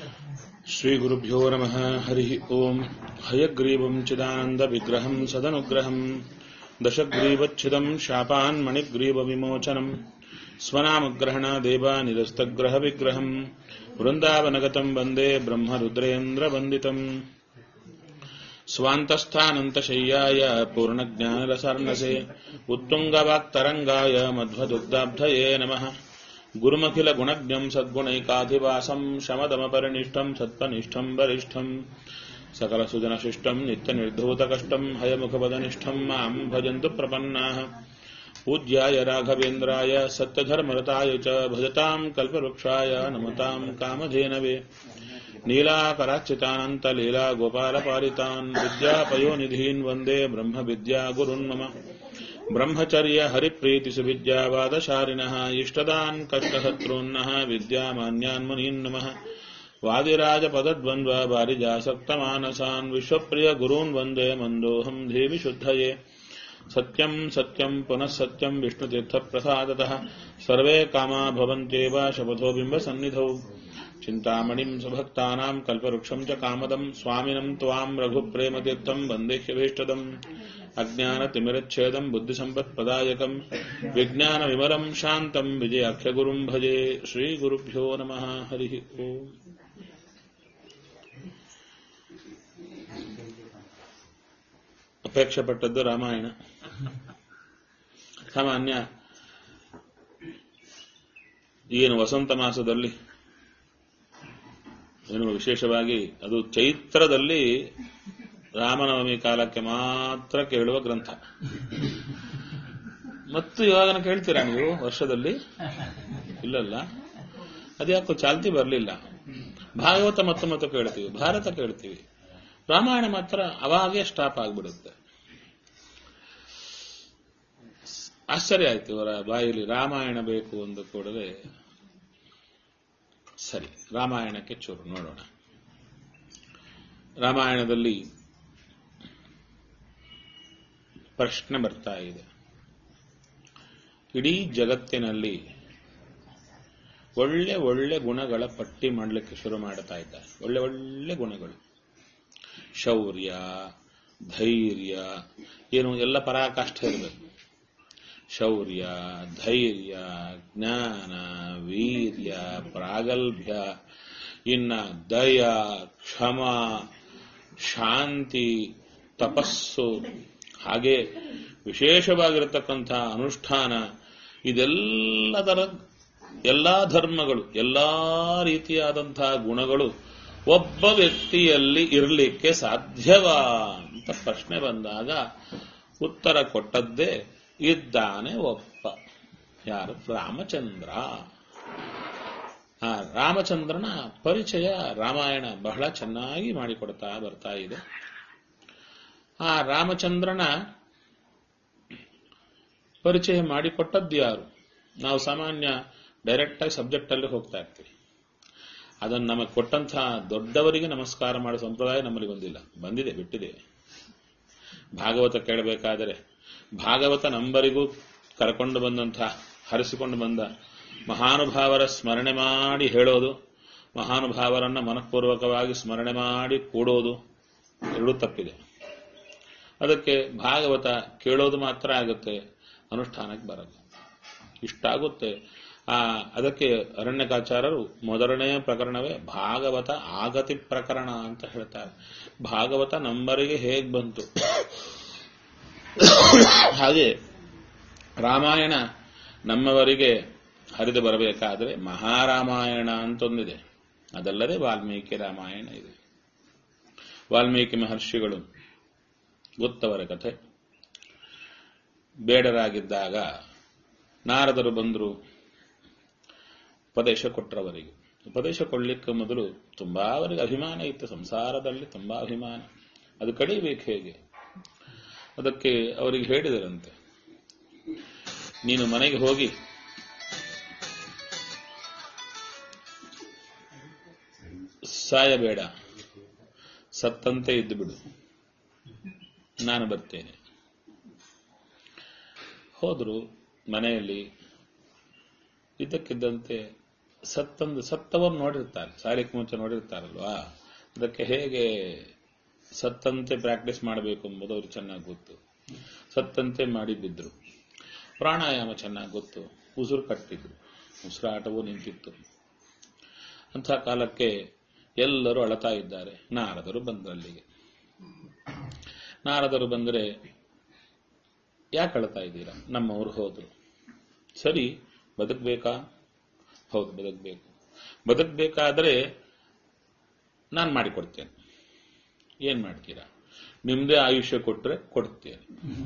श्रीगुरुभ्यो नमः हरिः ओम् हयग्रीवम् चिदानन्दविग्रहम् सदनुग्रहम् दशग्रीवच्छिदम् शापान्मणिग्रीवविमोचनम् स्वनामग्रहणादेवानिरस्तग्रहविग्रहम् वृन्दावनगतम् वन्दे ब्रह्मरुद्रेन्द्रवन्दितम् स्वान्तस्थानन्तशय्याय पूर्णज्ञानरसार्णसे उत्तुङ्गवाक्तरङ्गाय मध्वदुग्धाब्धये नमः गुरुमखिलगुणज्ञम् सद्गुणैकाधिवासम् शमदमपरिनिष्ठम् सत्त्वनिष्ठम् वरिष्ठम् सकलसुजनशिष्टम् नित्यनिर्धूतकष्टम् हयमुखपदनिष्ठम् माम् भजन्तु प्रपन्नाः पूज्याय राघवेन्द्राय सत्यधर्मरताय च भजताम् कल्पवृक्षाय नमताम् कामधेनवे नीलाकराच्युतानन्तलीला गोपालपालितान् विद्यापयोनिधीन् वन्दे ब्रह्मविद्यागुरुन् मम ब्रह्मचर्य हरिप्रीतिसुविद्यावादशारिणः इष्टदान् कष्टशत्रून्नः विद्यामान्यान् मुनीन् नमः वादिराजपदद्वन्द्व वारिजासक्तमानसान् विश्वप्रिय गुरून् वन्दे मन्दोऽहम् देवि शुद्धये सत्यम् सत्यम् पुनः सत्यम् विष्णुतीर्थप्रसादतः सर्वे कामा भवन्त्येव शपथो बिम्बसन्निधौ चिन्तामणिम् सुभक्तानाम् कल्पवृक्षम् च कामदम् स्वामिनम् त्वाम् रघुप्रेमतीर्थम् वन्देह्यभीष्टदम् अज्ञानतिमिरच्छेदम् बुद्धिसम्पत्प्रदायकम् विज्ञानविमलम् शान्तम् विजयाख्यगुरुम् भजे श्रीगुरुभ्यो नमः हरिः ओम् ಅಪೇಕ್ಷೆ ಪಟ್ಟದ್ದು ರಾಮಾಯಣ ಸಾಮಾನ್ಯ ಏನು ವಸಂತ ಮಾಸದಲ್ಲಿ ಏನು ವಿಶೇಷವಾಗಿ ಅದು ಚೈತ್ರದಲ್ಲಿ ರಾಮನವಮಿ ಕಾಲಕ್ಕೆ ಮಾತ್ರ ಕೇಳುವ ಗ್ರಂಥ ಮತ್ತು ಇವಾಗ ಕೇಳ್ತೀರಾ ನೀವು ವರ್ಷದಲ್ಲಿ ಇಲ್ಲಲ್ಲ ಅದ್ಯಾಕೋ ಚಾಲ್ತಿ ಬರಲಿಲ್ಲ ಭಾಗವತ ಮತ್ತು ಮತ್ತು ಕೇಳ್ತೀವಿ ಭಾರತ ಕೇಳ್ತೀವಿ ರಾಮಾಯಣ ಮಾತ್ರ ಅವಾಗೇ ಸ್ಟಾಪ್ ಆಗ್ಬಿಡುತ್ತೆ ಆಶ್ಚರ್ಯ ಆಯ್ತು ಇವರ ಬಾಯಲ್ಲಿ ರಾಮಾಯಣ ಬೇಕು ಅಂದ ಕೂಡಲೇ ಸರಿ ರಾಮಾಯಣಕ್ಕೆ ಚೂರು ನೋಡೋಣ ರಾಮಾಯಣದಲ್ಲಿ ಪ್ರಶ್ನೆ ಬರ್ತಾ ಇದೆ ಇಡೀ ಜಗತ್ತಿನಲ್ಲಿ ಒಳ್ಳೆ ಒಳ್ಳೆ ಗುಣಗಳ ಪಟ್ಟಿ ಮಾಡಲಿಕ್ಕೆ ಶುರು ಮಾಡ್ತಾ ಇದ್ದಾರೆ ಒಳ್ಳೆ ಒಳ್ಳೆ ಗುಣಗಳು ಶೌರ್ಯ ಧೈರ್ಯ ಏನು ಎಲ್ಲ ಪರಾಕಾಷ್ಠ ಇರಬೇಕು ಶೌರ್ಯ ಧೈರ್ಯ ಜ್ಞಾನ ವೀರ್ಯ ಪ್ರಾಗಲ್ಭ್ಯ ಇನ್ನ ದಯ ಕ್ಷಮ ಶಾಂತಿ ತಪಸ್ಸು ಹಾಗೆ ವಿಶೇಷವಾಗಿರತಕ್ಕಂಥ ಅನುಷ್ಠಾನ ಇದೆಲ್ಲದರ ಎಲ್ಲಾ ಧರ್ಮಗಳು ಎಲ್ಲಾ ರೀತಿಯಾದಂತಹ ಗುಣಗಳು ಒಬ್ಬ ವ್ಯಕ್ತಿಯಲ್ಲಿ ಇರಲಿಕ್ಕೆ ಸಾಧ್ಯವಾ ಅಂತ ಪ್ರಶ್ನೆ ಬಂದಾಗ ಉತ್ತರ ಕೊಟ್ಟದ್ದೇ ಇದ್ದಾನೆ ಒಬ್ಬ ಯಾರು ರಾಮಚಂದ್ರ ಆ ರಾಮಚಂದ್ರನ ಪರಿಚಯ ರಾಮಾಯಣ ಬಹಳ ಚೆನ್ನಾಗಿ ಮಾಡಿಕೊಡ್ತಾ ಬರ್ತಾ ಇದೆ ಆ ರಾಮಚಂದ್ರನ ಪರಿಚಯ ಮಾಡಿಕೊಟ್ಟದ್ದು ಯಾರು ನಾವು ಸಾಮಾನ್ಯ ಡೈರೆಕ್ಟ್ ಆಗಿ ಸಬ್ಜೆಕ್ಟ್ ಅಲ್ಲಿ ಹೋಗ್ತಾ ಇರ್ತೀವಿ ಅದನ್ನು ನಮಗೆ ಕೊಟ್ಟಂತಹ ದೊಡ್ಡವರಿಗೆ ನಮಸ್ಕಾರ ಮಾಡೋ ಸಂಪ್ರದಾಯ ನಮ್ಮಲ್ಲಿ ಬಂದಿಲ್ಲ ಬಂದಿದೆ ಬಿಟ್ಟಿದೆ ಭಾಗವತ ಕೇಳಬೇಕಾದರೆ ಭಾಗವತ ನಂಬರಿಗೂ ಕರ್ಕೊಂಡು ಬಂದಂತಹ ಹರಿಸಿಕೊಂಡು ಬಂದ ಮಹಾನುಭಾವರ ಸ್ಮರಣೆ ಮಾಡಿ ಹೇಳೋದು ಮಹಾನುಭಾವರನ್ನ ಮನಃಪೂರ್ವಕವಾಗಿ ಸ್ಮರಣೆ ಮಾಡಿ ಕೂಡೋದು ಎರಡೂ ತಪ್ಪಿದೆ ಅದಕ್ಕೆ ಭಾಗವತ ಕೇಳೋದು ಮಾತ್ರ ಆಗುತ್ತೆ ಅನುಷ್ಠಾನಕ್ಕೆ ಬರಲ್ಲ ಇಷ್ಟಾಗುತ್ತೆ ಆ ಅದಕ್ಕೆ ಅರಣ್ಯಕಾಚಾರರು ಮೊದಲನೆಯ ಪ್ರಕರಣವೇ ಭಾಗವತ ಆಗತಿ ಪ್ರಕರಣ ಅಂತ ಹೇಳ್ತಾರೆ ಭಾಗವತ ನಂಬರಿಗೆ ಹೇಗ್ ಬಂತು ಹಾಗೆ ರಾಮಾಯಣ ನಮ್ಮವರಿಗೆ ಹರಿದು ಬರಬೇಕಾದ್ರೆ ಮಹಾರಾಮಾಯಣ ಅಂತೊಂದಿದೆ ಅದಲ್ಲದೆ ವಾಲ್ಮೀಕಿ ರಾಮಾಯಣ ಇದೆ ವಾಲ್ಮೀಕಿ ಮಹರ್ಷಿಗಳು ಗೊತ್ತವರ ಕಥೆ ಬೇಡರಾಗಿದ್ದಾಗ ನಾರದರು ಬಂದರು ಉಪದೇಶ ಕೊಟ್ಟರವರಿಗೆ ಉಪದೇಶ ಕೊಡ್ಲಿಕ್ಕೆ ಮೊದಲು ತುಂಬಾ ಅವರಿಗೆ ಅಭಿಮಾನ ಇತ್ತು ಸಂಸಾರದಲ್ಲಿ ತುಂಬಾ ಅಭಿಮಾನ ಅದು ಕಡಿಬೇಕು ಹೇಗೆ ಅದಕ್ಕೆ ಅವರಿಗೆ ಹೇಳಿದರಂತೆ ನೀನು ಮನೆಗೆ ಹೋಗಿ ಸಾಯಬೇಡ ಸತ್ತಂತೆ ಇದ್ದು ಬಿಡು ನಾನು ಬರ್ತೇನೆ ಹೋದ್ರು ಮನೆಯಲ್ಲಿ ಇದ್ದಕ್ಕಿದ್ದಂತೆ ಸತ್ತಂದು ಸತ್ತವರು ನೋಡಿರ್ತಾರೆ ಸಾಲಿಕ್ ಮುಂಚೆ ನೋಡಿರ್ತಾರಲ್ವಾ ಅದಕ್ಕೆ ಹೇಗೆ ಸತ್ತಂತೆ ಪ್ರಾಕ್ಟೀಸ್ ಮಾಡಬೇಕು ಎಂಬುದು ಅವ್ರಿಗೆ ಚೆನ್ನಾಗಿ ಗೊತ್ತು ಸತ್ತಂತೆ ಮಾಡಿ ಬಿದ್ರು ಪ್ರಾಣಾಯಾಮ ಚೆನ್ನಾಗಿ ಗೊತ್ತು ಉಸಿರು ಕಟ್ಟಿದ್ರು ಉಸಿರಾಟವೂ ನಿಂತಿತ್ತು ಅಂಥ ಕಾಲಕ್ಕೆ ಎಲ್ಲರೂ ಅಳತಾ ಇದ್ದಾರೆ ನಾರದರು ಬಂದ್ರಲ್ಲಿಗೆ ನಾರದರು ಬಂದರೆ ಯಾಕೆ ಅಳ್ತಾ ಇದ್ದೀರಾ ನಮ್ಮವರು ಹೋದ್ರು ಸರಿ ಬದುಕಬೇಕಾ ಹೌದು ಬದುಕಬೇಕು ಬದುಕಬೇಕಾದ್ರೆ ನಾನು ಮಾಡಿಕೊಡ್ತೇನೆ ಏನ್ ಮಾಡ್ತೀರಾ ನಿಮ್ದೇ ಆಯುಷ್ಯ ಕೊಟ್ರೆ ಕೊಡ್ತೇನೆ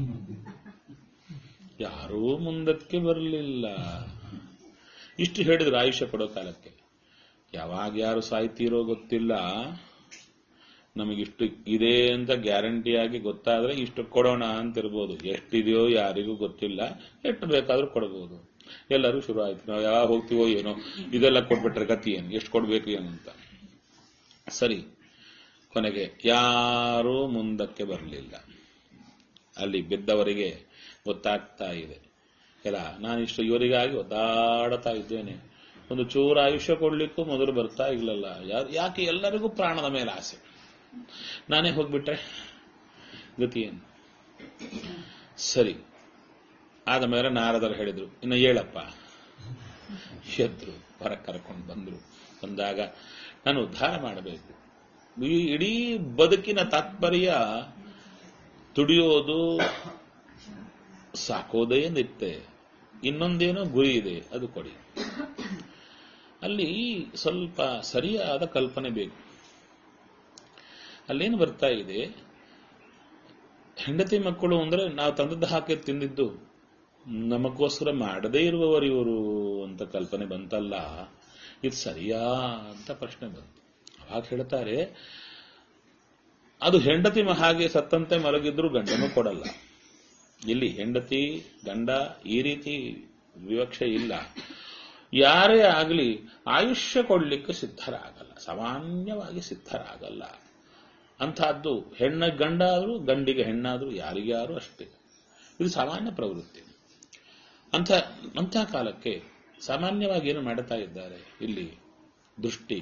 ಯಾರೂ ಮುಂದಕ್ಕೆ ಬರಲಿಲ್ಲ ಇಷ್ಟು ಹೇಳಿದ್ರು ಆಯುಷ್ಯ ಕೊಡೋ ಕಾಲಕ್ಕೆ ಯಾವಾಗ ಯಾರು ಸಾಯ್ತೀರೋ ಗೊತ್ತಿಲ್ಲ ನಮಗಿಷ್ಟು ಇದೆ ಅಂತ ಗ್ಯಾರಂಟಿಯಾಗಿ ಗೊತ್ತಾದ್ರೆ ಇಷ್ಟು ಕೊಡೋಣ ಅಂತ ಇರ್ಬೋದು ಎಷ್ಟಿದೆಯೋ ಯಾರಿಗೂ ಗೊತ್ತಿಲ್ಲ ಎಷ್ಟು ಬೇಕಾದ್ರೂ ಕೊಡಬಹುದು ಎಲ್ಲರೂ ಶುರು ಆಯ್ತು ನಾವು ಯಾವಾಗ ಹೋಗ್ತೀವೋ ಏನೋ ಇದೆಲ್ಲ ಕೊಟ್ಬಿಟ್ರೆ ಗತಿ ಏನು ಎಷ್ಟು ಕೊಡ್ಬೇಕು ಏನು ಅಂತ ಸರಿ ಕೊನೆಗೆ ಯಾರೂ ಮುಂದಕ್ಕೆ ಬರಲಿಲ್ಲ ಅಲ್ಲಿ ಬಿದ್ದವರಿಗೆ ಗೊತ್ತಾಗ್ತಾ ಇದೆ ಎಲ್ಲ ನಾನಿಷ್ಟು ಇವರಿಗಾಗಿ ಒದ್ದಾಡ್ತಾ ಇದ್ದೇನೆ ಒಂದು ಚೂರು ಆಯುಷ್ಯ ಕೊಡ್ಲಿಕ್ಕೂ ಮೊದಲು ಬರ್ತಾ ಇಲ್ಲಲ್ಲ ಯಾ- ಯಾಕೆ ಎಲ್ಲರಿಗೂ ಪ್ರಾಣದ ಮೇಲೆ ಆಸೆ ನಾನೇ ಹೋಗ್ಬಿಟ್ರೆ ಗತಿ ಏನು ಸರಿ ಆದ ಮೇಲೆ ನಾರದರು ಹೇಳಿದ್ರು ಇನ್ನು ಹೇಳಪ್ಪ ಎದ್ರು ಹೊರ ಕರ್ಕೊಂಡು ಬಂದ್ರು ಬಂದಾಗ ನಾನು ಉದ್ಧಾರ ಮಾಡಬೇಕು ಈ ಇಡೀ ಬದುಕಿನ ತಾತ್ಪರ್ಯ ದುಡಿಯೋದು ಸಾಕೋದೇ ನಿತ್ತೆ ಇನ್ನೊಂದೇನೋ ಗುರಿ ಇದೆ ಅದು ಕೊಡಿ ಅಲ್ಲಿ ಸ್ವಲ್ಪ ಸರಿಯಾದ ಕಲ್ಪನೆ ಬೇಕು ಅಲ್ಲೇನು ಬರ್ತಾ ಇದೆ ಹೆಂಡತಿ ಮಕ್ಕಳು ಅಂದ್ರೆ ನಾವು ತಂದದ್ದು ಹಾಕಿ ತಿಂದಿದ್ದು ನಮಗೋಸ್ಕರ ಮಾಡದೇ ಇರುವವರು ಇವರು ಅಂತ ಕಲ್ಪನೆ ಬಂತಲ್ಲ ಇದು ಸರಿಯಾ ಅಂತ ಪ್ರಶ್ನೆ ಬಂತು ಅವಾಗ ಹೇಳ್ತಾರೆ ಅದು ಹೆಂಡತಿ ಮ- ಹಾಗೆ ಸತ್ತಂತೆ ಮಲಗಿದ್ರು ಗಂಡನು ಕೊಡಲ್ಲ ಇಲ್ಲಿ ಹೆಂಡತಿ ಗಂಡ ಈ ರೀತಿ ವಿವಕ್ಷೆ ಇಲ್ಲ ಯಾರೇ ಆಗಲಿ ಆಯುಷ್ಯ ಕೊಡ್ಲಿಕ್ಕೆ ಸಿದ್ಧರಾಗಲ್ಲ ಸಾಮಾನ್ಯವಾಗಿ ಸಿದ್ಧರಾಗಲ್ಲ ಅಂಥದ್ದು ಹೆಣ್ಣ ಗಂಡ ಆದರೂ ಗಂಡಿಗೆ ಹೆಣ್ಣಾದರೂ ಯಾರಿಗ್ಯಾರು ಅಷ್ಟೇ ಇದು ಸಾಮಾನ್ಯ ಪ್ರವೃತ್ತಿ ಅಂಥ ಅಂಥ ಕಾಲಕ್ಕೆ ಸಾಮಾನ್ಯವಾಗಿ ಏನು ಮಾಡುತ್ತಾ ಇದ್ದಾರೆ ಇಲ್ಲಿ ದೃಷ್ಟಿ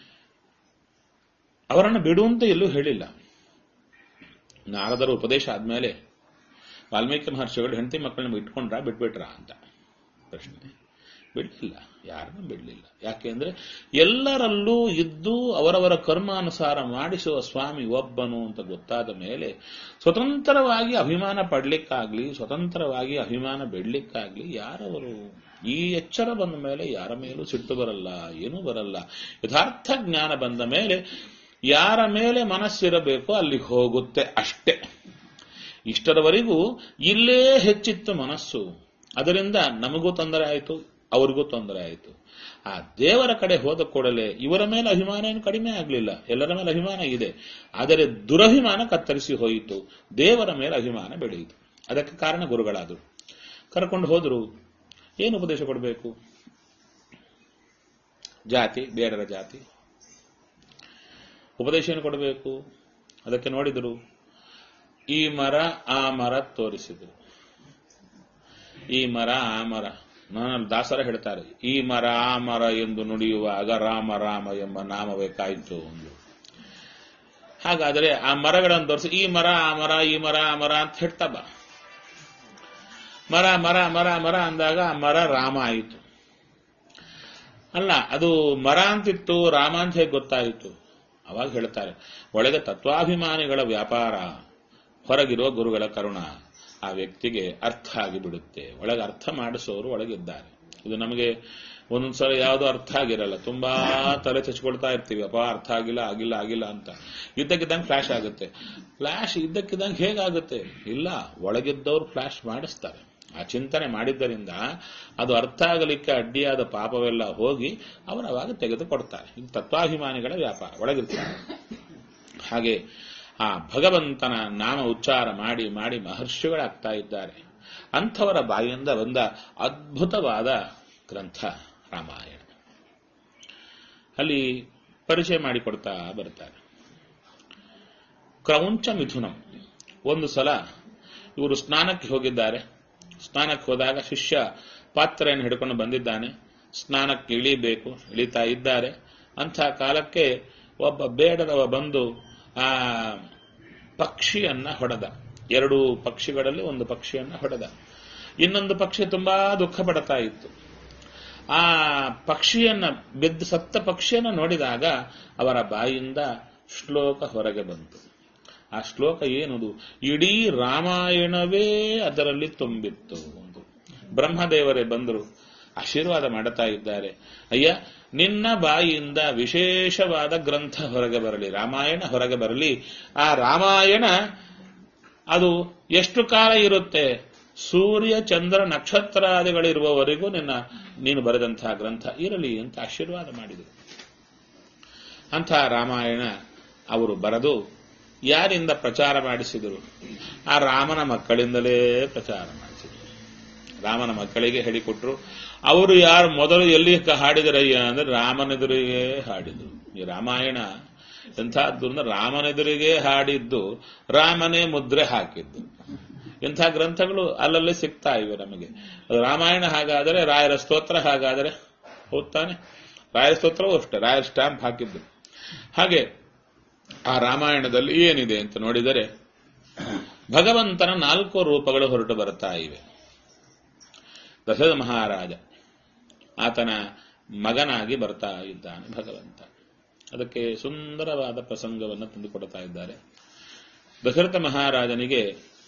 ಅವರನ್ನು ಬಿಡುವಂತ ಎಲ್ಲೂ ಹೇಳಿಲ್ಲ ನಾರದರ ಉಪದೇಶ ಆದ್ಮೇಲೆ ವಾಲ್ಮೀಕಿ ಮಹರ್ಷಿಗಳು ಹೆಂಡತಿ ಮಕ್ಕಳನ್ನ ಇಟ್ಕೊಂಡ್ರ ಬಿಟ್ಬಿಟ್ರ ಅಂತ ಪ್ರಶ್ನೆ ಬಿಡಲಿಲ್ಲ ಯಾರನ್ನೂ ಬಿಡಲಿಲ್ಲ ಯಾಕೆಂದ್ರೆ ಎಲ್ಲರಲ್ಲೂ ಇದ್ದು ಅವರವರ ಕರ್ಮಾನುಸಾರ ಮಾಡಿಸುವ ಸ್ವಾಮಿ ಒಬ್ಬನು ಅಂತ ಗೊತ್ತಾದ ಮೇಲೆ ಸ್ವತಂತ್ರವಾಗಿ ಅಭಿಮಾನ ಪಡ್ಲಿಕ್ಕಾಗ್ಲಿ ಸ್ವತಂತ್ರವಾಗಿ ಅಭಿಮಾನ ಬಿಡ್ಲಿಕ್ಕಾಗ್ಲಿ ಯಾರವರು ಈ ಎಚ್ಚರ ಬಂದ ಮೇಲೆ ಯಾರ ಮೇಲೂ ಸಿಟ್ಟು ಬರಲ್ಲ ಏನೂ ಬರಲ್ಲ ಯಥಾರ್ಥ ಜ್ಞಾನ ಬಂದ ಮೇಲೆ ಯಾರ ಮೇಲೆ ಮನಸ್ಸಿರಬೇಕೋ ಅಲ್ಲಿ ಹೋಗುತ್ತೆ ಅಷ್ಟೇ ಇಷ್ಟರವರೆಗೂ ಇಲ್ಲೇ ಹೆಚ್ಚಿತ್ತು ಮನಸ್ಸು ಅದರಿಂದ ನಮಗೂ ತೊಂದರೆ ಆಯಿತು ಅವ್ರಿಗೂ ತೊಂದರೆ ಆಯಿತು ಆ ದೇವರ ಕಡೆ ಹೋದ ಕೂಡಲೇ ಇವರ ಮೇಲೆ ಅಭಿಮಾನ ಏನು ಕಡಿಮೆ ಆಗಲಿಲ್ಲ ಎಲ್ಲರ ಮೇಲೆ ಅಭಿಮಾನ ಇದೆ ಆದರೆ ದುರಭಿಮಾನ ಕತ್ತರಿಸಿ ಹೋಯಿತು ದೇವರ ಮೇಲೆ ಅಭಿಮಾನ ಬೆಳೆಯಿತು ಅದಕ್ಕೆ ಕಾರಣ ಗುರುಗಳಾದರು ಕರ್ಕೊಂಡು ಹೋದರು ಏನು ಉಪದೇಶ ಕೊಡಬೇಕು ಜಾತಿ ಬೇಡರ ಜಾತಿ ಉಪದೇಶ ಏನು ಕೊಡಬೇಕು ಅದಕ್ಕೆ ನೋಡಿದರು ಈ ಮರ ಆ ಮರ ತೋರಿಸಿದರು ಈ ಮರ ಆ ಮರ ನಾನು ದಾಸರ ಹೇಳ್ತಾರೆ ಈ ಮರ ಆ ಮರ ಎಂದು ನುಡಿಯುವಾಗ ರಾಮ ರಾಮ ಎಂಬ ನಾಮವೇ ಕಾಯ್ತು ಒಂದು ಹಾಗಾದರೆ ಆ ಮರಗಳನ್ನು ತೋರಿಸಿ ಈ ಮರ ಆ ಮರ ಈ ಮರ ಆ ಮರ ಅಂತ ಹೇಳ್ತಾ ಬಾ ಮರ ಮರ ಮರ ಮರ ಅಂದಾಗ ಆ ಮರ ರಾಮ ಆಯಿತು ಅಲ್ಲ ಅದು ಮರ ಅಂತಿತ್ತು ರಾಮ ಅಂತ ಹೇಗೆ ಗೊತ್ತಾಯಿತು ಅವಾಗ ಹೇಳ್ತಾರೆ ಒಳಗೆ ತತ್ವಾಭಿಮಾನಿಗಳ ವ್ಯಾಪಾರ ಹೊರಗಿರುವ ಗುರುಗಳ ಕರುಣ ಆ ವ್ಯಕ್ತಿಗೆ ಅರ್ಥ ಆಗಿಬಿಡುತ್ತೆ ಒಳಗೆ ಅರ್ಥ ಮಾಡಿಸೋರು ಒಳಗಿದ್ದಾರೆ ಇದು ನಮಗೆ ಒಂದೊಂದ್ಸಲ ಯಾವುದೋ ಅರ್ಥ ಆಗಿರಲ್ಲ ತುಂಬಾ ತಲೆ ಚಚ್ಕೊಳ್ತಾ ಇರ್ತೀವಿ ಅಪ್ಪ ಅರ್ಥ ಆಗಿಲ್ಲ ಆಗಿಲ್ಲ ಆಗಿಲ್ಲ ಅಂತ ಇದ್ದಕ್ಕಿದ್ದಂಗೆ ಫ್ಲಾಶ್ ಆಗುತ್ತೆ ಫ್ಲಾಶ್ ಇದ್ದಕ್ಕಿದ್ದಂಗೆ ಹೇಗಾಗುತ್ತೆ ಇಲ್ಲ ಒಳಗಿದ್ದವ್ರು ಫ್ಲಾಶ್ ಮಾಡಿಸ್ತಾರೆ ಆ ಚಿಂತನೆ ಮಾಡಿದ್ದರಿಂದ ಅದು ಅರ್ಥ ಆಗಲಿಕ್ಕೆ ಅಡ್ಡಿಯಾದ ಪಾಪವೆಲ್ಲ ಹೋಗಿ ಅವರು ಅವಾಗ ತೆಗೆದುಕೊಡ್ತಾರೆ ಇದು ತತ್ವಾಭಿಮಾನಿಗಳ ವ್ಯಾಪಾರ ಒಳಗಿರ್ತಾರೆ ಹಾಗೆ ಆ ಭಗವಂತನ ನಾಮ ಉಚ್ಚಾರ ಮಾಡಿ ಮಾಡಿ ಮಹರ್ಷಿಗಳಾಗ್ತಾ ಇದ್ದಾರೆ ಅಂಥವರ ಬಾಯಿಯಿಂದ ಬಂದ ಅದ್ಭುತವಾದ ಗ್ರಂಥ ರಾಮಾಯಣ ಅಲ್ಲಿ ಪರಿಚಯ ಮಾಡಿಕೊಡ್ತಾ ಬರ್ತಾರೆ ಕ್ರೌಂಚ ಮಿಥುನಂ ಒಂದು ಸಲ ಇವರು ಸ್ನಾನಕ್ಕೆ ಹೋಗಿದ್ದಾರೆ ಸ್ನಾನಕ್ಕೆ ಹೋದಾಗ ಶಿಷ್ಯ ಪಾತ್ರೆಯನ್ನು ಹಿಡ್ಕೊಂಡು ಬಂದಿದ್ದಾನೆ ಸ್ನಾನಕ್ಕೆ ಇಳಿಬೇಕು ಇಳಿತಾ ಇದ್ದಾರೆ ಅಂಥ ಕಾಲಕ್ಕೆ ಒಬ್ಬ ಬೇಡದವ ಬಂದು ಆ ಪಕ್ಷಿಯನ್ನ ಹೊಡೆದ ಎರಡು ಪಕ್ಷಿಗಳಲ್ಲಿ ಒಂದು ಪಕ್ಷಿಯನ್ನ ಹೊಡೆದ ಇನ್ನೊಂದು ಪಕ್ಷಿ ತುಂಬಾ ದುಃಖ ಪಡ್ತಾ ಇತ್ತು ಆ ಪಕ್ಷಿಯನ್ನ ಬಿದ್ದು ಸತ್ತ ಪಕ್ಷಿಯನ್ನ ನೋಡಿದಾಗ ಅವರ ಬಾಯಿಂದ ಶ್ಲೋಕ ಹೊರಗೆ ಬಂತು ಆ ಶ್ಲೋಕ ಏನದು ಇಡೀ ರಾಮಾಯಣವೇ ಅದರಲ್ಲಿ ತುಂಬಿತ್ತು ಒಂದು ಬ್ರಹ್ಮದೇವರೇ ಬಂದರು ಆಶೀರ್ವಾದ ಮಾಡುತ್ತಾ ಇದ್ದಾರೆ ಅಯ್ಯ ನಿನ್ನ ಬಾಯಿಯಿಂದ ವಿಶೇಷವಾದ ಗ್ರಂಥ ಹೊರಗೆ ಬರಲಿ ರಾಮಾಯಣ ಹೊರಗೆ ಬರಲಿ ಆ ರಾಮಾಯಣ ಅದು ಎಷ್ಟು ಕಾಲ ಇರುತ್ತೆ ಸೂರ್ಯ ಚಂದ್ರ ನಕ್ಷತ್ರಾದಿಗಳಿರುವವರೆಗೂ ನಿನ್ನ ನೀನು ಬರೆದಂತಹ ಗ್ರಂಥ ಇರಲಿ ಅಂತ ಆಶೀರ್ವಾದ ಮಾಡಿದರು ಅಂಥ ರಾಮಾಯಣ ಅವರು ಬರೆದು ಯಾರಿಂದ ಪ್ರಚಾರ ಮಾಡಿಸಿದರು ಆ ರಾಮನ ಮಕ್ಕಳಿಂದಲೇ ಪ್ರಚಾರ ಮಾಡಿಸಿದರು ರಾಮನ ಮಕ್ಕಳಿಗೆ ಹೇಳಿಕೊಟ್ರು ಅವರು ಯಾರು ಮೊದಲು ಎಲ್ಲಿ ಹಾಡಿದರಯ್ಯ ಅಂದ್ರೆ ರಾಮನೆದುರಿಗೆ ಹಾಡಿದರು ಈ ರಾಮಾಯಣ ಎಂಥದ್ದು ಅಂದ್ರೆ ರಾಮನೆದುರಿಗೆ ಹಾಡಿದ್ದು ರಾಮನೇ ಮುದ್ರೆ ಹಾಕಿದ್ದು ಇಂಥ ಗ್ರಂಥಗಳು ಅಲ್ಲಲ್ಲಿ ಸಿಗ್ತಾ ಇವೆ ನಮಗೆ ಅದು ರಾಮಾಯಣ ಹಾಗಾದರೆ ರಾಯರ ಸ್ತೋತ್ರ ಹಾಗಾದರೆ ಹೋಗ್ತಾನೆ ರಾಯರ ಸ್ತೋತ್ರವೂ ಅಷ್ಟೇ ರಾಯರ ಸ್ಟ್ಯಾಂಪ್ ಹಾಕಿದ್ದು ಹಾಗೆ ಆ ರಾಮಾಯಣದಲ್ಲಿ ಏನಿದೆ ಅಂತ ನೋಡಿದರೆ ಭಗವಂತನ ನಾಲ್ಕು ರೂಪಗಳು ಹೊರಟು ಬರ್ತಾ ಇವೆ ದಶರಥ ಮಹಾರಾಜ ಆತನ ಮಗನಾಗಿ ಬರ್ತಾ ಇದ್ದಾನೆ ಭಗವಂತ ಅದಕ್ಕೆ ಸುಂದರವಾದ ಪ್ರಸಂಗವನ್ನು ತಂದುಕೊಡ್ತಾ ಇದ್ದಾರೆ ದಶರಥ ಮಹಾರಾಜನಿಗೆ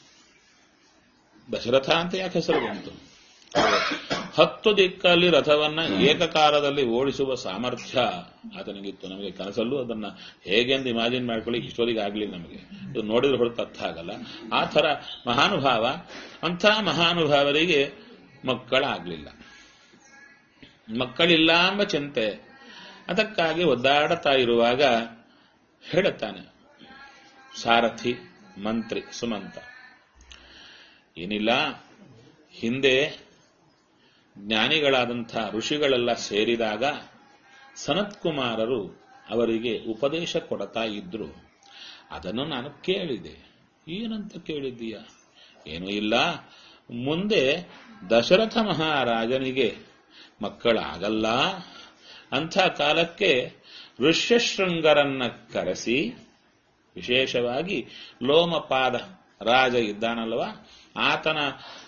ದಶರಥ ಅಂತ ಯಾಕೆ ಹೆಸರು ಬಂತು ಹತ್ತು ದಿಕ್ಕಲ್ಲಿ ರಥವನ್ನ ಏಕಕಾಲದಲ್ಲಿ ಓಡಿಸುವ ಸಾಮರ್ಥ್ಯ ಆತನಿಗಿತ್ತು ನಮಗೆ ಕನಸಲ್ಲೂ ಅದನ್ನ ಹೇಗೆ ಅಂತ ಇಮ್ಯಾಜಿನ್ ಮಾಡ್ಕೊಳ್ಳಿ ಇಷ್ಟೊತ್ತಿಗೆ ಆಗ್ಲಿಲ್ಲ ನಮಗೆ ಇದು ನೋಡಿದ್ರೆ ಹೊರತು ಅರ್ಥ ಆಗಲ್ಲ ಆ ಥರ ಮಹಾನುಭಾವ ಅಂಥ ಮಹಾನುಭಾವರಿಗೆ ಮಕ್ಕಳಾಗ್ಲಿಲ್ಲ ಮಕ್ಕಳಿಲ್ಲ ಎಂಬ ಚಿಂತೆ ಅದಕ್ಕಾಗಿ ಒದ್ದಾಡುತ್ತಾ ಇರುವಾಗ ಹೇಳುತ್ತಾನೆ ಸಾರಥಿ ಮಂತ್ರಿ ಸುಮಂತ ಏನಿಲ್ಲ ಹಿಂದೆ ಜ್ಞಾನಿಗಳಾದಂಥ ಋಷಿಗಳೆಲ್ಲ ಸೇರಿದಾಗ ಸನತ್ಕುಮಾರರು ಅವರಿಗೆ ಉಪದೇಶ ಕೊಡ್ತಾ ಇದ್ರು ಅದನ್ನು ನಾನು ಕೇಳಿದೆ ಏನಂತ ಕೇಳಿದ್ದೀಯ ಏನೂ ಇಲ್ಲ ಮುಂದೆ ದಶರಥ ಮಹಾರಾಜನಿಗೆ ಮಕ್ಕಳಾಗಲ್ಲ ಅಂಥ ಕಾಲಕ್ಕೆ ಋಷ್ಯಶೃಂಗರನ್ನ ಕರೆಸಿ ವಿಶೇಷವಾಗಿ ಲೋಮಪಾದ ರಾಜ ಇದ್ದಾನಲ್ವ ಆತನ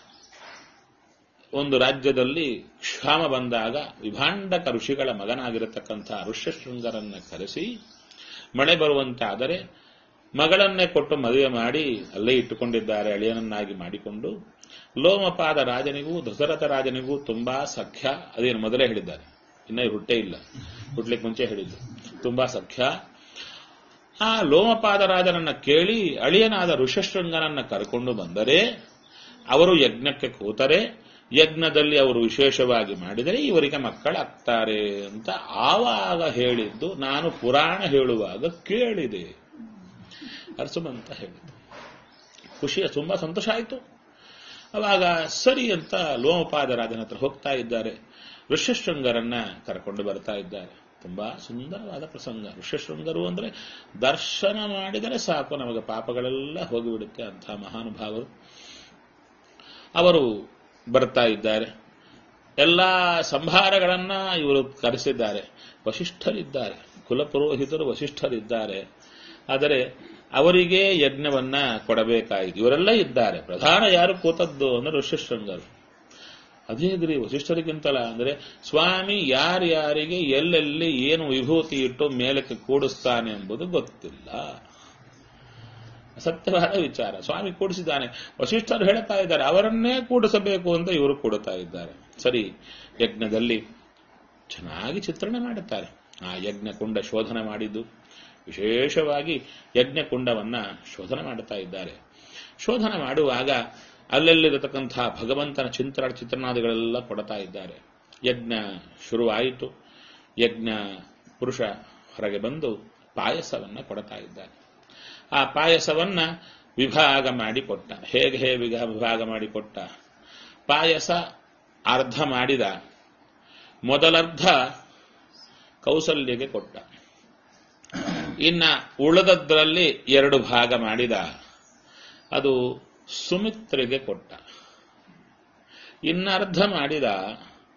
ಒಂದು ರಾಜ್ಯದಲ್ಲಿ ಕ್ಷಾಮ ಬಂದಾಗ ವಿಭಾಂಡಕ ಋಷಿಗಳ ಮಗನಾಗಿರತಕ್ಕಂಥ ಋಷ್ಯಶೃಂಗರನ್ನ ಕರೆಸಿ ಮಳೆ ಬರುವಂತಾದರೆ ಮಗಳನ್ನೇ ಕೊಟ್ಟು ಮದುವೆ ಮಾಡಿ ಅಲ್ಲೇ ಇಟ್ಟುಕೊಂಡಿದ್ದಾರೆ ಅಳಿಯನನ್ನಾಗಿ ಮಾಡಿಕೊಂಡು ಲೋಮಪಾದ ರಾಜನಿಗೂ ದಶರಥ ರಾಜನಿಗೂ ತುಂಬಾ ಸಖ್ಯ ಅದೇನು ಮೊದಲೇ ಹೇಳಿದ್ದಾರೆ ಇನ್ನ ಹುಟ್ಟೇ ಇಲ್ಲ ಹುಟ್ಲಿಕ್ಕೆ ಮುಂಚೆ ಹೇಳಿದ್ದು ತುಂಬಾ ಸಖ್ಯ ಆ ಲೋಮಪಾದ ರಾಜನನ್ನ ಕೇಳಿ ಅಳಿಯನಾದ ಋಷಶೃಂಗನನ್ನ ಕರ್ಕೊಂಡು ಬಂದರೆ ಅವರು ಯಜ್ಞಕ್ಕೆ ಕೂತರೆ ಯಜ್ಞದಲ್ಲಿ ಅವರು ವಿಶೇಷವಾಗಿ ಮಾಡಿದರೆ ಇವರಿಗೆ ಮಕ್ಕಳಾಗ್ತಾರೆ ಅಂತ ಆವಾಗ ಹೇಳಿದ್ದು ನಾನು ಪುರಾಣ ಹೇಳುವಾಗ ಕೇಳಿದೆ ಅರಸುಮಂತ ಹೇಳಿದ್ದು ಖುಷಿಯ ತುಂಬಾ ಸಂತೋಷ ಆಯಿತು ಅವಾಗ ಸರಿ ಅಂತ ಲೋಮಪಾದ ರಾಜನ ಹತ್ರ ಹೋಗ್ತಾ ಇದ್ದಾರೆ ಋಷ್ಯಶೃಂಗರನ್ನ ಕರ್ಕೊಂಡು ಬರ್ತಾ ಇದ್ದಾರೆ ತುಂಬಾ ಸುಂದರವಾದ ಪ್ರಸಂಗ ಋಷ್ಯಶೃಂಗರು ಅಂದ್ರೆ ದರ್ಶನ ಮಾಡಿದರೆ ಸಾಕು ನಮಗೆ ಪಾಪಗಳೆಲ್ಲ ಹೋಗಿಬಿಡುತ್ತೆ ಅಂಥ ಮಹಾನುಭಾವರು ಅವರು ಬರ್ತಾ ಇದ್ದಾರೆ ಎಲ್ಲ ಸಂಭಾರಗಳನ್ನ ಇವರು ಕರೆಸಿದ್ದಾರೆ ವಶಿಷ್ಠರಿದ್ದಾರೆ ಕುಲಪುರೋಹಿತರು ವಶಿಷ್ಠರಿದ್ದಾರೆ ಆದರೆ ಅವರಿಗೆ ಯಜ್ಞವನ್ನ ಕೊಡಬೇಕಾಯಿತು ಇವರೆಲ್ಲ ಇದ್ದಾರೆ ಪ್ರಧಾನ ಯಾರು ಕೂತದ್ದು ಅಂದ್ರೆ ಋಷ್ಯಶೃಂಗರು ಅದೇ ಗ್ರಿ ವಶಿಷ್ಠರಿಗಿಂತಲ ಅಂದ್ರೆ ಸ್ವಾಮಿ ಯಾರ್ಯಾರಿಗೆ ಎಲ್ಲೆಲ್ಲಿ ಏನು ವಿಭೂತಿ ಇಟ್ಟು ಮೇಲಕ್ಕೆ ಕೂಡಿಸ್ತಾನೆ ಎಂಬುದು ಗೊತ್ತಿಲ್ಲ ಸತ್ಯವಾದ ವಿಚಾರ ಸ್ವಾಮಿ ಕೂಡಿಸಿದ್ದಾನೆ ವಶಿಷ್ಠರು ಹೇಳ್ತಾ ಇದ್ದಾರೆ ಅವರನ್ನೇ ಕೂಡಿಸಬೇಕು ಅಂತ ಇವರು ಕೊಡುತ್ತಾ ಇದ್ದಾರೆ ಸರಿ ಯಜ್ಞದಲ್ಲಿ ಚೆನ್ನಾಗಿ ಚಿತ್ರಣ ಮಾಡುತ್ತಾರೆ ಆ ಯಜ್ಞ ಕುಂಡ ಶೋಧನ ಮಾಡಿದ್ದು ವಿಶೇಷವಾಗಿ ಯಜ್ಞ ಕುಂಡವನ್ನ ಶೋಧನ ಮಾಡುತ್ತಾ ಇದ್ದಾರೆ ಶೋಧನ ಮಾಡುವಾಗ ಅಲ್ಲೆಲ್ಲಿರತಕ್ಕಂತಹ ಭಗವಂತನ ಚಿಂತನ ಚಿತ್ರನಾದಿಗಳೆಲ್ಲ ಕೊಡ್ತಾ ಇದ್ದಾರೆ ಯಜ್ಞ ಶುರುವಾಯಿತು ಯಜ್ಞ ಪುರುಷ ಹೊರಗೆ ಬಂದು ಪಾಯಸವನ್ನ ಕೊಡ್ತಾ ಇದ್ದಾರೆ ಆ ಪಾಯಸವನ್ನ ವಿಭಾಗ ಮಾಡಿಕೊಟ್ಟ ಹೇಗೆ ಹೇಗೆ ವಿಭಾಗ ಮಾಡಿಕೊಟ್ಟ ಪಾಯಸ ಅರ್ಧ ಮಾಡಿದ ಮೊದಲರ್ಧ ಕೌಸಲ್ಯಗೆ ಕೊಟ್ಟ ಇನ್ನ ಉಳಿದದ್ರಲ್ಲಿ ಎರಡು ಭಾಗ ಮಾಡಿದ ಅದು ಸುಮಿತ್ರೆಗೆ ಕೊಟ್ಟ ಇನ್ನರ್ಧ ಮಾಡಿದ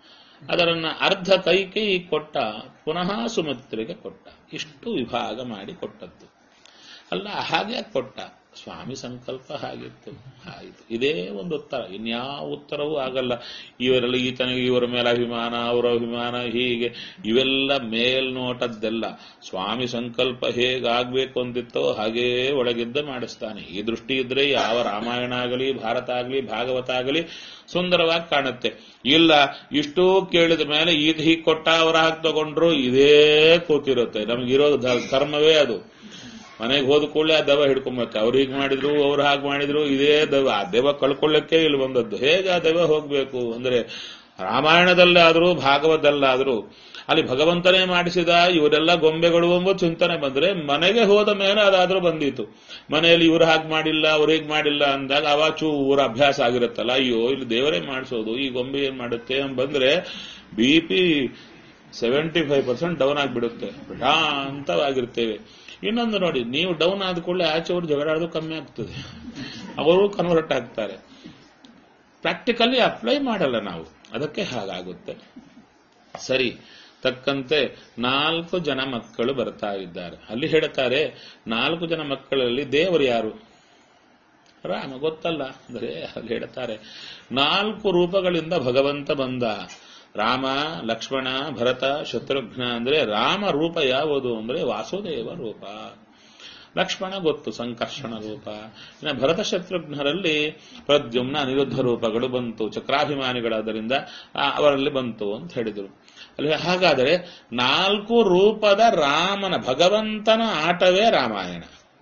ಅದರನ್ನ ಅರ್ಧ ಕೈಕೈ ಕೊಟ್ಟ ಪುನಃ ಸುಮಿತ್ರೆಗೆ ಕೊಟ್ಟ ಇಷ್ಟು ವಿಭಾಗ ಮಾಡಿ ಕೊಟ್ಟದ್ದು ಅಲ್ಲ ಹಾಗೆ ಕೊಟ್ಟ ಸ್ವಾಮಿ ಸಂಕಲ್ಪ ಹಾಗಿತ್ತು ಆಯಿತು ಇದೇ ಒಂದು ಉತ್ತರ ಇನ್ಯಾವ ಉತ್ತರವೂ ಆಗಲ್ಲ ಇವರಲ್ಲಿ ಈತನಿಗೆ ಇವರ ಮೇಲೆ ಅಭಿಮಾನ ಅವರ ಅಭಿಮಾನ ಹೀಗೆ ಇವೆಲ್ಲ ಮೇಲ್ನೋಟದ್ದೆಲ್ಲ ಸ್ವಾಮಿ ಸಂಕಲ್ಪ ಹೇಗಾಗ್ಬೇಕು ಅಂದಿತ್ತೋ ಹಾಗೇ ಒಳಗಿದ್ದ ಮಾಡಿಸ್ತಾನೆ ಈ ದೃಷ್ಟಿ ಇದ್ರೆ ಯಾವ ರಾಮಾಯಣ ಆಗಲಿ ಭಾರತ ಆಗಲಿ ಭಾಗವತ ಆಗಲಿ ಸುಂದರವಾಗಿ ಕಾಣುತ್ತೆ ಇಲ್ಲ ಇಷ್ಟೂ ಕೇಳಿದ ಮೇಲೆ ಈತ ಹೀಗೆ ಕೊಟ್ಟ ಅವರ ಹಾಕಿ ತಗೊಂಡ್ರು ಇದೇ ಕೂತಿರುತ್ತೆ ನಮಗಿರೋ ಧ- ಕರ್ಮವೇ ಅದು ಮನೆಗೆ ಹೋದ ಕೂಡಲೇ ಆ ದೆವ್ವ ಹಿಡ್ಕೊಂಬತ್ತೆ ಅವ್ರು ಹೀಗೆ ಮಾಡಿದ್ರು ಅವ್ರು ಹಾಗೆ ಮಾಡಿದ್ರು ಇದೇ ದೆವ್ವ ಆ ದೆವ್ವ ಕಳ್ಕೊಳ್ಳಕ್ಕೆ ಇಲ್ಲಿ ಬಂದದ್ದು ಹೇಗೆ ಆ ದೆವ್ವ ಹೋಗ್ಬೇಕು ಅಂದ್ರೆ ರಾಮಾಯಣದಲ್ಲಾದರೂ ಭಾಗವತದಲ್ಲಾದರೂ ಅಲ್ಲಿ ಭಗವಂತನೇ ಮಾಡಿಸಿದ ಇವರೆಲ್ಲ ಗೊಂಬೆಗಳು ಎಂಬ ಚಿಂತನೆ ಬಂದ್ರೆ ಮನೆಗೆ ಹೋದ ಮೇಲೆ ಅದಾದ್ರೂ ಬಂದಿತ್ತು ಮನೆಯಲ್ಲಿ ಇವ್ರು ಹಾಗೆ ಮಾಡಿಲ್ಲ ಅವ್ರು ಹೇಗೆ ಮಾಡಿಲ್ಲ ಅಂದಾಗ ಅವ ಚೂರ ಅಭ್ಯಾಸ ಆಗಿರುತ್ತಲ್ಲ ಅಯ್ಯೋ ಇಲ್ಲಿ ದೇವರೇ ಮಾಡಿಸೋದು ಈ ಗೊಂಬೆ ಏನ್ ಮಾಡುತ್ತೆ ಅಂತ ಬಂದ್ರೆ B P seventy five percent down ಆಗಿಬಿಡುತ್ತೆ ಪ್ರಶಾಂತವಾಗಿರ್ತೇವೆ ಇನ್ನೊಂದು ನೋಡಿ ನೀವು ಡೌನ್ ಆದ ಕೂಡಲೇ ಆಚೆ ಅವರು ಜಗಳಾಡೋದು ಕಮ್ಮಿ ಆಗ್ತದೆ ಅವರು ಕನ್ವರ್ಟ್ ಆಗ್ತಾರೆ ಪ್ರಾಕ್ಟಿಕಲಿ ಅಪ್ಲೈ ಮಾಡಲ್ಲ ನಾವು ಅದಕ್ಕೆ ಹಾಗಾಗುತ್ತೆ ಸರಿ ತಕ್ಕಂತೆ ನಾಲ್ಕು ಜನ ಮಕ್ಕಳು ಬರ್ತಾ ಇದ್ದಾರೆ ಅಲ್ಲಿ ಹೇಳ್ತಾರೆ ನಾಲ್ಕು ಜನ ಮಕ್ಕಳಲ್ಲಿ ದೇವರು ಯಾರು ರಾಮ ಗೊತ್ತಲ್ಲ ಅಂದ್ರೆ ಅಲ್ಲಿ ಹೇಳ್ತಾರೆ ನಾಲ್ಕು ರೂಪಗಳಿಂದ ಭಗವಂತ ಬಂದ ರಾಮ ಲಕ್ಷ್ಮಣ ಭರತ ಶತ್ರುಘ್ನ ಅಂದ್ರೆ ರಾಮ ರೂಪ ಯಾವುದು ಅಂದ್ರೆ ವಾಸುದೇವ ರೂಪ ಲಕ್ಷ್ಮಣ ಗೊತ್ತು ಸಂಕರ್ಷಣ ರೂಪ ಇನ್ನು ಭರತ ಶತ್ರುಘ್ನರಲ್ಲಿ ಪ್ರದ್ಯುಮ್ನ ಅನಿರುದ್ಧ ರೂಪಗಳು ಬಂತು ಚಕ್ರಾಭಿಮಾನಿಗಳಾದ್ದರಿಂದ ಆ, ಅವರಲ್ಲಿ ಬಂತು ಅಂತ ಹೇಳಿದರು ಅಲ್ಲಿ ಹಾಗಾದರೆ ನಾಲ್ಕು ರೂಪದ ರಾಮನ ಭಗವಂತನ ಆಟವೇ ರಾಮಾಯಣ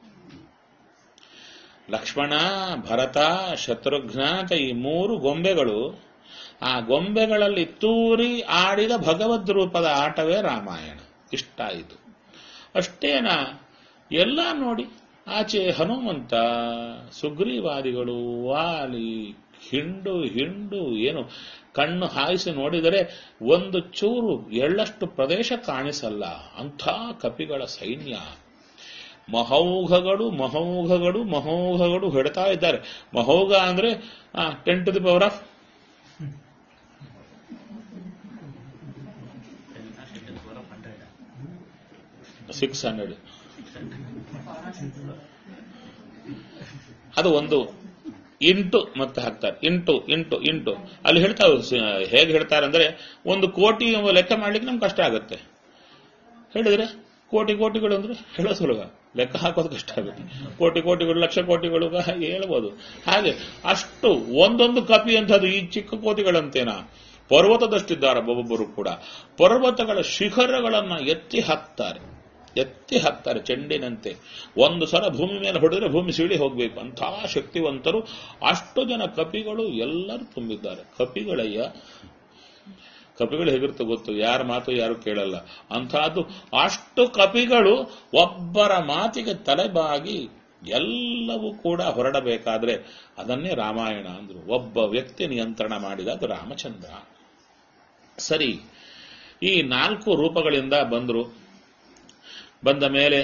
ಲಕ್ಷ್ಮಣ ಭರತ ಶತ್ರುಘ್ನ ಅಂತ ಈ ಮೂರು ಗೊಂಬೆಗಳು ಆ ಗೊಂಬೆಗಳಲ್ಲಿ ತೂರಿ ಆಡಿದ ಭಗವದ್ ರೂಪದ ಆಟವೇ ರಾಮಾಯಣ ಇಷ್ಟ ಆಯಿತು ಅಷ್ಟೇನಾ ಎಲ್ಲ ನೋಡಿ ಆಚೆ ಹನುಮಂತ ಸುಗ್ರೀವಾದಿಗಳು ವಾಲಿ ಹಿಂಡು ಹಿಂಡು ಏನು ಕಣ್ಣು ಹಾಯಿಸಿ ನೋಡಿದರೆ ಒಂದು ಚೂರು ಎಳ್ಳಷ್ಟು ಪ್ರದೇಶ ಕಾಣಿಸಲ್ಲ ಅಂಥ ಕಪಿಗಳ ಸೈನ್ಯ ಮಹೌಘಗಳು ಮಹೌಘಗಳು ಮಹೌಘಗಳು ಹೊಡ್ತಾ ಇದ್ದಾರೆ ಮಹೌಘ ಅಂದ್ರೆ ten to the power of six hundred ಅದು ಒಂದು ಇಂಟು ಮತ್ತೆ ಹಾಕ್ತಾರೆ ಇಂಟು ಇಂಟು ಇಂಟು ಅಲ್ಲಿ ಹೇಳ್ತಾರೆ ಹೇಗೆ ಹೇಳ್ತಾರೆ ಅಂದ್ರೆ ಒಂದು ಕೋಟಿ ಎಂಬ ಲೆಕ್ಕ ಮಾಡ್ಲಿಕ್ಕೆ ನಮ್ಗೆ ಕಷ್ಟ ಆಗುತ್ತೆ ಹೇಳಿದ್ರೆ ಕೋಟಿ ಕೋಟಿಗಳು ಅಂದ್ರೆ ಹೇಳೋ ಸುಲಭ ಲೆಕ್ಕ ಹಾಕೋದು ಕಷ್ಟ ಆಗುತ್ತೆ ಕೋಟಿ ಕೋಟಿಗಳು ಲಕ್ಷ ಕೋಟಿಗಳು ಹೇಳ್ಬೋದು ಹಾಗೆ ಅಷ್ಟು ಒಂದೊಂದು ಕಪಿ ಅಂತದ್ದು ಈ ಚಿಕ್ಕ ಕೋತಿಗಳಂತೇನಾ ಪರ್ವತದಷ್ಟಿದ್ದಾರೆ ಒಬ್ಬೊಬ್ಬರು ಕೂಡ ಪರ್ವತಗಳ ಶಿಖರಗಳನ್ನ ಎತ್ತಿ ಹಾಕ್ತಾರೆ ಎತ್ತಿ ಹಾಕ್ತಾರೆ ಚೆಂಡಿನಂತೆ ಒಂದು ಸಲ ಭೂಮಿ ಮೇಲೆ ಹೊಡೆದ್ರೆ ಭೂಮಿ ಸಿಳಿ ಹೋಗ್ಬೇಕು ಅಂತಹ ಶಕ್ತಿವಂತರು ಅಷ್ಟು ಜನ ಕಪಿಗಳು ಎಲ್ಲರೂ ತುಂಬಿದ್ದಾರೆ ಕಪಿಗಳಯ್ಯ ಕಪಿಗಳು ಹೇಗಿರುತ್ತೆ ಗೊತ್ತು ಯಾರ ಮಾತು ಯಾರು ಕೇಳಲ್ಲ ಅಂತಹದ್ದು ಅಷ್ಟು ಕಪಿಗಳು ಒಬ್ಬರ ಮಾತಿಗೆ ತಲೆಬಾಗಿ ಎಲ್ಲವೂ ಕೂಡ ಹೊರಡಬೇಕಾದ್ರೆ ಅದನ್ನೇ ರಾಮಾಯಣ ಅಂದ್ರು ಒಬ್ಬ ವ್ಯಕ್ತಿ ನಿಯಂತ್ರಣ ಮಾಡಿದ ಅದು ರಾಮಚಂದ್ರ ಸರಿ ಈ ನಾಲ್ಕು ರೂಪಗಳಿಂದ ಬಂದ್ರು ಬಂದ ಮೇಲೆ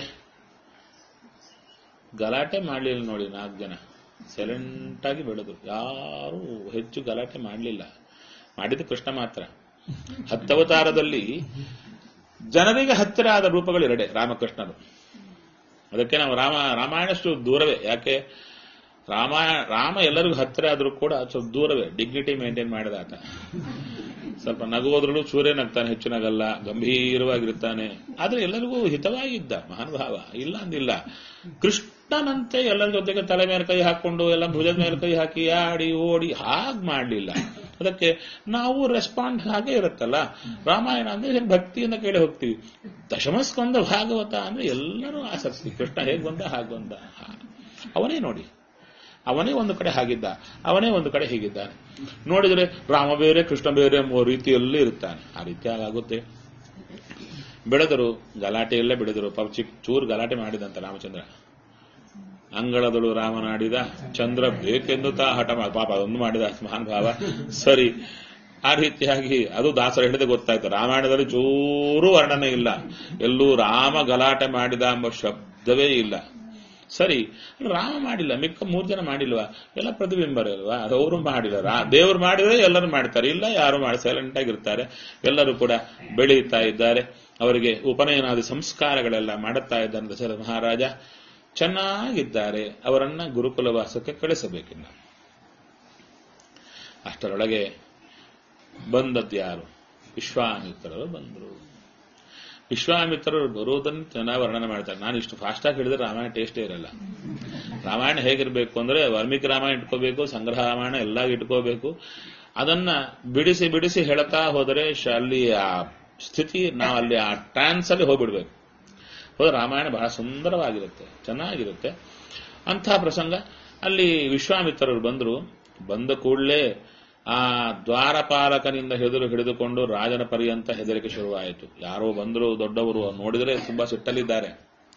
ಗಲಾಟೆ ಮಾಡಲಿಲ್ಲ ನೋಡಿ ನಾಲ್ಕು ಜನ ಸೈಲೆಂಟ್ ಆಗಿ ಬೆಳೆದ್ರು ಯಾರು ಹೆಚ್ಚು ಗಲಾಟೆ ಮಾಡಲಿಲ್ಲ ಮಾಡಿದ್ದು ಕೃಷ್ಣ ಮಾತ್ರ ಹತ್ತವತಾರದಲ್ಲಿ ಜನರಿಗೆ ಹತ್ತಿರ ಆದ ರೂಪಗಳು ಎರಡೇ ರಾಮಕೃಷ್ಣರು ಅದಕ್ಕೆ ನಾವು ರಾಮ ರಾಮಾಯಣಷ್ಟು ದೂರವೇ ಯಾಕೆ ರಾಮಾಯಣ ರಾಮ ಎಲ್ಲರಿಗೂ ಹತ್ತಿರ ಆದ್ರೂ ಕೂಡ ಸ್ವಲ್ಪ ದೂರವೇ ಡಿಗ್ನಿಟಿ ಮೇಂಟೈನ್ ಮಾಡಿದ ಆತ ಸ್ವಲ್ಪ ನಗುವುದ್ರಲ್ಲೂ ಸೂರ್ಯ ನಗ್ತಾನೆ ಹೆಚ್ಚು ನಗಲ್ಲ ಗಂಭೀರವಾಗಿರ್ತಾನೆ ಆದ್ರೆ ಎಲ್ಲರಿಗೂ ಹಿತವಾಗಿದ್ದ ಮಹಾನುಭಾವ ಇಲ್ಲ ಅಂದಿಲ್ಲ ಕೃಷ್ಣನಂತೆ ಎಲ್ಲರ ಜೊತೆಗೆ ತಲೆ ಮೇಲೆ ಕೈ ಹಾಕೊಂಡು ಎಲ್ಲ ಭುಜದ ಮೇಲೆ ಕೈ ಹಾಕಿ ಆಡಿ ಓಡಿ ಹಾಗೆ ಮಾಡಲಿಲ್ಲ ಅದಕ್ಕೆ ನಾವು ರೆಸ್ಪಾಂಡ್ ಹಾಗೆ ಇರುತ್ತಲ್ಲ ರಾಮಾಯಣ ಅಂದ್ರೆ ಇದನ್ನ ಭಕ್ತಿಯಿಂದ ಕೇಳಿ ಹೋಗ್ತೀವಿ ದಶಮಸ್ಕಂದ ಭಾಗವತ ಅಂದ್ರೆ ಎಲ್ಲರೂ ಆಸಕ್ತಿ ಕೃಷ್ಣ ಹೇಗ್ ಬಂದ ಹಾಗೆ ಬಂದ ಹಾ. ಅವನೇ ನೋಡಿ ಅವನೇ ಒಂದು ಕಡೆ ಹಾಗಿದ್ದ ಅವನೇ ಒಂದು ಕಡೆ ಹೀಗಿದ್ದಾನೆ ನೋಡಿದ್ರೆ ರಾಮ ಬೇರೆ ಕೃಷ್ಣ ಬೇರೆ ಎಂಬ ರೀತಿಯಲ್ಲಿ ಇರುತ್ತಾನೆ ಆ ರೀತಿ ಆಗುತ್ತೆ ಬೆಳೆದರು ಗಲಾಟೆಯಲ್ಲೇ ಬೆಳೆದರು ಪಾಪ ಚಿಕ್ಕ ಚೂರು ಗಲಾಟೆ ಮಾಡಿದಂತ ರಾಮಚಂದ್ರ ಅಂಗಳದಳು ರಾಮನಾಡಿದ ಚಂದ್ರ ಬೇಕೆಂದು ತಾ ಹಠ ಮಾಡಿ ಪಾಪ ಅದೊಂದು ಮಾಡಿದ ಮಹಾನ್ ಭಾವ ಸರಿ ಆ ರೀತಿಯಾಗಿ ಅದು ದಾಸರ ಹಿಡಿದು ಗೊತ್ತಾಯ್ತು ರಾಮಾಯಣದಲ್ಲಿ ಚೂರು ವರ್ಣನೆ ಇಲ್ಲ ಎಲ್ಲೂ ರಾಮ ಗಲಾಟೆ ಮಾಡಿದ ಎಂಬ ಶಬ್ದವೇ ಇಲ್ಲ ಸರಿ ರಾಮ ಮಾಡಿಲ್ಲ ಮಿಕ್ಕ ಮೂರ್ ಜನ ಮಾಡಿಲ್ವಾ ಎಲ್ಲ ಪ್ರತಿಬಿಂಬರೇ ಅಲ್ವಾ ಅದು ಅವರು ಮಾಡಿಲ್ಲ ರಾ ದೇವರು ಮಾಡಿದ್ರೆ ಎಲ್ಲರೂ ಮಾಡ್ತಾರೆ ಇಲ್ಲ ಯಾರು ಮಾಡಿ ಸೈಲೆಂಟ್ ಆಗಿರ್ತಾರೆ ಎಲ್ಲರೂ ಕೂಡ ಬೆಳೆಯುತ್ತಾ ಇದ್ದಾರೆ ಅವರಿಗೆ ಉಪನಯನಾದ ಸಂಸ್ಕಾರಗಳೆಲ್ಲ ಮಾಡುತ್ತಾ ಇದ್ದಾನೆ ದಶರಥ ಮಹಾರಾಜ ಚೆನ್ನಾಗಿದ್ದಾರೆ ಅವರನ್ನ ಗುರುಕುಲ ವಾಸಕ್ಕೆ ಕಳಿಸಬೇಕಿನ್ನ ಅಷ್ಟರೊಳಗೆ ಬಂದದ್ದು ಯಾರು ವಿಶ್ವಾಮಿತ್ರರು ಬಂದರು ವಿಶ್ವಾಮಿತ್ರರು ಬರುವುದನ್ನು ಚೆನ್ನಾಗಿ ವರ್ಣನೆ ಮಾಡ್ತಾರೆ ನಾನು ಇಷ್ಟು ಫಾಸ್ಟಾಗಿ ಹೇಳಿದ್ರೆ ರಾಮಾಯಣ ಟೇಸ್ಟೇ ಇರಲ್ಲ ರಾಮಾಯಣ ಹೇಗಿರ್ಬೇಕು ಅಂದ್ರೆ ವಾಲ್ಮೀಕಿ ರಾಮಾಯಣ ಇಟ್ಕೋಬೇಕು ಸಂಗ್ರಹ ರಾಮಾಯಣ ಎಲ್ಲ ಇಟ್ಕೋಬೇಕು ಅದನ್ನ ಬಿಡಿಸಿ ಬಿಡಿಸಿ ಹೇಳ್ತಾ ಹೋದರೆ ಶ- ಅಲ್ಲಿ ಆ ಸ್ಥಿತಿ ನಾವು ಅಲ್ಲಿ ಆ ಟ್ರಾನ್ಸ್ ಅಲ್ಲಿ ಹೋಗ್ಬಿಡ್ಬೇಕು ಹೋದ್ರೆ ರಾಮಾಯಣ ಬಹಳ ಸುಂದರವಾಗಿರುತ್ತೆ ಚೆನ್ನಾಗಿರುತ್ತೆ ಅಂಥ ಪ್ರಸಂಗ ಅಲ್ಲಿ ವಿಶ್ವಾಮಿತ್ರರು ಬಂದರು ಬಂದ ಕೂಡಲೇ ಆ ದ್ವಾರಪಾಲಕನಿಂದ ಹೆದರು ಹಿಡಿದುಕೊಂಡು ರಾಜನ ಪರ್ಯಂತ ಹೆದರಿಕೆ ಶುರುವಾಯಿತು ಯಾರೋ ಬಂದರು ದೊಡ್ಡವರು ನೋಡಿದರೆ ತುಂಬಾ ಸಿಟ್ಟಲ್ಲಿದ್ದಾರೆ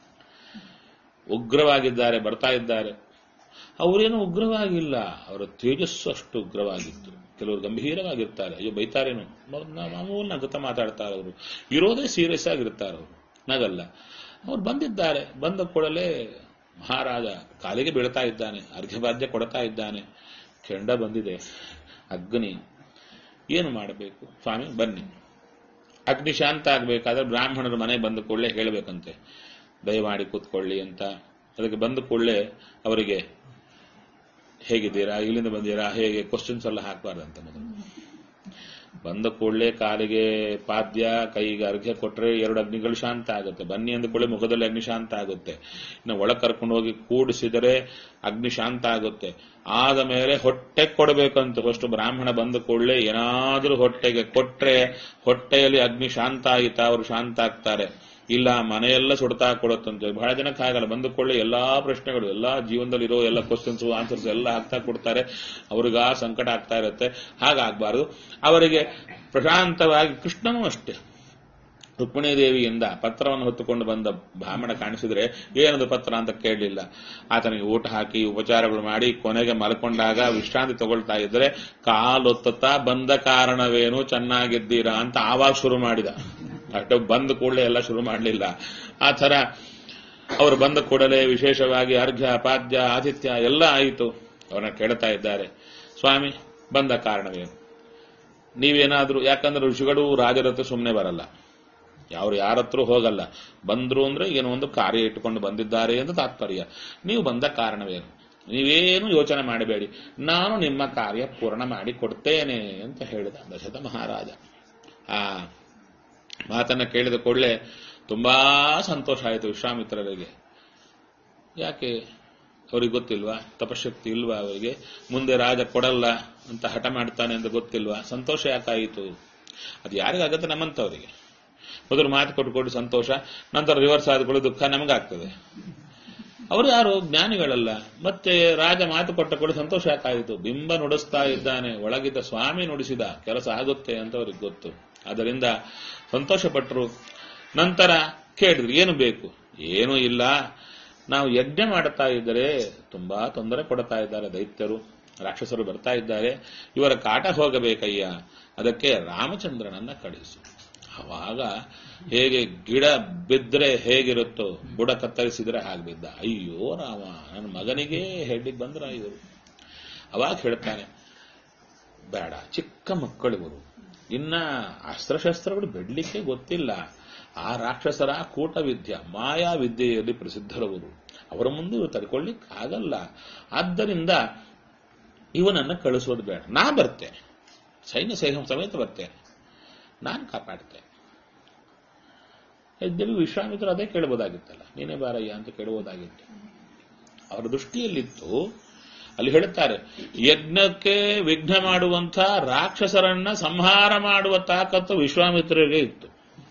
ಉಗ್ರವಾಗಿದ್ದಾರೆ ಬರ್ತಾ ಇದ್ದಾರೆ ಅವರೇನು ಉಗ್ರವಾಗಿಲ್ಲ ಅವರ ತೇಜಸ್ಸು ಅಷ್ಟು ಉಗ್ರವಾಗಿತ್ತು ಕೆಲವರು ಗಂಭೀರವಾಗಿರ್ತಾರೆ ಅಯ್ಯೋ ಬೈತಾರೇನು ಮಾಮೂಲು ನಗುತ್ತಾ ಮಾತಾಡ್ತಾರೆ ಅವರು ಇರೋದೇ ಸೀರಿಯಸ್ ಆಗಿರ್ತಾರೆ ಅವರು ನಗಲ್ಲ ಅವ್ರು ಬಂದಿದ್ದಾರೆ ಬಂದ ಕೂಡಲೇ ಮಹಾರಾಜ ಕಾಲಿಗೆ ಬೀಳ್ತಾ ಇದ್ದಾನೆ ಅರ್ಘ್ಯಭಾದ್ಯ ಕೊಡ್ತಾ ಇದ್ದಾನೆ ಕೆಂಡ ಬಂದಿದೆ ಅಗ್ನಿ ಏನು ಮಾಡಬೇಕು ಸ್ವಾಮಿ ಬನ್ನಿ ಅಗ್ನಿ ಶಾಂತ ಆಗ್ಬೇಕಾದ್ರೆ ಬ್ರಾಹ್ಮಣರು ಮನೆ ಬಂದ ಕೂಡಲೇ ಹೇಳಬೇಕಂತೆ ದಯಮಾಡಿ ಕೂತ್ಕೊಳ್ಳಿ ಅಂತ ಅದಕ್ಕೆ ಬಂದ ಕೂಡಲೇ ಅವರಿಗೆ ಹೇಗಿದ್ದೀರಾ ಇಲ್ಲಿಂದ ಬಂದಿರಾ ಹೇಗೆ ಕ್ವಶನ್ಸ್ ಎಲ್ಲ ಹಾಕಬಾರ್ದಂತ ಮೊದಲು ಬಂದ ಕೂಡಲೇ ಕಾಲಿಗೆ ಪಾದ್ಯ ಕೈಗೆ ಅರ್ಘ್ಯ ಕೊಟ್ರೆ ಎರಡು ಅಗ್ನಿಗಳು ಶಾಂತ ಆಗುತ್ತೆ ಬನ್ನಿ ಅಂದ ಕೂಡಲೇ ಮುಖದಲ್ಲಿ ಅಗ್ನಿ ಶಾಂತ ಆಗುತ್ತೆ ಇನ್ನು ಒಳ ಕರ್ಕೊಂಡು ಹೋಗಿ ಕೂಡಿಸಿದರೆ ಅಗ್ನಿ ಶಾಂತ ಆಗುತ್ತೆ ಆದ ಮೇಲೆ ಹೊಟ್ಟೆ ಕೊಡಬೇಕಂತ ಫಸ್ಟ್ ಬ್ರಾಹ್ಮಣ ಬಂದ ಕೂಡಲೇ ಏನಾದ್ರೂ ಹೊಟ್ಟೆಗೆ ಕೊಟ್ರೆ ಹೊಟ್ಟೆಯಲ್ಲಿ ಅಗ್ನಿ ಶಾಂತ ಆಯಿತಾ ಅವರು ಶಾಂತ ಆಗ್ತಾರೆ ಇಲ್ಲ ಮನೆಯೆಲ್ಲ ಸುಡ್ತಾ ಕೊಡುತ್ತಂತೆ ಬಹಳ ಜನಕ್ಕೆ ಆಗಲ್ಲ ಬಂದ ಕೂಡಲೇ ಎಲ್ಲಾ ಪ್ರಶ್ನೆಗಳು ಎಲ್ಲಾ ಜೀವನದಲ್ಲಿ ಇರೋ ಎಲ್ಲ ಕ್ವಶನ್ಸ್ ಆನ್ಸರ್ಸ್ ಎಲ್ಲ ಹಾಕ್ತಾ ಕೊಡ್ತಾರೆ ಅವ್ರಿಗ ಸಂಕಟ ಆಗ್ತಾ ಇರುತ್ತೆ ಹಾಗಾಗಬಾರದು ಅವರಿಗೆ ಪ್ರಶಾಂತವಾಗಿ ಕೃಷ್ಣನೂ ಅಷ್ಟೇ ರುಕ್ಮಿಣಿ ದೇವಿಯಿಂದ ಪತ್ರವನ್ನು ಹೊತ್ತುಕೊಂಡು ಬಂದ ಬ್ರಾಹ್ಮಣ ಕಾಣಿಸಿದ್ರೆ ಏನದು ಪತ್ರ ಅಂತ ಕೇಳಲಿಲ್ಲ ಆತನಿಗೆ ಊಟ ಹಾಕಿ ಉಪಚಾರಗಳು ಮಾಡಿ ಕೊನೆಗೆ ಮಲ್ಕೊಂಡಾಗ ವಿಶ್ರಾಂತಿ ತಗೊಳ್ತಾ ಇದ್ರೆ ಕಾಲೊತ್ತುತ್ತಾ ಬಂದ ಕಾರಣವೇನು ಚೆನ್ನಾಗಿದ್ದೀರಾ ಅಂತ ಆವಾಗ ಶುರು ಮಾಡಿದ ಅಷ್ಟು ಬಂದ ಕೂಡಲೇ ಎಲ್ಲ ಶುರು ಮಾಡಲಿಲ್ಲ ಆ ತರ ಅವರು ಬಂದ ಕೂಡಲೇ ವಿಶೇಷವಾಗಿ ಅರ್ಘ್ಯ ಪಾದ್ಯ ಆತಿಥ್ಯ ಎಲ್ಲ ಆಯಿತು ಅವರನ್ನ ಕೇಳ್ತಾ ಇದ್ದಾರೆ ಸ್ವಾಮಿ ಬಂದ ಕಾರಣವೇನು ನೀವೇನಾದ್ರೂ ಯಾಕಂದ್ರೆ ಋಷಿಗಳು ರಾಜರ ಹತ್ರ ಸುಮ್ಮನೆ ಬರಲ್ಲ ಅವ್ರು ಯಾರ ಹತ್ರ ಹೋಗಲ್ಲ ಬಂದ್ರು ಅಂದ್ರೆ ಏನೋ ಒಂದು ಕಾರ್ಯ ಇಟ್ಟುಕೊಂಡು ಬಂದಿದ್ದಾರೆ ಅಂತ ತಾತ್ಪರ್ಯ ನೀವು ಬಂದ ಕಾರಣವೇನು ನೀವೇನು ಯೋಚನೆ ಮಾಡಬೇಡಿ ನಾನು ನಿಮ್ಮ ಕಾರ್ಯ ಪೂರ್ಣ ಮಾಡಿ ಕೊಡ್ತೇನೆ ಅಂತ ಹೇಳಿದ ದಶರಥ ಮಹಾರಾಜ ಆ ಮಾತನ್ನ ಕೇಳಿದ ಕೂಡಲೇ ತುಂಬಾ ಸಂತೋಷ ಆಯಿತು ವಿಶ್ವಾಮಿತ್ರರಿಗೆ ಯಾಕೆ ಅವ್ರಿಗೆ ಗೊತ್ತಿಲ್ವಾ ತಪಶಕ್ತಿ ಇಲ್ವಾ ಅವರಿಗೆ ಮುಂದೆ ರಾಜ ಕೊಡಲ್ಲ ಅಂತ ಹಠ ಮಾಡ್ತಾನೆ ಅಂತ ಗೊತ್ತಿಲ್ವಾ ಸಂತೋಷ ಯಾಕಾಯಿತು ಅದು ಯಾರಿಗಾಗತ್ತೆ ನಮ್ಮಂತವರಿಗೆ ಮೊದಲು ಮಾತು ಕೊಟ್ಟುಕೊಂಡು ಸಂತೋಷ ನಂತರ ರಿವರ್ಸ್ ಆದ್ಕೊಳ್ಳೋ ದುಃಖ ನಮಗಾಗ್ತದೆ ಅವರು ಯಾರು ಜ್ಞಾನಿಗಳಲ್ಲ ಮತ್ತೆ ರಾಜ ಮಾತು ಕೊಟ್ಟ ಕೂಡ ಸಂತೋಷ ಯಾಕಾಯಿತು ಬಿಂಬ ನುಡಿಸ್ತಾ ಇದ್ದಾನೆ ಒಳಗಿದ್ದ ಸ್ವಾಮಿ ನುಡಿಸಿದ ಕೆಲಸ ಆಗುತ್ತೆ ಅಂತ ಅವ್ರಿಗೆ ಗೊತ್ತು ಅದರಿಂದ ಸಂತೋಷ ಪಟ್ಟರು ನಂತರ ಕೇಳಿದ್ರು ಏನು ಬೇಕು ಏನೂ ಇಲ್ಲ ನಾವು ಯಜ್ಞ ಮಾಡುತ್ತಾ ಇದ್ದರೆ ತುಂಬಾ ತೊಂದರೆ ಕೊಡ್ತಾ ಇದ್ದಾರೆ ದೈತ್ಯರು ರಾಕ್ಷಸರು ಬರ್ತಾ ಇದ್ದಾರೆ ಇವರ ಕಾಟ ಹೋಗಬೇಕಯ್ಯ ಅದಕ್ಕೆ ರಾಮಚಂದ್ರನನ್ನ ಕಳಿಸು ಅವಾಗ ಹೇಗೆ ಗಿಡ ಬಿದ್ದರೆ ಹೇಗಿರುತ್ತೋ ಬುಡ ಕತ್ತರಿಸಿದ್ರೆ ಹಾಗೆ ಬಿದ್ದ ಅಯ್ಯೋ ರಾಮ ನನ್ನ ಮಗನಿಗೆ ಹೆಡ್ಡಿಗೆ ಬಂದ್ರ ಇವರು ಅವಾಗ ಹೇಳ್ತಾನೆ ಬೇಡ ಚಿಕ್ಕ ಮಕ್ಕಳಿವರು ಇನ್ನ ಅಸ್ತ್ರಶಸ್ತ್ರಗಳು ಬಿಡ್ಲಿಕ್ಕೆ ಗೊತ್ತಿಲ್ಲ ಆ ರಾಕ್ಷಸರ ಕೂಟವಿದ್ಯ ಮಾಯಾ ವಿದ್ಯೆಯಲ್ಲಿ ಪ್ರಸಿದ್ಧರವರು ಅವರ ಮುಂದೆ ಇವರು ತಡ್ಕೊಳ್ಳಿಕ್ ಆಗಲ್ಲ ಆದ್ದರಿಂದ ಇವನನ್ನ ಕಳಿಸೋದು ಬೇಡ ನಾ ಬರ್ತೇನೆ ಸೈನ್ಯ ಸೈನ್ಯ ಸಮೇತ ಬರ್ತೇನೆ ನಾನು ಕಾಪಾಡ್ತೇನೆ ಎದ್ದೇಳಿ ವಿಶ್ವಾಮಿತ್ರ ಅದೇ ಕೇಳಬಹುದಾಗಿತ್ತಲ್ಲ ನೀನೇ ಬಾರಯ್ಯ ಅಂತ ಕೇಳಬಹುದಾಗಿತ್ತು ಅವರ ದೃಷ್ಟಿಯಲ್ಲಿತ್ತು ಅಲ್ಲಿ ಹೇಳುತ್ತಾರೆ ಯಜ್ಞಕ್ಕೆ ವಿಘ್ನ ಮಾಡುವಂತ ರಾಕ್ಷಸರನ್ನ ಸಂಹಾರ ಮಾಡುವ ತಾಕತ್ತು ವಿಶ್ವಾಮಿತ್ರರಿಗೆ ಇತ್ತು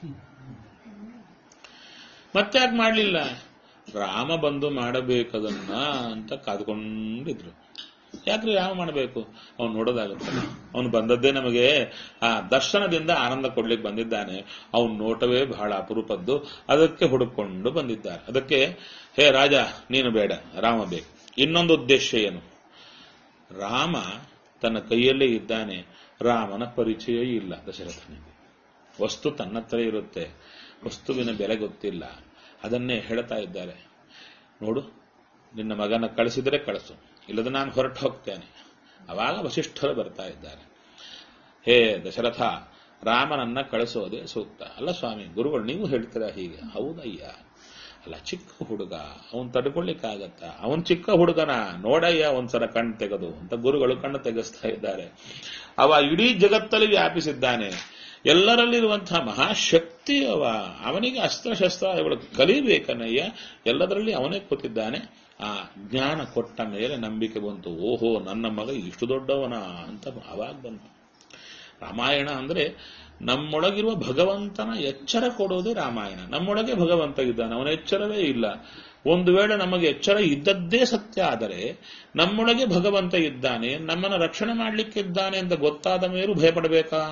ಮತ್ತ್ಯಾಕೆ ಮಾಡಲಿಲ್ಲ ರಾಮ ಬಂದು ಮಾಡಬೇಕದನ್ನ ಅಂತ ಕಾದುಕೊಂಡಿದ್ರು ಯಾಕ್ರಿ ರಾಮ ಮಾಡಬೇಕು ಅವನು ನೋಡೋದಾಗುತ್ತೆ ಅವನು ಬಂದದ್ದೇ ನಮಗೆ ಆ ದರ್ಶನದಿಂದ ಆನಂದ ಕೊಡ್ಲಿಕ್ಕೆ ಬಂದಿದ್ದಾನೆ ಅವನ ನೋಟವೇ ಬಹಳ ಅಪರೂಪದ್ದು ಅದಕ್ಕೆ ಹುಡುಕೊಂಡು ಬಂದಿದ್ದಾರೆ ಅದಕ್ಕೆ ಹೇ ರಾಜ ನೀನು ಬೇಡ ರಾಮ ಬೇಕು ಇನ್ನೊಂದು ಉದ್ದೇಶ ಏನು ರಾಮ ತನ್ನ ಕೈಯಲ್ಲೇ ಇದ್ದಾನೆ ರಾಮನ ಪರಿಚಯ ಇಲ್ಲ ದಶರಥನಿಗೆ ವಸ್ತು ತನ್ನತ್ರ ಇರುತ್ತೆ ವಸ್ತುವಿನ ಬೆಲೆ ಗೊತ್ತಿಲ್ಲ ಅದನ್ನೇ ಹೇಳ್ತಾ ಇದ್ದಾರೆ ನೋಡು ನಿನ್ನ ಮಗನ ಕಳಿಸಿದರೆ ಕಳಿಸು ಇಲ್ಲದ ನಾನು ಹೊರಟು ಹೋಗ್ತೇನೆ ಅವಾಗ ವಸಿಷ್ಠರು ಬರ್ತಾ ಇದ್ದಾರೆ ಹೇ ದಶರಥ ರಾಮನನ್ನ ಕಳಿಸೋದೇ ಸೂಕ್ತ ಅಲ್ಲ ಸ್ವಾಮಿ ಗುರುಗಳು ನೀವು ಹೇಳ್ತೀರಾ ಹೀಗೆ ಹೌದಯ್ಯ ಅಲ್ಲ ಚಿಕ್ಕ ಹುಡುಗ ಅವನ್ ತಡ್ಕೊಳ್ಳಿಕ್ಕಾಗತ್ತ ಅವನ್ ಚಿಕ್ಕ ಹುಡುಗನ ನೋಡಯ್ಯ ಒಂದ್ಸಲ ಕಣ್ಣು ತೆಗೆದು ಅಂತ ಗುರುಗಳು ಕಣ್ಣು ತೆಗೆಸ್ತಾ ಇದ್ದಾರೆ ಅವ ಇಡೀ ಜಗತ್ತಲ್ಲಿ ವ್ಯಾಪಿಸಿದ್ದಾನೆ ಎಲ್ಲರಲ್ಲಿರುವಂತಹ ಮಹಾಶಕ್ತಿ ಅವ ಅವನಿಗೆ ಅಸ್ತ್ರಶಸ್ತ್ರ ಕಲಿಬೇಕನ್ನಯ್ಯ ಎಲ್ಲದರಲ್ಲಿ ಅವನೇ ಕೂತಿದ್ದಾನೆ ಆ ಜ್ಞಾನ ಕೊಟ್ಟ ಮೇಲೆ ನಂಬಿಕೆ ಬಂತು ಓಹೋ ನನ್ನ ಮಗ ಇಷ್ಟು ದೊಡ್ಡವನ ಅಂತ ಅವಾಗ ಬಂತು ರಾಮಾಯಣ ಅಂದ್ರೆ ನಮ್ಮೊಳಗಿರುವ ಭಗವಂತನ ಎಚ್ಚರ ಕೊಡೋದೇ ರಾಮಾಯಣ ನಮ್ಮೊಳಗೆ ಭಗವಂತ ಇದ್ದಾನೆ ಅವನ ಎಚ್ಚರವೇ ಇಲ್ಲ ಒಂದು ವೇಳೆ ನಮಗೆ ಎಚ್ಚರ ಇದ್ದದ್ದೇ ಸತ್ಯ ಆದರೆ ನಮ್ಮೊಳಗೆ ಭಗವಂತ ಇದ್ದಾನೆ ನಮ್ಮನ್ನು ರಕ್ಷಣೆ ಮಾಡಲಿಕ್ಕಿದ್ದಾನೆ ಅಂತ ಗೊತ್ತಾದ ಮೇಲೂ ಭಯಪಡಬೇಕಾ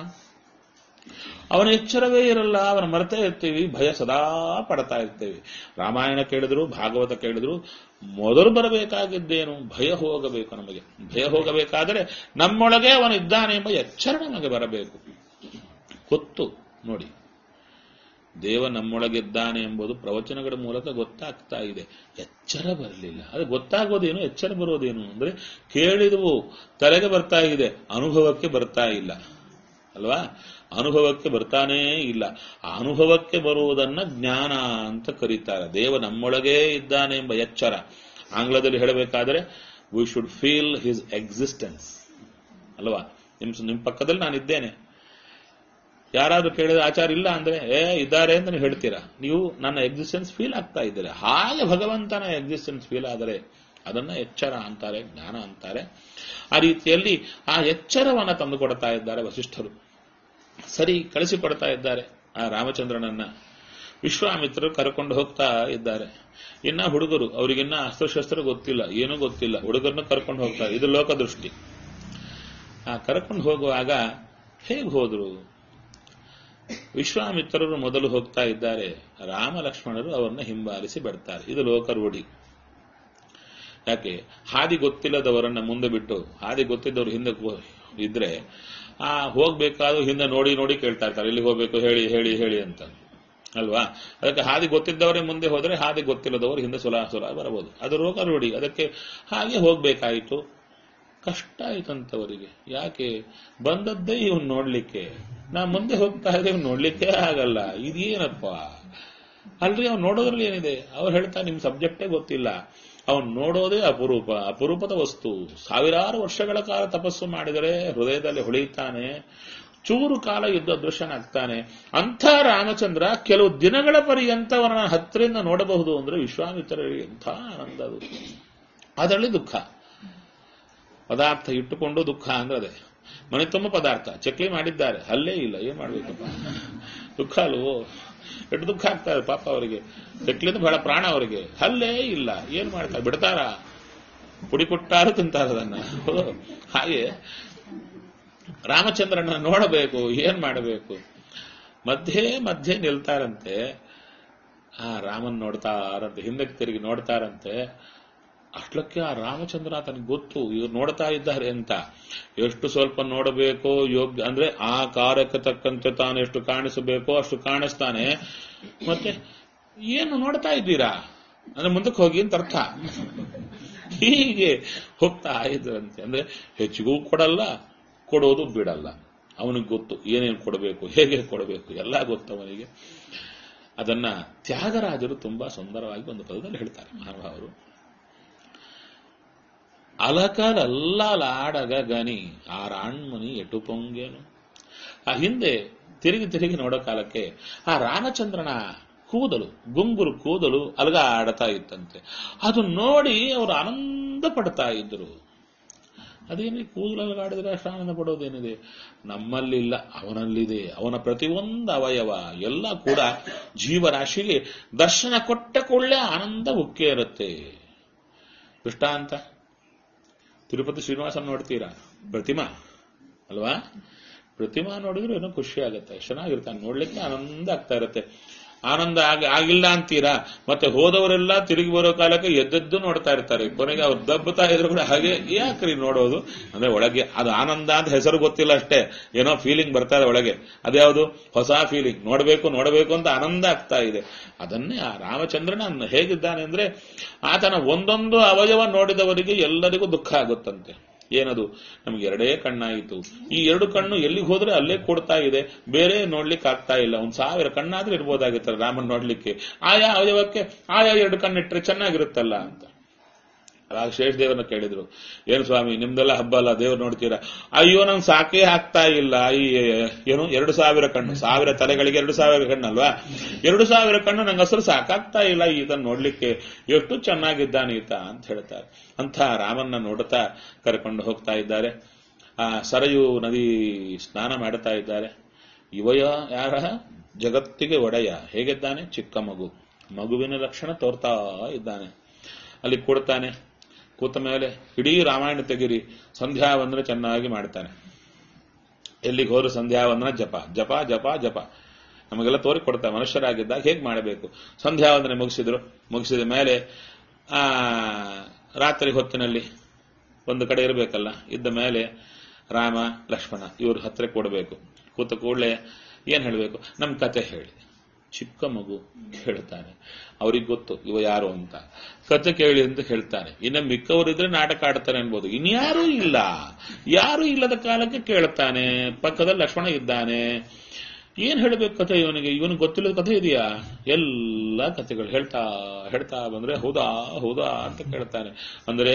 ಅವನ ಎಚ್ಚರವೇ ಇರಲ್ಲ ಅವನ ಮರೆತೇ ಇರ್ತೀವಿ ಭಯ ಸದಾ ಪಡ್ತಾ ಇರ್ತೇವೆ ರಾಮಾಯಣ ಕೇಳಿದ್ರು ಭಾಗವತ ಕೇಳಿದ್ರು ಮೊದಲು ಬರಬೇಕಾಗಿದ್ದೇನು ಭಯ ಹೋಗಬೇಕು ನಮಗೆ ಭಯ ಹೋಗಬೇಕಾದರೆ ನಮ್ಮೊಳಗೆ ಅವನಿದ್ದಾನೆ ಎಂಬ ಎಚ್ಚರ ನಮಗೆ ಬರಬೇಕು ಗೊತ್ತು ನೋಡಿ ದೇವ ನಮ್ಮೊಳಗಿದ್ದಾನೆ ಎಂಬುದು ಪ್ರವಚನಗಳ ಮೂಲಕ ಗೊತ್ತಾಗ್ತಾ ಇದೆ ಎಚ್ಚರ ಬರಲಿಲ್ಲ ಅದು ಗೊತ್ತಾಗೋದೇನು ಎಚ್ಚರ ಬರೋದೇನು ಅಂದ್ರೆ ಕೇಳಿದವು ತಲೆಗೆ ಬರ್ತಾ ಇದೆ ಅನುಭವಕ್ಕೆ ಬರ್ತಾ ಇಲ್ಲ ಅಲ್ವಾ ಅನುಭವಕ್ಕೆ ಬರ್ತಾನೇ ಇಲ್ಲ ಆ ಅನುಭವಕ್ಕೆ ಬರುವುದನ್ನ ಜ್ಞಾನ ಅಂತ ಕರೀತಾರೆ ದೇವ ನಮ್ಮೊಳಗೇ ಇದ್ದಾನೆ ಎಂಬ ಎಚ್ಚರ ಆಂಗ್ಲದಲ್ಲಿ ಹೇಳಬೇಕಾದರೆ we should feel his existence ಅಲ್ವಾ ನಿಮ್ ನಿಮ್ ಪಕ್ಕದಲ್ಲಿ ನಾನಿದ್ದೇನೆ ಯಾರಾದ್ರೂ ಕೇಳಿದ್ರೆ ಆಚಾರ ಇಲ್ಲ ಅಂದ್ರೆ ಏ ಇದ್ದಾರೆ ಅಂತ ನೀವು ಹೇಳ್ತೀರಾ ನೀವು ನನ್ನ ಎಕ್ಸಿಸ್ಟೆನ್ಸ್ ಫೀಲ್ ಆಗ್ತಾ ಇದ್ದೀರಾ ಹಾಗೆ ಭಗವಂತನ ಎಕ್ಸಿಸ್ಟೆನ್ಸ್ ಫೀಲ್ ಆದರೆ ಅದನ್ನ ಎಚ್ಚರ ಅಂತಾರೆ ಜ್ಞಾನ ಅಂತಾರೆ ಆ ರೀತಿಯಲ್ಲಿ ಆ ಎಚ್ಚರವನ್ನ ತಂದು ಕೊಡ್ತಾ ಇದ್ದಾರೆ ವಸಿಷ್ಠರು ಸರಿ ಕಳಿಸಿಕೊಡ್ತಾ ಇದ್ದಾರೆ ಆ ರಾಮಚಂದ್ರನನ್ನ ವಿಶ್ವಾಮಿತ್ರರು ಕರ್ಕೊಂಡು ಹೋಗ್ತಾ ಇದ್ದಾರೆ ಇನ್ನ ಹುಡುಗರು ಅವರಿಗಿನ್ನ ಅಸ್ತ್ರಶಸ್ತ್ರ ಗೊತ್ತಿಲ್ಲ ಏನೂ ಗೊತ್ತಿಲ್ಲ ಹುಡುಗರನ್ನ ಕರ್ಕೊಂಡು ಹೋಗ್ತಾ ಇದು ಲೋಕದೃಷ್ಟಿ ಆ ಕರ್ಕೊಂಡು ಹೋಗುವಾಗ ಹೇಗೆ ಹೋದ್ರು ವಿಶ್ವಾಮಿತ್ರರು ಮೊದಲು ಹೋಗ್ತಾ ಇದ್ದಾರೆ ರಾಮ ಲಕ್ಷ್ಮಣರು ಅವರನ್ನ ಹಿಂಬಾಲಿಸಿ ಬರ್ತಾರೆ ಇದು ಲೋಕ ರೂಢಿ ಯಾಕೆ ಹಾದಿ ಗೊತ್ತಿಲ್ಲದವರನ್ನ ಮುಂದೆ ಬಿಟ್ಟು ಹಾದಿ ಗೊತ್ತಿದ್ದವರು ಹಿಂದೆ ಕೋ- ಇದ್ರೆ ಆ ಹೋಗ್ಬೇಕಾದ್ರೂ ಹಿಂದೆ ನೋಡಿ ನೋಡಿ ಕೇಳ್ತಾ ಇರ್ತಾರೆ ಇಲ್ಲಿ ಹೋಗ್ಬೇಕು ಹೇಳಿ ಹೇಳಿ ಹೇಳಿ ಅಂತ ಅಲ್ವಾ ಅದಕ್ಕೆ ಹಾದಿ ಗೊತ್ತಿದ್ದವರೇ ಮುಂದೆ ಹೋದ್ರೆ ಹಾದಿ ಗೊತ್ತಿಲ್ಲದವರು ಹಿಂದೆ ಸುಲಾ ಸುಲಾ ಬರಬಹುದು ಅದು ರೋಗ ರೂಢಿ ಅದಕ್ಕೆ ಹಾಗೆ ಹೋಗ್ಬೇಕಾಯಿತು ಕಷ್ಟ ಆಯ್ತಂತವರಿಗೆ ಯಾಕೆ ಬಂದದ್ದೇ ಇವನ್ ನೋಡ್ಲಿಕ್ಕೆ ನಾ ಮುಂದೆ ಹೋಗ್ತಾ ಇದ್ದೆ ಇವ್ನ್ ನೋಡ್ಲಿಕ್ಕೆ ಆಗಲ್ಲ ಇದೇನಪ್ಪ ಅಲ್ರಿ ಅವ್ನು ನೋಡೋದ್ರಲ್ಲಿ ಏನಿದೆ ಅವ್ರು ಹೇಳ್ತಾ ನಿಮ್ ಸಬ್ಜೆಕ್ಟೇ ಗೊತ್ತಿಲ್ಲ ಅವನು ನೋಡೋದೇ ಅಪರೂಪ ಅಪರೂಪದ ವಸ್ತು ಸಾವಿರಾರು ವರ್ಷಗಳ ಕಾಲ ತಪಸ್ಸು ಮಾಡಿದರೆ ಹೃದಯದಲ್ಲಿ ಹೊಳೆಯುತ್ತಾನೆ ಚೂರು ಕಾಲ ಯುದ್ಧ ದೃಶ್ಯನಾಗ್ತಾನೆ ಅಂಥ ರಾಮಚಂದ್ರ ಕೆಲವು ದಿನಗಳ ಪರ್ಯಂತ ಅವನ ಹತ್ತಿರದಿಂದ ನೋಡಬಹುದು ಅಂದ್ರೆ ವಿಶ್ವಾಮಿತ್ರರಿಗೆ ಎಂಥ ಆನಂದ ಅದು ಅದರಲ್ಲಿ ದುಃಖ ಪದಾರ್ಥ ಇಟ್ಟುಕೊಂಡು ದುಃಖ ಅಂದ್ರೆ ಅದೇ ಮನೆ ತುಂಬ ಪದಾರ್ಥ ಚಕ್ಲಿ ಮಾಡಿದ್ದಾರೆ ಅಲ್ಲೇ ಇಲ್ಲ ಏನ್ ಮಾಡ್ಬೇಕಪ್ಪ ದುಃಖ ಅಲ್ವೋ ಎಷ್ಟು ದುಃಖ ಆಗ್ತಾರೆ ಪಾಪ ಅವರಿಗೆ ಚಕ್ಲಿಂದ ಬಹಳ ಪ್ರಾಣ ಅವರಿಗೆ ಹಲ್ಲೇ ಇಲ್ಲ ಏನ್ ಮಾಡ್ತಾರೆ ಬಿಡ್ತಾರ ಪುಡಿ ಕೊಟ್ಟಾರು ತಿಂತಾರ ಅದನ್ನ ಹೌದು. ಹಾಗೆ ರಾಮಚಂದ್ರನ ನೋಡಬೇಕು ಏನ್ ಮಾಡಬೇಕು ಮಧ್ಯೆ ಮಧ್ಯೆ ನಿಲ್ತಾರಂತೆ ಆ ರಾಮನ್ ನೋಡ್ತಾರಂತೆ ಹಿಂದಕ್ಕೆ ತಿರುಗಿ ನೋಡ್ತಾರಂತೆ ಅಷ್ಟಕ್ಕೆ ಆ ರಾಮಚಂದ್ರ ತನಗೆ ಗೊತ್ತು ಇವ್ರು ನೋಡ್ತಾ ಇದ್ದಾರೆ ಅಂತ ಎಷ್ಟು ಸ್ವಲ್ಪ ನೋಡಬೇಕೋ ಯೋಗ್ಯ ಅಂದ್ರೆ ಆ ಕಾರ್ಯಕ್ಕೆ ತಕ್ಕಂತೆ ತಾನು ಎಷ್ಟು ಕಾಣಿಸಬೇಕೋ ಅಷ್ಟು ಕಾಣಿಸ್ತಾನೆ ಮತ್ತೆ ಏನು ನೋಡ್ತಾ ಇದ್ದೀರಾ ಅಂದ್ರೆ ಮುಂದಕ್ಕೆ ಹೋಗಿ ಅಂತ ಅರ್ಥ ಹೀಗೆ ಹೋಗ್ತಾ ಇದ್ರಂತೆ ಅಂದ್ರೆ ಹೆಚ್ಚಿಗೂ ಕೊಡಲ್ಲ ಕೊಡೋದು ಬಿಡಲ್ಲ ಅವನಿಗೆ ಗೊತ್ತು ಏನೇನು ಕೊಡಬೇಕು ಹೇಗೆ ಕೊಡಬೇಕು ಎಲ್ಲ ಗೊತ್ತು ಅವನಿಗೆ ಅದನ್ನ ತ್ಯಾಗರಾಜರು ತುಂಬಾ ಸುಂದರವಾಗಿ ಒಂದು ಪದದಲ್ಲಿ ಹೇಳ್ತಾರೆ ಮಹಾನುಭಾವರು ಅಲಕಲಲ್ಲಲಾಡಗ ಗನಿ ಆ ರಾಣ್ಮನಿ ಎಟು ಪೊಂಗೇನು ಆ ಹಿಂದೆ ತಿರುಗಿ ತಿರುಗಿ ನೋಡೋ ಕಾಲಕ್ಕೆ ಆ ರಾಮಚಂದ್ರನ ಕೂದಲು ಗುಂಗುರು ಕೂದಲು ಅಲಗಾಡತಾ ಇತ್ತಂತೆ ಅದು ನೋಡಿ ಅವರು ಆನಂದ ಪಡ್ತಾ ಇದ್ರು ಅದೇನೇ ಕೂದಲು ಅಲಗಾಡಿದ್ರೆ ಅಷ್ಟು ಆನಂದ ಪಡೋದೇನಿದೆ ನಮ್ಮಲ್ಲಿಲ್ಲ ಅವನಲ್ಲಿದೆ ಅವನ ಪ್ರತಿಯೊಂದು ಅವಯವ ಎಲ್ಲ ಕೂಡ ಜೀವರಾಶಿಗೆ ದರ್ಶನ ಕೊಟ್ಟ ಕೂಡಲೇ ಆನಂದ ಉಕ್ಕೇ ಇರುತ್ತೆ ದೃಷ್ಟಾಂತ ತಿರುಪತಿ ಶ್ರೀನಿವಾಸನ್ ನೋಡ್ತೀರಾ ಪ್ರತಿಮಾ ಅಲ್ವಾ ಪ್ರತಿಮಾ ನೋಡಿದ್ರೆ ಏನೋ ಖುಷಿ ಆಗುತ್ತೆ ಚೆನ್ನಾಗಿರ್ತಾನೆ ನೋಡ್ಲಿಕ್ಕೆ ಆನಂದ ಆಗ್ತಾ ಇರುತ್ತೆ ಆನಂದ ಆಗ ಆಗಿಲ್ಲ ಅಂತೀರಾ ಮತ್ತೆ ಹೋದವರೆಲ್ಲ ತಿರುಗಿ ಬರೋ ಕಾಲಕ್ಕೆ ಎದ್ದೆದ್ದು ನೋಡ್ತಾ ಇರ್ತಾರೆ ಕೊನೆಗೆ ಅವ್ರು ದಬ್ಬುತ್ತಾ ಇದ್ರು ಕೂಡ ಹಾಗೆ ಯಾಕ್ರಿ ನೋಡೋದು ಅಂದ್ರೆ ಒಳಗೆ ಅದು ಆನಂದ ಅಂತ ಹೆಸರು ಗೊತ್ತಿಲ್ಲ ಅಷ್ಟೇ ಏನೋ ಫೀಲಿಂಗ್ ಬರ್ತಾ ಇದೆ ಒಳಗೆ ಅದ್ಯಾವುದು ಹೊಸ ಫೀಲಿಂಗ್ ನೋಡಬೇಕು ನೋಡಬೇಕು ಅಂತ ಆನಂದ ಆಗ್ತಾ ಇದೆ ಅದನ್ನೇ ಆ ರಾಮಚಂದ್ರನ ಹೇಗಿದ್ದಾನೆ ಅಂದ್ರೆ ಆತನ ಒಂದೊಂದು ಅವಯವ ನೋಡಿದವರಿಗೆ ಎಲ್ಲರಿಗೂ ದುಃಖ ಆಗುತ್ತಂತೆ ಏನದು ನಮ್ಗೆ ಎರಡೇ ಕಣ್ಣಾಯಿತು ಈ ಎರಡು ಕಣ್ಣು ಎಲ್ಲಿಗೆ ಹೋದ್ರೆ ಅಲ್ಲೇ ಕೊಡ್ತಾ ಇದೆ ಬೇರೆ ನೋಡ್ಲಿಕ್ಕೆ ಆಗ್ತಾ ಇಲ್ಲ ಒಂದ್ ಸಾವಿರ ಕಣ್ಣಾದ್ರೂ ಇರ್ಬೋದಾಗಿತ್ತಲ್ಲ ರಾಮನ್ ನೋಡ್ಲಿಕ್ಕೆ ಆಯಾ ಅವಯವಕ್ಕೆ ಆಯಾ ಎರಡು ಕಣ್ಣಿಟ್ರೆ ಚೆನ್ನಾಗಿರುತ್ತಲ್ಲ ಅಂತ ಅವಾಗ ಶೇಷ ದೇವರನ್ನ ಕೇಳಿದ್ರು ಏನು ಸ್ವಾಮಿ ನಿಮ್ದೆಲ್ಲ ಹಬ್ಬ ಅಲ್ಲ ದೇವ್ರು ನೋಡ್ತೀರಾ ಅಯ್ಯೋ ನಂಗೆ ಸಾಕೇ ಆಗ್ತಾ ಇಲ್ಲ ಈ ಏನು ಎರಡು ಸಾವಿರ ಕಣ್ಣು ಸಾವಿರ ತಲೆಗಳಿಗೆ ಎರಡು ಸಾವಿರ ಕಣ್ಣಲ್ವಾ ಎರಡು ಸಾವಿರ ಕಣ್ಣು ನಂಗೆ ಅಸಲು ಸಾಕಾಗ್ತಾ ಇಲ್ಲ ಈತನ ನೋಡ್ಲಿಕ್ಕೆ ಎಷ್ಟು ಚೆನ್ನಾಗಿದ್ದಾನೆ ಈತ ಅಂತ ಹೇಳ್ತಾರೆ ಅಂತ ರಾಮನ್ನ ನೋಡುತ್ತಾ ಕರ್ಕೊಂಡು ಹೋಗ್ತಾ ಇದ್ದಾರೆ ಆ ಸರಯು ನದಿ ಸ್ನಾನ ಮಾಡ್ತಾ ಇದ್ದಾರೆ ಇವಯ ಯಾರ ಜಗತ್ತಿಗೆ ಒಡೆಯ ಹೇಗಿದ್ದಾನೆ ಚಿಕ್ಕ ಮಗು ಮಗುವಿನ ಲಕ್ಷಣ ತೋರ್ತಾ ಇದ್ದಾನೆ ಅಲ್ಲಿ ಕೊಡ್ತಾನೆ ಕೂತ ಮೇಲೆ ಇಡೀ ರಾಮಾಯಣ ತೆಗಿರಿ ಸಂಧ್ಯಾ ವಂದನೆ ಚೆನ್ನಾಗಿ ಮಾಡ್ತಾನೆ ಎಲ್ಲಿಗೆ ಹೋದ್ರು ಸಂಧ್ಯಾ ವಂದನ ಜಪ ಜಪ ಜಪ ಜಪ ನಮಗೆಲ್ಲ ತೋರಿ ಕೊಡ್ತಾರೆ ಮನುಷ್ಯರಾಗಿದ್ದಾಗ ಹೇಗೆ ಮಾಡಬೇಕು ಸಂಧ್ಯಾ ವಂದನೆ ಮುಗಿಸಿದ್ರು ಮುಗಿಸಿದ ಮೇಲೆ ಆ ರಾತ್ರಿ ಹೊತ್ತಿನಲ್ಲಿ ಒಂದು ಕಡೆ ಇರಬೇಕಲ್ಲ ಇದ್ದ ಮೇಲೆ ರಾಮ ಲಕ್ಷ್ಮಣ ಇವ್ರ ಹತ್ರ ಕೊಡಬೇಕು ಕೂತ ಕೂಡಲೇ ಏನ್ ಹೇಳಬೇಕು ನಮ್ಮ ಕತೆ ಹೇಳಿ ಚಿಕ್ಕ ಮಗು ಕೇಳ್ತಾನೆ ಅವ್ರಿಗೆ ಗೊತ್ತು ಇವ ಯಾರು ಅಂತ ಕತೆ ಕೇಳಿ ಅಂತ ಹೇಳ್ತಾನೆ ಇನ್ನು ಮಿಕ್ಕವರಿದ್ರೆ ನಾಟಕ ಆಡ್ತಾನೆ ಅನ್ಬೋದು ಇನ್ಯಾರೂ ಇಲ್ಲ ಯಾರು ಇಲ್ಲದ ಕಾಲಕ್ಕೆ ಕೇಳ್ತಾನೆ ಪಕ್ಕದಲ್ಲಿ ಲಕ್ಷ್ಮಣ ಇದ್ದಾನೆ ಏನ್ ಹೇಳ್ಬೇಕು ಕಥೆ ಇವನಿಗೆ ಇವನಿಗೆ ಗೊತ್ತಿಲ್ಲದ ಕಥೆ ಇದೆಯಾ ಎಲ್ಲ ಕಥೆಗಳು ಹೇಳ್ತಾ ಹೇಳ್ತಾ ಬಂದ್ರೆ ಹೌದಾ ಹೌದಾ ಅಂತ ಕೇಳ್ತಾನೆ ಅಂದ್ರೆ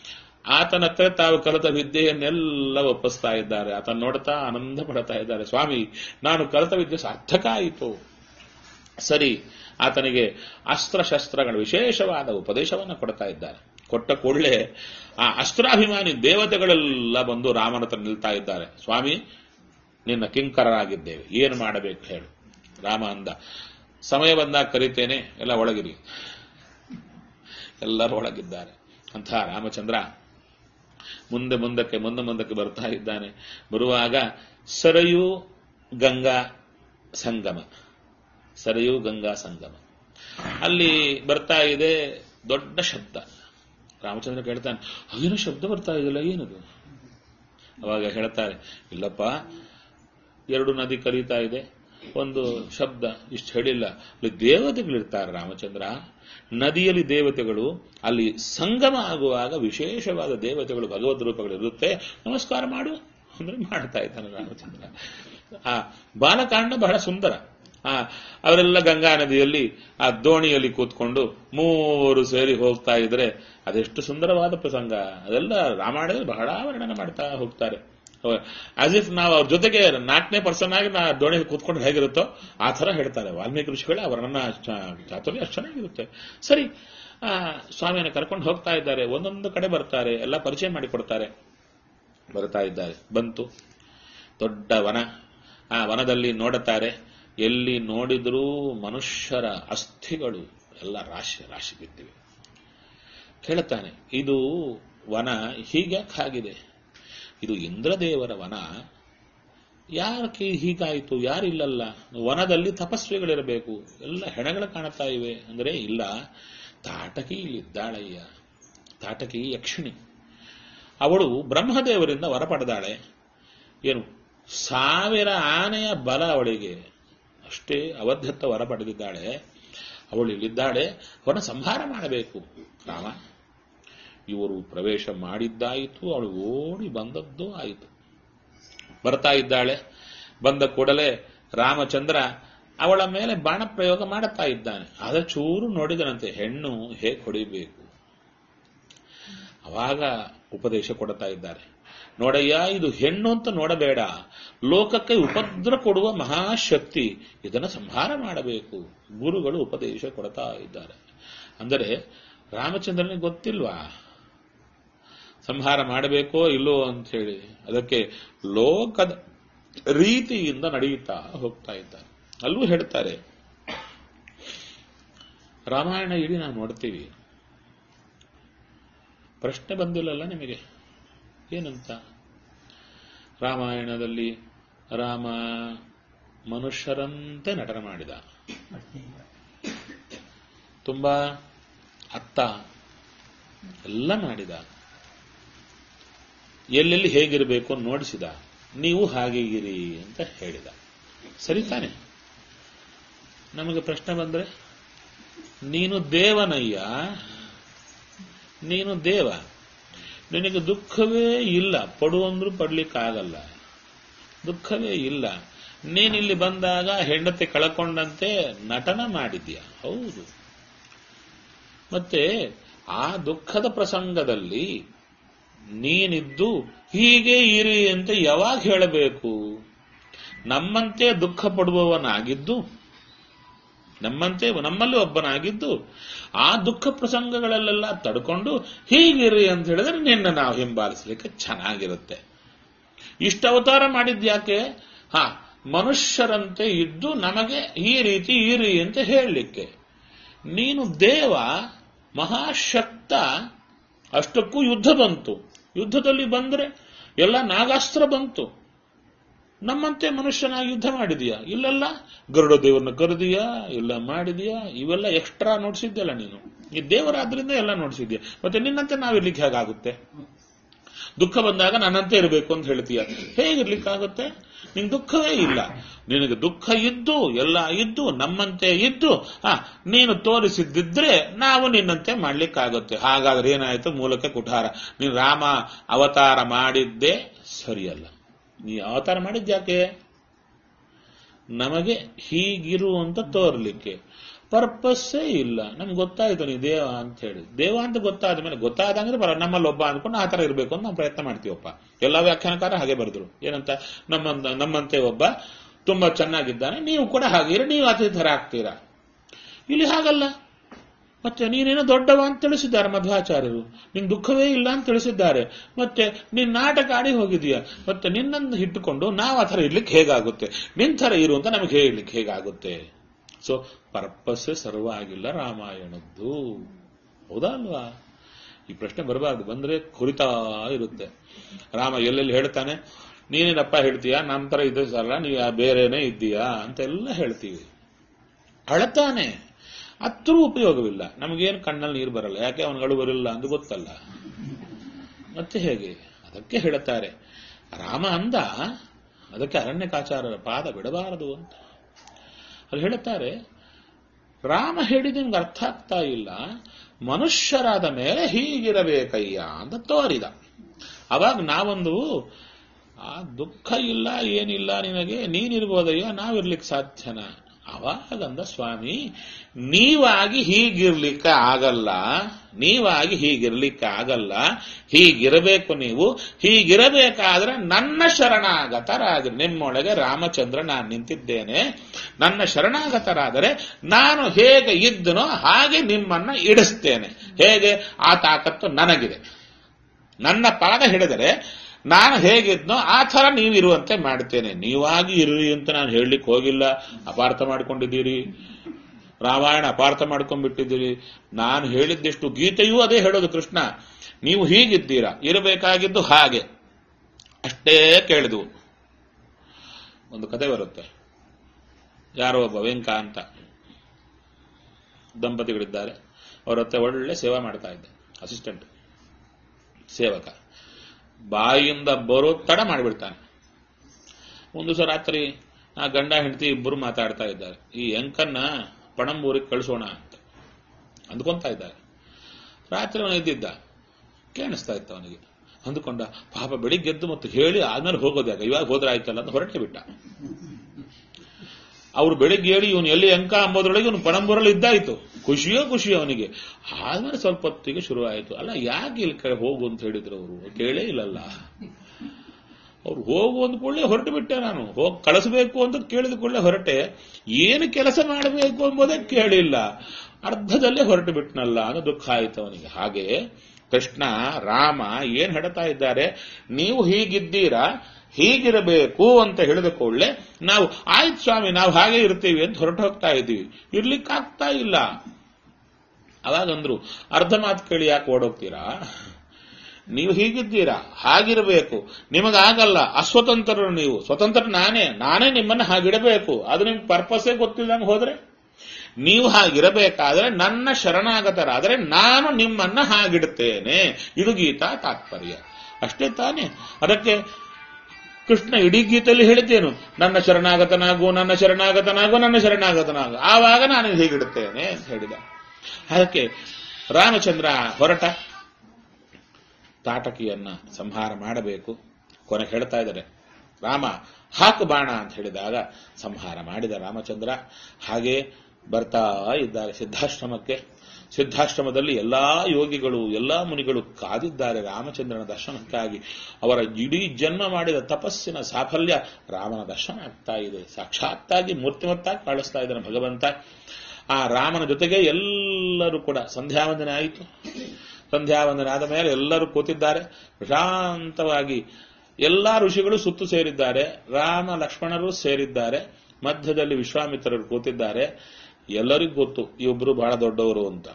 ಆತನ ಹತ್ರ ತಾವು ಕಲಿತ ವಿದ್ಯೆಯನ್ನೆಲ್ಲ ಒಪ್ಪಿಸ್ತಾ ಇದ್ದಾರೆ ಆತನ ನೋಡ್ತಾ ಆನಂದ ಪಡ್ತಾ ಇದ್ದಾರೆ ಸ್ವಾಮಿ ನಾನು ಕಲಿತ ವಿದ್ಯೆ ಸಾರ್ಥಕ ಆಯಿತು ಸರಿ ಆತನಿಗೆ ಅಸ್ತ್ರಶಸ್ತ್ರಗಳ ವಿಶೇಷವಾದ ಉಪದೇಶವನ್ನು ಕೊಡ್ತಾ ಇದ್ದಾರೆ ಕೊಟ್ಟ ಕೂಡಲೇ ಆ ಅಸ್ತ್ರಾಭಿಮಾನಿ ದೇವತೆಗಳೆಲ್ಲ ಬಂದು ರಾಮನ ಹತ್ರ ನಿಲ್ತಾ ಇದ್ದಾರೆ ಸ್ವಾಮಿ ನಿನ್ನ ಕಿಂಕರರಾಗಿದ್ದೇವೆ ಏನು ಮಾಡಬೇಕು ಹೇಳು ರಾಮ ಅಂದ ಸಮಯ ಬಂದಾಗ ಕರಿತೇನೆ ಎಲ್ಲ ಒಳಗಿರಿ ಎಲ್ಲರೂ ಒಳಗಿದ್ದಾರೆ ಅಂಥ ರಾಮಚಂದ್ರ ಮುಂದೆ ಮುಂದಕ್ಕೆ ಮುಂದೆ ಮುಂದಕ್ಕೆ ಬರ್ತಾ ಇದ್ದಾನೆ ಬರುವಾಗ ಸರಯು ಗಂಗಾ ಸಂಗಮ ಸರಯು ಗಂಗಾ ಸಂಗಮ ಅಲ್ಲಿ ಬರ್ತಾ ಇದೆ ದೊಡ್ಡ ಶಬ್ದ ರಾಮಚಂದ್ರ ಕೇಳ್ತಾನೆ ಅದೇನೋ ಶಬ್ದ ಬರ್ತಾ ಇದೆಯಲ್ಲ ಏನದು ಅವಾಗ ಹೇಳ್ತಾರೆ ಇಲ್ಲಪ್ಪ ಎರಡು ನದಿ ಕರೀತಾ ಇದೆ ಒಂದು ಶಬ್ದ ಇಷ್ಟು ಹೇಳಿಲ್ಲ ಅಲ್ಲಿ ದೇವತೆಗಳಿರ್ತಾರೆ ರಾಮಚಂದ್ರ ನದಿಯಲ್ಲಿ ದೇವತೆಗಳು ಅಲ್ಲಿ ಸಂಗಮ ಆಗುವಾಗ ವಿಶೇಷವಾದ ದೇವತೆಗಳು ಭಗವದ್ ರೂಪಗಳು ಇರುತ್ತೆ ನಮಸ್ಕಾರ ಮಾಡು ಅಂದ್ರೆ ಮಾಡ್ತಾ ಇದ್ದಾನೆ ರಾಮಚಂದ್ರ ಆ ಬಾಲಕಾಂಡ ಬಹಳ ಸುಂದರ ಆ ಅವರೆಲ್ಲ ಗಂಗಾ ನದಿಯಲ್ಲಿ ಆ ದೋಣಿಯಲ್ಲಿ ಕೂತ್ಕೊಂಡು ಮೂವರು ಸೇರಿ ಹೋಗ್ತಾ ಇದ್ರೆ ಅದೆಷ್ಟು ಸುಂದರವಾದ ಪ್ರಸಂಗ ಅದೆಲ್ಲ ರಾಮಾಯಣದಲ್ಲಿ ಬಹಳ ವರ್ಣನೆ ಮಾಡ್ತಾ ಹೋಗ್ತಾರೆ ಆಸ್ ಇಫ್ ನಾವು ಅವ್ರ ಜೊತೆಗೆ ನಾಲ್ಕನೇ ಪರ್ಸನ್ ಆಗಿ ನಾ ದೋಣಿಯಲ್ಲಿ ಕೂತ್ಕೊಂಡು ಹೇಗಿರುತ್ತೋ ಆ ತರ ಹೇಳ್ತಾರೆ ವಾಲ್ಮೀಕಿ ಋಷಿಗಳೇ ಆ ವರ್ಣನ ಚಾತುರ್ಯ ಅಷ್ಟು ಚೆನ್ನಾಗಿರುತ್ತೆ ಸರಿ ಆ ಸ್ವಾಮಿಯನ್ನು ಕರ್ಕೊಂಡು ಹೋಗ್ತಾ ಇದ್ದಾರೆ ಒಂದೊಂದು ಕಡೆ ಬರ್ತಾರೆ ಎಲ್ಲ ಪರಿಚಯ ಮಾಡಿಕೊಡ್ತಾರೆ ಬರ್ತಾ ಇದ್ದಾರೆ ಬಂತು ದೊಡ್ಡ ವನ ಆ ವನದಲ್ಲಿ ನೋಡುತ್ತಾರೆ ಎಲ್ಲಿ ನೋಡಿದ್ರೂ ಮನುಷ್ಯರ ಅಸ್ಥಿಗಳು ಎಲ್ಲ ರಾಶಿ ರಾಶಿ ಬಿದ್ದಿವೆ ಕೇಳುತ್ತಾನೆ ಇದು ವನ ಹೀಗ್ಯಾಕೆ ಆಗಿದೆ ಇದು ಇಂದ್ರದೇವರ ವನ ಯಾರಕ್ಕೆ ಹೀಗಾಯಿತು ಯಾರಿಲ್ಲಲ್ಲ ವನದಲ್ಲಿ ತಪಸ್ವಿಗಳಿರಬೇಕು ಎಲ್ಲ ಹೆಣಗಳು ಕಾಣುತ್ತಾ ಇವೆ ಅಂದರೆ ಇಲ್ಲ ತಾಟಕಿ ಇಲ್ಲಿದ್ದಾಳಯ್ಯ ತಾಟಕಿ ಯಕ್ಷಿಣಿ ಅವಳು ಬ್ರಹ್ಮದೇವರಿಂದ ವರ ಪಡೆದಾಳೆ ಏನು ಸಾವಿರ ಆನೆಯ ಬಲ ಅವಳಿಗೆ ಅಷ್ಟೇ ಅವಧ್ಯತ್ತ ವರ ಪಡೆದಿದ್ದಾಳೆ ಅವಳು ಇಲ್ಲಿದ್ದಾಳೆ ಅವನ ಸಂಹಾರ ಮಾಡಬೇಕು ರಾಮ ಇವರು ಪ್ರವೇಶ ಮಾಡಿದ್ದಾಯಿತು ಅವಳು ಓಡಿ ಬಂದದ್ದು ಆಯಿತು ಬರ್ತಾ ಇದ್ದಾಳೆ ಬಂದ ಕೂಡಲೇ ರಾಮಚಂದ್ರ ಅವಳ ಮೇಲೆ ಬಾಣ ಪ್ರಯೋಗ ಮಾಡುತ್ತಾ ಇದ್ದಾನೆ ಆದ ಚೂರು ನೋಡಿದನಂತೆ ಹೆಣ್ಣು ಹೇಗೆ ಹೊಡಿಬೇಕು ಅವಾಗ ಉಪದೇಶ ಕೊಡ್ತಾ ಇದ್ದಾರೆ ನೋಡಯ್ಯ ಇದು ಹೆಣ್ಣು ಅಂತ ನೋಡಬೇಡ ಲೋಕಕ್ಕೆ ಉಪದ್ರ ಕೊಡುವ ಮಹಾಶಕ್ತಿ ಇದನ್ನು ಸಂಹಾರ ಮಾಡಬೇಕು ಗುರುಗಳು ಉಪದೇಶ ಕೊಡ್ತಾ ಇದ್ದಾರೆ ಅಂದರೆ ರಾಮಚಂದ್ರನಿಗೆ ಗೊತ್ತಿಲ್ವಾ ಸಂಹಾರ ಮಾಡಬೇಕೋ ಇಲ್ಲೋ ಅಂತ ಹೇಳಿ ಅದಕ್ಕೆ ಲೋಕದ ರೀತಿಯಿಂದ ನಡೆಯುತ್ತಾ ಹೋಗ್ತಾ ಇದ್ದಾರೆ ಅಲ್ಲೂ ಹೇಳ್ತಾರೆ ರಾಮಾಯಣ ಇಡೀ ನಾವು ನೋಡ್ತೀವಿ ಪ್ರಶ್ನೆ ಬಂದಿಲ್ಲಲ್ಲ ನಿಮಗೆ ಏನಂತ ರಾಮಾಯಣದಲ್ಲಿ ರಾಮ ಮನುಷ್ಯರಂತೆ ನಟನೆ ಮಾಡಿದ ತುಂಬಾ ಅತ್ತ ಎಲ್ಲ ಮಾಡಿದ ಎಲ್ಲೆಲ್ಲಿ ಹೇಗಿರಬೇಕು ಅಂತ ನೋಡಿಸಿದ ನೀವು ಹಾಗೆ ಇರಿ ಅಂತ ಹೇಳಿದ ಸರಿ ತಾನೆ ನಮಗೆ ಪ್ರಶ್ನೆ ಬಂದ್ರೆ ನೀನು ದೇವನಯ್ಯ ನೀನು ದೇವ ನಿನಗೆ ದುಃಖವೇ ಇಲ್ಲ ಪಡು ಅಂದ್ರೂ ಪಡ್ಲಿಕ್ಕಾಗಲ್ಲ ದುಃಖವೇ ಇಲ್ಲ ನೀನಿಲ್ಲಿ ಬಂದಾಗ ಹೆಂಡತಿ ಕಳ್ಕೊಂಡಂತೆ ನಟನ ಮಾಡಿದ್ಯಾ ಹೌದು ಮತ್ತೆ ಆ ದುಃಖದ ಪ್ರಸಂಗದಲ್ಲಿ ನೀನಿದ್ದು ಹೀಗೆ ಇರಿ ಅಂತ ಯಾವಾಗ ಹೇಳಬೇಕು ನಮ್ಮಂತೆ ದುಃಖ ಪಡುವವನಾಗಿದ್ದು ನಮ್ಮಂತೆ ನಮ್ಮಲ್ಲಿ ಒಬ್ಬನಾಗಿದ್ದು ಆ ದುಃಖ ಪ್ರಸಂಗಗಳಲ್ಲೆಲ್ಲ ತಡ್ಕೊಂಡು ಹೀಗಿರಿ ಅಂತ ಹೇಳಿದ್ರೆ ನಿನ್ನ ನಾವು ಹಿಂಬಾಲಿಸಲಿಕ್ಕೆ ಚೆನ್ನಾಗಿರುತ್ತೆ ಇಷ್ಟ ಅವತಾರ ಮಾಡಿದ್ಯಾಕೆ ಹಾ ಮನುಷ್ಯರಂತೆ ಇದ್ದು ನಮಗೆ ಈ ರೀತಿ ಇರಿ ಅಂತ ಹೇಳಲಿಕ್ಕೆ ನೀನು ದೇವ ಮಹಾಶಕ್ತ ಅಷ್ಟಕ್ಕೂ ಯುದ್ಧ ಬಂತು ಯುದ್ಧದಲ್ಲಿ ಬಂದ್ರೆ ಎಲ್ಲ ನಾಗಾಸ್ತ್ರ ಬಂತು ನಮ್ಮಂತೆ ಮನುಷ್ಯನಾಗಿ ಯುದ್ಧ ಮಾಡಿದೀಯಾ ಇಲ್ಲೆಲ್ಲ ಗರುಡ ದೇವರನ್ನ ಕರೆದಿಯಾ ಇಲ್ಲ ಮಾಡಿದೀಯಾ ಇವೆಲ್ಲ ಎಕ್ಸ್ಟ್ರಾ ನೋಡ್ಸಿದ್ಯಲ್ಲ ನೀನು ಈ ದೇವರಾದ್ರಿಂದ ಎಲ್ಲ ನೋಡ್ಸಿದ್ಯಾ ಮತ್ತೆ ನಿನ್ನಂತೆ ನಾವಿರ್ಲಿಕ್ಕೆ ಹೇಗಾಗುತ್ತೆ ದುಃಖ ಬಂದಾಗ ನನ್ನಂತೆ ಇರಬೇಕು ಅಂತ ಹೇಳ್ತೀಯ ಹೇಗಿರ್ಲಿಕ್ಕಾಗುತ್ತೆ ನಿನ್ ದುಃಖವೇ ಇಲ್ಲ ನಿನಗೆ ದುಃಖ ಇದ್ದು ಎಲ್ಲ ಇದ್ದು ನಮ್ಮಂತೆ ಇದ್ದು ಆ ನೀನು ತೋರಿಸಿದ್ದಿದ್ರೆ ನಾವು ನಿನ್ನಂತೆ ಮಾಡ್ಲಿಕ್ಕಾಗುತ್ತೆ ಹಾಗಾದ್ರೆ ಏನಾಯ್ತು ಮೂಲಕ್ಕೆ ಕುಠಾರ ನೀನು ರಾಮ ಅವತಾರ ಮಾಡಿದ್ದೇ ಸರಿಯಲ್ಲ ನೀ ಅವತಾರ ಮಾಡಿದ್ಯಾಕೆ ನಮಗೆ ಹೀಗಿರು ಅಂತ ತೋರ್ಲಿಕ್ಕೆ ಪರ್ಪಸ್ಸೇ ಇಲ್ಲ ನಮ್ಗೆ ಗೊತ್ತಾಯ್ತು ನೀ ದೇವ ಅಂತ ಹೇಳಿ ದೇವ ಅಂತ ಗೊತ್ತಾದ ಮೇಲೆ ಗೊತ್ತಾದಂದ್ರೆ ಬರ ನಮ್ಮಲ್ಲಿ ಒಬ್ಬ ಅನ್ಕೊಂಡು ಆ ತರ ಇರಬೇಕು ಅಂತ ನಾವು ಪ್ರಯತ್ನ ಮಾಡ್ತೀವಪ್ಪ ಎಲ್ಲ ವ್ಯಾಖ್ಯಾನಕಾರ ಹಾಗೆ ಬರೆದ್ರು ಏನಂತ ನಮ್ಮ ನಮ್ಮಂತೆ ಒಬ್ಬ ತುಂಬಾ ಚೆನ್ನಾಗಿದ್ದಾನೆ ನೀವು ಕೂಡ ಹಾಗೆ ನೀವು ಅದೇ ತರ ಆಗ್ತೀರಾ ಇಲ್ಲಿ ಹಾಗಲ್ಲ ಮತ್ತೆ ನೀನೇನೋ ದೊಡ್ಡವ ಅಂತ ತಿಳಿಸಿದ್ದಾರೆ ಮಧ್ವಾಚಾರ್ಯರು ನಿನ್ ದುಃಖವೇ ಇಲ್ಲ ಅಂತ ತಿಳಿಸಿದ್ದಾರೆ ಮತ್ತೆ ನೀನ್ ನಾಟಕ ಆಡಿ ಹೋಗಿದೀಯ ಮತ್ತೆ ನಿನ್ನನ್ನು ಇಟ್ಟುಕೊಂಡು ನಾವು ಆ ಥರ ಇರ್ಲಿಕ್ಕೆ ಹೇಗಾಗುತ್ತೆ ನಿನ್ ಥರ ಇರು ಅಂತ ನಮಗೆ ಹೇಳಲಿಕ್ಕೆ ಹೇಗಾಗುತ್ತೆ ಸೊ ಪರ್ಪಸ್ಸೇ ಸರ್ವ ಆಗಿಲ್ಲ ರಾಮಾಯಣದ್ದು ಹೌದಾ ಅಲ್ವಾ ಈ ಪ್ರಶ್ನೆ ಬರಬಾರ್ದು ಬಂದ್ರೆ ಕುರಿತಾ ಇರುತ್ತೆ ರಾಮ ಎಲ್ಲೆಲ್ಲಿ ಹೇಳ್ತಾನೆ ನೀನೇನಪ್ಪ ಹೇಳ್ತೀಯಾ ನಮ್ಮ ತರ ಇದೆ ಸಲ್ಲ ನೀವು ಬೇರೆನೇ ಇದ್ದೀಯಾ ಅಂತೆಲ್ಲ ಹೇಳ್ತೀವಿ ಅಳತಾನೆ ಹತ್ತರೂ ಉಪಯೋಗವಿಲ್ಲ ನಮಗೇನು ಕಣ್ಣಲ್ಲಿ ನೀರು ಬರಲ್ಲ ಯಾಕೆ ಅವನುಗಳು ಬರಲ್ಲ ಅಂತ ಗೊತ್ತಲ್ಲ ಮತ್ತೆ ಹೇಗೆ ಅದಕ್ಕೆ ಹೇಳುತ್ತಾರೆ ರಾಮ ಅಂದ ಅದಕ್ಕೆ ಅರಣ್ಯಕಾಚಾರರ ಪಾದ ಬಿಡಬಾರದು ಅಂತ ಅಲ್ಲಿ ಹೇಳುತ್ತಾರೆ ರಾಮ ಹೇಳಿದ ನಿಮ್ಗೆ ಅರ್ಥ ಆಗ್ತಾ ಇಲ್ಲ ಮನುಷ್ಯರಾದ ಮೇಲೆ ಹೀಗಿರಬೇಕಯ್ಯ ಅಂತ ತೋರಿದ ಅವಾಗ ನಾವೊಂದು ಆ ದುಃಖ ಇಲ್ಲ ಏನಿಲ್ಲ ನಿನಗೆ ನೀನಿರ್ಬೋದಯ್ಯ ನಾವಿರ್ಲಿಕ್ಕೆ ಸಾಧ್ಯನಾ ಅವಾಗಂದ ಸ್ವಾಮಿ ನೀವಾಗಿ ಹೀಗಿರ್ಲಿಕ್ಕೆ ಆಗಲ್ಲ ನೀವಾಗಿ ಹೀಗಿರ್ಲಿಕ್ಕೆ ಆಗಲ್ಲ ಹೀಗಿರಬೇಕು ನೀವು ಹೀಗಿರಬೇಕಾದ್ರೆ ನನ್ನ ಶರಣಾಗತರಾಗಿ ನಿಮ್ಮೊಳಗೆ ರಾಮಚಂದ್ರ ನಾನು ನಿಂತಿದ್ದೇನೆ ನನ್ನ ಶರಣಾಗತರಾದರೆ ನಾನು ಹೇಗೆ ಇದ್ದನೋ ಹಾಗೆ ನಿಮ್ಮನ್ನ ಇಡಿಸ್ತೇನೆ ಹೇಗೆ ಆ ತಾಕತ್ತು ನನಗಿದೆ ನನ್ನ ಪಾದ ಹಿಡಿದರೆ ನಾನು ಹೇಗಿದ್ನೋ ಆ ಥರ ನೀವಿರುವಂತೆ ಮಾಡ್ತೇನೆ ನೀವಾಗಿ ಇರ್ರಿ ಅಂತ ನಾನು ಹೇಳಲಿಕ್ಕೆ ಹೋಗಿಲ್ಲ ಅಪಾರ್ಥ ಮಾಡ್ಕೊಂಡಿದ್ದೀರಿ ರಾಮಾಯಣ ಅಪಾರ್ಥ ಮಾಡ್ಕೊಂಡ್ಬಿಟ್ಟಿದ್ದೀರಿ ನಾನು ಹೇಳಿದ್ದೆಷ್ಟು ಗೀತೆಯೂ ಅದೇ ಹೇಳೋದು ಕೃಷ್ಣ ನೀವು ಹೀಗಿದ್ದೀರಾ ಇರಬೇಕಾಗಿದ್ದು ಹಾಗೆ ಅಷ್ಟೇ ಕೇಳಿದ್ವು ಒಂದು ಕತೆ ಬರುತ್ತೆ ಯಾರೋ ಒಬ್ಬ ವೆಂಕ ಅಂತ ದಂಪತಿಗಳಿದ್ದಾರೆ ಅವರ ಹತ್ರ ಒಳ್ಳೆ ಸೇವಾ ಮಾಡ್ತಾ ಇದ್ದ ಅಸಿಸ್ಟೆಂಟ್ ಸೇವಕ ಬಾಯಿಯಿಂದ ಬರೋ ತಡ ಮಾಡಿಬಿಡ್ತಾನೆ ಒಂದು ದಿವಸ ರಾತ್ರಿ ಆ ಗಂಡ ಹೆಂಡತಿ ಇಬ್ಬರು ಮಾತಾಡ್ತಾ ಇದ್ದಾರೆ ಈ ಎಂಕನ್ನ ಪಣಂಬೂರಿಗೆ ಕಳಿಸೋಣ ಅಂತ ಅಂದ್ಕೊಂತಾ ಇದ್ದಾರೆ ರಾತ್ರಿ ಅವನು ಎದ್ದಿದ್ದ ಕೇಳಿಸ್ತಾ ಇತ್ತು ಅವನಿಗೆ ಅಂದುಕೊಂಡ ಪಾಪ ಬೆಳಿಗ್ಗೆ ಎದ್ದು ಮತ್ತು ಹೇಳಿ ಆದ್ಮೇಲೆ ಹೋಗೋದ್ಯಾಗ ಇವಾಗ ಹೋದ್ರೆ ಆಯ್ತಲ್ಲ ಅಂತ ಹೊರಟೆ ಬಿಟ್ಟ ಅವ್ರು ಬೆಳಿಗ್ಗೆ ಹೇಳಿ ಇವನು ಎಲ್ಲಿ ಅಂಕ ಅಂಬೋದ್ರೊಳಗೆ ಇವನು ಪಣಂಬೂರಲ್ಲಿ ಇದ್ದಾಯ್ತು ಖುಷಿಯೋ ಖುಷಿ ಅವನಿಗೆ ಆದ್ಮೇಲೆ ಸ್ವಲ್ಪ ಹೊತ್ತಿಗೆ ಶುರು ಆಯಿತು ಅಲ್ಲ ಯಾಕೆ ಇಲ್ಲಿ ಕಡೆ ಹೋಗು ಅಂತ ಹೇಳಿದ್ರು ಅವರು ಕೇಳೇ ಇಲ್ಲಲ್ಲ ಅವ್ರು ಹೋಗು ಅಂದ ಕೂಡಲೇ ಹೊರಟು ಬಿಟ್ಟೆ ನಾನು ಹೋಗಿ ಕಳಿಸ್ಬೇಕು ಅಂತ ಕೇಳಿದ ಕೂಡಲೇ ಹೊರಟೆ ಏನು ಕೆಲಸ ಮಾಡಬೇಕು ಎಂಬುದೇ ಕೇಳಿಲ್ಲ ಅರ್ಧದಲ್ಲೇ ಹೊರಟು ಬಿಟ್ನಲ್ಲ ಅನ್ನೋ ದುಃಖ ಆಯ್ತು ಅವನಿಗೆ ಹಾಗೆ ಕೃಷ್ಣ ರಾಮ ಏನ್ ಹೇಳ್ತಾ ಇದ್ದಾರೆ ನೀವು ಹೀಗಿದ್ದೀರಾ ಹೀಗಿರಬೇಕು ಅಂತ ಹೇಳಿದ ಕೂಡಲೇ ನಾವು ಆಯ್ತು ಸ್ವಾಮಿ ನಾವು ಹಾಗೆ ಇರ್ತೀವಿ ಅಂತ ಹೊರಟು ಹೋಗ್ತಾ ಇದ್ದೀವಿ ಇರ್ಲಿಕ್ಕಾಗ್ತಾ ಇಲ್ಲ ಅವಾಗಂದ್ರು ಅರ್ಧ ಮಾತು ಕೇಳಿ ಯಾಕೆ ಓಡೋಗ್ತೀರಾ ನೀವು ಹೀಗಿದ್ದೀರಾ ಹಾಗಿರಬೇಕು ನಿಮಗಾಗಲ್ಲ ಅಸ್ವತಂತ್ರರು ನೀವು ಸ್ವತಂತ್ರ ನಾನೇ ನಾನೇ ನಿಮ್ಮನ್ನ ಹಾಗಿಡಬೇಕು ಅದು ನಿಮ್ಗೆ ಪರ್ಪಸ್ಸೇ ಗೊತ್ತಿಲ್ಲದಂಗೆ ಹೋದ್ರೆ ನೀವು ಹಾಗಿರಬೇಕಾದ್ರೆ ನನ್ನ ಶರಣಾಗತರಾದರೆ ನಾನು ನಿಮ್ಮನ್ನ ಹಾಗಿಡುತ್ತೇನೆ ಇದು ಗೀತಾ ತಾತ್ಪರ್ಯ ಅಷ್ಟೇ ತಾನೇ ಅದಕ್ಕೆ ಕೃಷ್ಣ ಇಡೀ ಗೀತೆಯಲ್ಲಿ ಹೇಳಿದ್ದೇನು ನನ್ನ ಶರಣಾಗತನಾಗು ನನ್ನ ಶರಣಾಗತನಾಗು ನನ್ನ ಶರಣಾಗತನಾಗು ಆವಾಗ ನಾನು ಹೀಗಿಡುತ್ತೇನೆ ಅಂತ ಹೇಳಿದ ಅದಕ್ಕೆ ರಾಮಚಂದ್ರ ಹೊರಟ ತಾಟಕಿಯನ್ನ ಸಂಹಾರ ಮಾಡಬೇಕು ಕೊನೆ ಹೇಳ್ತಾ ಇದ್ದಾರೆ ರಾಮ ಹಾಕು ಬಾಣ ಅಂತ ಹೇಳಿದಾಗ ಸಂಹಾರ ಮಾಡಿದ ರಾಮಚಂದ್ರ ಹಾಗೆ ಬರ್ತಾ ಇದ್ದಾರೆ ಸಿದ್ಧಾಶ್ರಮಕ್ಕೆ ಸಿದ್ಧಾಶ್ರಮದಲ್ಲಿ ಎಲ್ಲಾ ಯೋಗಿಗಳು ಎಲ್ಲಾ ಮುನಿಗಳು ಕಾದಿದ್ದಾರೆ ರಾಮಚಂದ್ರನ ದರ್ಶನಕ್ಕಾಗಿ ಅವರ ಇಡೀ ಜನ್ಮ ಮಾಡಿದ ತಪಸ್ಸಿನ ಸಾಫಲ್ಯ ರಾಮನ ದರ್ಶನ ಆಗ್ತಾ ಇದೆ ಸಾಕ್ಷಾತ್ತಾಗಿ ಮೂರ್ತಿಮತ್ತಾಗಿ ಕಾಣಿಸ್ತಾ ಇದ್ದಾನೆ ಭಗವಂತ ಆ ರಾಮನ ಜೊತೆಗೆ ಎಲ್ಲರೂ ಕೂಡ ಸಂಧ್ಯಾವಂದನೆ ಆಯಿತು ಸಂಧ್ಯಾವಂದನೆ ಆದ ಮೇಲೆ ಎಲ್ಲರೂ ಕೂತಿದ್ದಾರೆ ಪ್ರಶಾಂತವಾಗಿ ಎಲ್ಲಾ ಋಷಿಗಳು ಸುತ್ತು ಸೇರಿದ್ದಾರೆ ರಾಮ ಲಕ್ಷ್ಮಣರು ಸೇರಿದ್ದಾರೆ ಮಧ್ಯದಲ್ಲಿ ವಿಶ್ವಾಮಿತ್ರರು ಕೂತಿದ್ದಾರೆ ಎಲ್ಲರಿಗೂ ಗೊತ್ತು ಇಬ್ಬರು ಬಹಳ ದೊಡ್ಡವರು ಅಂತ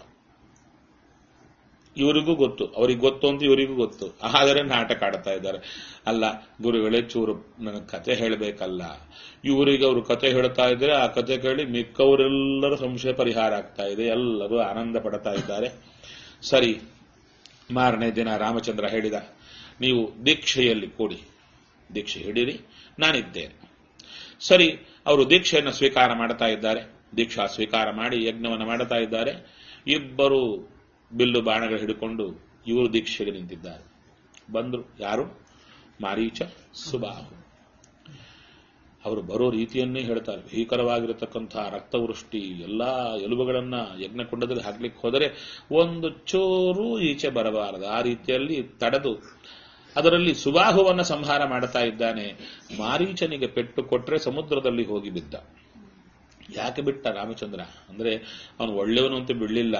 ಇವರಿಗೂ ಗೊತ್ತು ಅವ್ರಿಗೆ ಗೊತ್ತು ಅಂತ ಇವರಿಗೂ ಗೊತ್ತು ಆದರೆ ನಾಟಕ ಆಡ್ತಾ ಇದ್ದಾರೆ ಅಲ್ಲ ಗುರುಗಳೇ ಚೂರು ನನಗೆ ಕತೆ ಹೇಳಬೇಕಲ್ಲ ಇವರಿಗೆ ಅವರು ಕತೆ ಹೇಳ್ತಾ ಇದ್ರೆ ಆ ಕತೆ ಕೇಳಿ ಮಿಕ್ಕವರೆಲ್ಲರೂ ಸಂಶಯ ಪರಿಹಾರ ಆಗ್ತಾ ಇದೆ ಎಲ್ಲರೂ ಆನಂದ ಪಡ್ತಾ ಇದ್ದಾರೆ ಸರಿ ಮಾರನೇ ದಿನ ರಾಮಚಂದ್ರ ಹೇಳಿದ ನೀವು ದೀಕ್ಷೆಯಲ್ಲಿ ಕೂಡಿ ದೀಕ್ಷೆ ಹಿಡೀರಿ ನಾನಿದ್ದೇನೆ ಸರಿ ಅವರು ದೀಕ್ಷೆಯನ್ನು ಸ್ವೀಕಾರ ಮಾಡ್ತಾ ಇದ್ದಾರೆ ದೀಕ್ಷಾ ಸ್ವೀಕಾರ ಮಾಡಿ ಯಜ್ಞವನ್ನು ಮಾಡ್ತಾ ಇದ್ದಾರೆ ಇಬ್ಬರು ಬಿಲ್ಲು ಬಾಣಗಳು ಹಿಡ್ಕೊಂಡು ಇವರು ದೀಕ್ಷೆಗೆ ನಿಂತಿದ್ದಾರೆ ಬಂದ್ರು ಯಾರು ಮಾರೀಚ ಸುಬಾಹು ಅವರು ಬರೋ ರೀತಿಯನ್ನೇ ಹೇಳ್ತಾರೆ ಭೀಕರವಾಗಿರತಕ್ಕಂತಹ ರಕ್ತವೃಷ್ಟಿ ಎಲ್ಲಾ ಎಲುಬುಗಳನ್ನ ಯಜ್ಞಕುಂಡದಲ್ಲಿ ಹಾಕ್ಲಿಕ್ಕೆ ಹೋದರೆ ಒಂದು ಚೂರು ಈಚೆ ಬರಬಾರದು ಆ ರೀತಿಯಲ್ಲಿ ತಡೆದು ಅದರಲ್ಲಿ ಸುಬಾಹುವನ್ನ ಸಂಹಾರ ಮಾಡ್ತಾ ಇದ್ದಾನೆ ಮಾರೀಚನಿಗೆ ಪೆಟ್ಟು ಕೊಟ್ರೆ ಸಮುದ್ರದಲ್ಲಿ ಹೋಗಿ ಬಿದ್ದ ಯಾಕೆ ಬಿಟ್ಟ ರಾಮಚಂದ್ರ ಅಂದ್ರೆ ಅವನು ಒಳ್ಳೆಯವನು ಅಂತ ಬಿಡ್ಲಿಲ್ಲ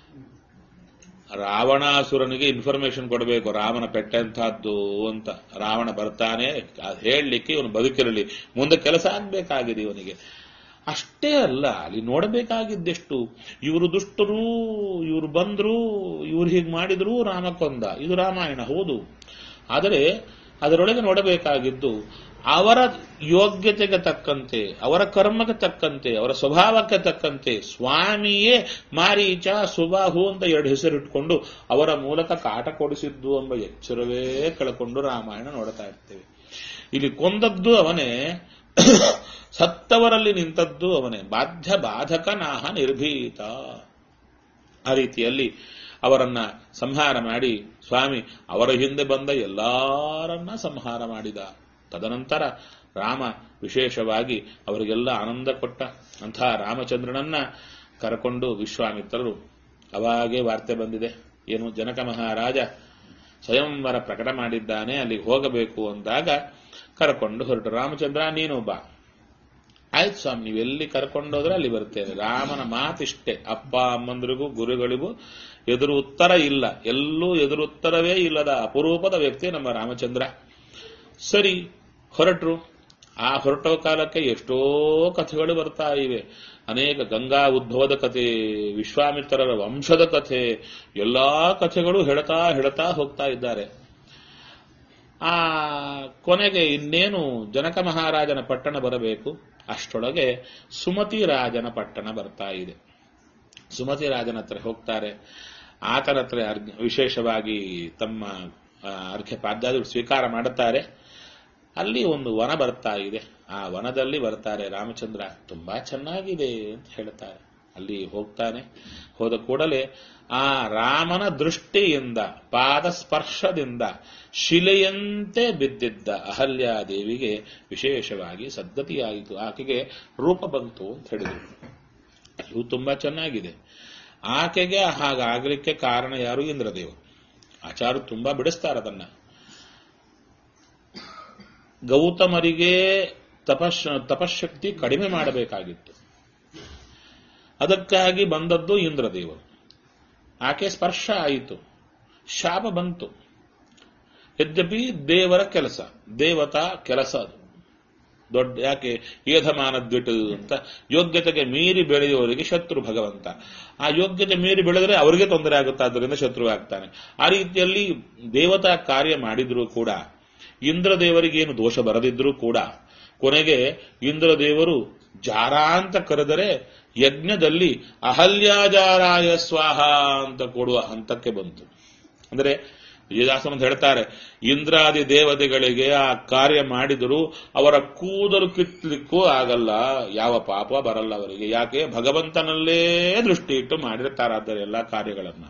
ರಾವಣಾಸುರನಿಗೆ ಇನ್ಫಾರ್ಮೇಶನ್ ಕೊಡಬೇಕು ರಾಮನ ಪೆಟ್ಟಂತಹದ್ದು ಅಂತ ರಾವಣ ಬರ್ತಾನೆ ಅದ್ ಹೇಳಲಿಕ್ಕೆ ಇವನು ಬದುಕಿರಲಿ ಮುಂದೆ ಕೆಲಸ ಆಗ್ಬೇಕಾಗಿದೆ ಇವನಿಗೆ ಅಷ್ಟೇ ಅಲ್ಲ ಅಲ್ಲಿ ನೋಡಬೇಕಾಗಿದ್ದೆಷ್ಟು ಇವರು ದುಷ್ಟರು ಇವರು ಬಂದ್ರು ಇವ್ರು ಹೀಗೆ ಮಾಡಿದ್ರು ರಾಮ ಕೊಂದ ಇದು ರಾಮಾಯಣ ಹೌದು ಆದರೆ ಅದರೊಳಗೆ ನೋಡಬೇಕಾಗಿದ್ದು ಅವರ ಯೋಗ್ಯತೆಗೆ ತಕ್ಕಂತೆ ಅವರ ಕರ್ಮಕ್ಕೆ ತಕ್ಕಂತೆ ಅವರ ಸ್ವಭಾವಕ್ಕೆ ತಕ್ಕಂತೆ ಸ್ವಾಮಿಯೇ ಮಾರೀಚ ಸುಬಾಹು ಅಂತ ಎರಡು ಹೆಸರಿಟ್ಕೊಂಡು ಅವರ ಮೂಲಕ ಕಾಟ ಕೊಡಿಸಿದ್ದು ಎಂಬ ಎಚ್ಚರವೇ ಕಳ್ಕೊಂಡು ರಾಮಾಯಣ ನೋಡ್ತಾ ಇರ್ತೇವೆ ಇಲ್ಲಿ ಕೊಂದದ್ದು ಅವನೇ ಸತ್ತವರಲ್ಲಿ ನಿಂತದ್ದು ಅವನೇ ಬಾಧ್ಯ ಬಾಧಕನಾಹ ನಿರ್ಭೀತ ಆ ರೀತಿಯಲ್ಲಿ ಅವರನ್ನ ಸಂಹಾರ ಮಾಡಿ ಸ್ವಾಮಿ ಅವರ ಹಿಂದೆ ಬಂದ ಎಲ್ಲಾರನ್ನ ಸಂಹಾರ ಮಾಡಿದ ತದನಂತರ ರಾಮ ವಿಶೇಷವಾಗಿ ಅವರಿಗೆಲ್ಲ ಆನಂದ ಕೊಟ್ಟ ಅಂಥ ರಾಮಚಂದ್ರನನ್ನ ಕರಕೊಂಡು ವಿಶ್ವಾಮಿತ್ರರು ಅವಾಗೇ ವಾರ್ತೆ ಬಂದಿದೆ ಏನು ಜನಕ ಮಹಾರಾಜ ಸ್ವಯಂವರ ಪ್ರಕಟ ಮಾಡಿದ್ದಾನೆ ಅಲ್ಲಿಗೆ ಹೋಗಬೇಕು ಅಂದಾಗ ಕರ್ಕೊಂಡು ಹೊರಟು ರಾಮಚಂದ್ರ ನೀನು ಬಾ ಆಯ್ತು ಸ್ವಾಮಿ ನೀವೆಲ್ಲಿ ಕರ್ಕೊಂಡೋದ್ರೆ ಅಲ್ಲಿ ಬರ್ತೇನೆ ರಾಮನ ಮಾತಿಷ್ಟೇ ಅಪ್ಪ ಅಮ್ಮಂದ್ರಿಗೂ ಗುರುಗಳಿಗೂ ಎದುರು ಉತ್ತರ ಇಲ್ಲ ಎಲ್ಲೂ ಎದುರು ಉತ್ತರವೇ ಇಲ್ಲದ ಅಪರೂಪದ ವ್ಯಕ್ತಿ ನಮ್ಮ ರಾಮಚಂದ್ರ ಸರಿ ಹೊರಟ್ರು ಆ ಹೊರಟೋ ಕಾಲಕ್ಕೆ ಎಷ್ಟೋ ಕಥೆಗಳು ಬರ್ತಾ ಇವೆ ಅನೇಕ ಗಂಗಾ ಉದ್ಭವದ ಕಥೆ ವಿಶ್ವಾಮಿತ್ರರ ವಂಶದ ಕಥೆ ಎಲ್ಲಾ ಕಥೆಗಳು ಹೇಳ್ತಾ ಹೇಳ್ತಾ ಹೋಗ್ತಾ ಇದ್ದಾರೆ ಆ ಕೊನೆಗೆ ಇನ್ನೇನು ಜನಕ ಮಹಾರಾಜನ ಪಟ್ಟಣ ಬರಬೇಕು ಅಷ್ಟರೊಳಗೆ ಸುಮತಿ ರಾಜನ ಪಟ್ಟಣ ಬರ್ತಾ ಇದೆ ಸುಮತಿ ರಾಜನ ಹತ್ರ ಹೋಗ್ತಾರೆ ಆತನ ಹತ್ರ ಅರ್ಘ್ಯ- ವಿಶೇಷವಾಗಿ ತಮ್ಮ ಆ, ಅರ್ಘ್ಯ ಪಾದ್ಯಾದಿಗಳು ಸ್ವೀಕಾರ ಮಾಡುತ್ತಾರೆ ಅಲ್ಲಿ ಒಂದು ವನ ಬರ್ತಾ ಇದೆ ಆ ವನದಲ್ಲಿ ಬರ್ತಾರೆ ರಾಮಚಂದ್ರ ತುಂಬಾ ಚೆನ್ನಾಗಿದೆ ಅಂತ ಹೇಳ್ತಾರೆ ಅಲ್ಲಿ ಹೋಗ್ತಾನೆ ಹೋದ ಕೂಡಲೇ ಆ ರಾಮನ ದೃಷ್ಟಿಯಿಂದ ಪಾದ ಸ್ಪರ್ಶದಿಂದ ಶಿಲೆಯಂತೆ ಬಿದ್ದಿದ್ದ ಅಹಲ್ಯಾದೇವಿಗೆ ವಿಶೇಷವಾಗಿ ಸದ್ಗತಿಯಾಯಿತು ಆಕೆಗೆ ರೂಪ ಬಂತು ಅಂತ ಹೇಳಿದರು ಇವು ತುಂಬಾ ಚೆನ್ನಾಗಿದೆ ಆಕೆಗೆ ಹಾಗಾಗಲಿಕ್ಕೆ ಕಾರಣ ಯಾರು ಇಂದ್ರದೇವರು ಆಚಾರ್ಯ ತುಂಬಾ ಬಿಡಿಸ್ತಾರೆ ಅದನ್ನ ಗೌತಮರಿಗೆ ತಪಶ್ ತಪಶಕ್ತಿ ಕಡಿಮೆ ಮಾಡಬೇಕಾಗಿತ್ತು ಅದಕ್ಕಾಗಿ ಬಂದದ್ದು ಇಂದ್ರದೇವರು ಆಕೆ ಸ್ಪರ್ಶ ಆಯಿತು ಶಾಪ ಬಂತು ಯದ್ಯಪಿ ದೇವರ ಕೆಲಸ ದೇವತಾ ಕೆಲಸ ಅದು ದೊಡ್ಡ ಯಾಕೆ ಏಧಮಾನದ್ವಿಟ್ ಅಂತ ಯೋಗ್ಯತೆಗೆ ಮೀರಿ ಬೆಳೆಯುವವರಿಗೆ ಶತ್ರು ಭಗವಂತ ಆ ಯೋಗ್ಯತೆ ಮೀರಿ ಬೆಳೆದರೆ ಅವರಿಗೆ ತೊಂದರೆ ಆಗುತ್ತೆ ಆದ್ದರಿಂದ ಶತ್ರು ಆಗ್ತಾನೆ ಆ ರೀತಿಯಲ್ಲಿ ದೇವತಾ ಕಾರ್ಯ ಮಾಡಿದ್ರೂ ಕೂಡ ಇಂದ್ರದೇವರಿಗೆ ಏನು ದೋಷ ಬರದಿದ್ರೂ ಕೂಡ ಕೊನೆಗೆ ಇಂದ್ರದೇವರು ಜಾರ ಅಂತ ಕರೆದರೆ ಯಜ್ಞದಲ್ಲಿ ಅಹಲ್ಯಾಜಾರಾಯ ಸ್ವಾಹ ಅಂತ ಕೊಡುವ ಹಂತಕ್ಕೆ ಬಂತು ಅಂದರೆ ವಿಜಯದಾಸನಂತ ಹೇಳ್ತಾರೆ ಇಂದ್ರಾದಿ ದೇವತೆಗಳಿಗೆ ಆ ಕಾರ್ಯ ಮಾಡಿದರೂ ಅವರ ಕೂದಲು ಕಿತ್ತಲಿಕ್ಕೂ ಆಗಲ್ಲ ಯಾವ ಪಾಪ ಬರಲ್ಲ ಅವರಿಗೆ ಯಾಕೆ ಭಗವಂತನಲ್ಲೇ ದೃಷ್ಟಿ ಇಟ್ಟು ಮಾಡಿರ್ತಾರಾದರೆ ಎಲ್ಲ ಕಾರ್ಯಗಳನ್ನ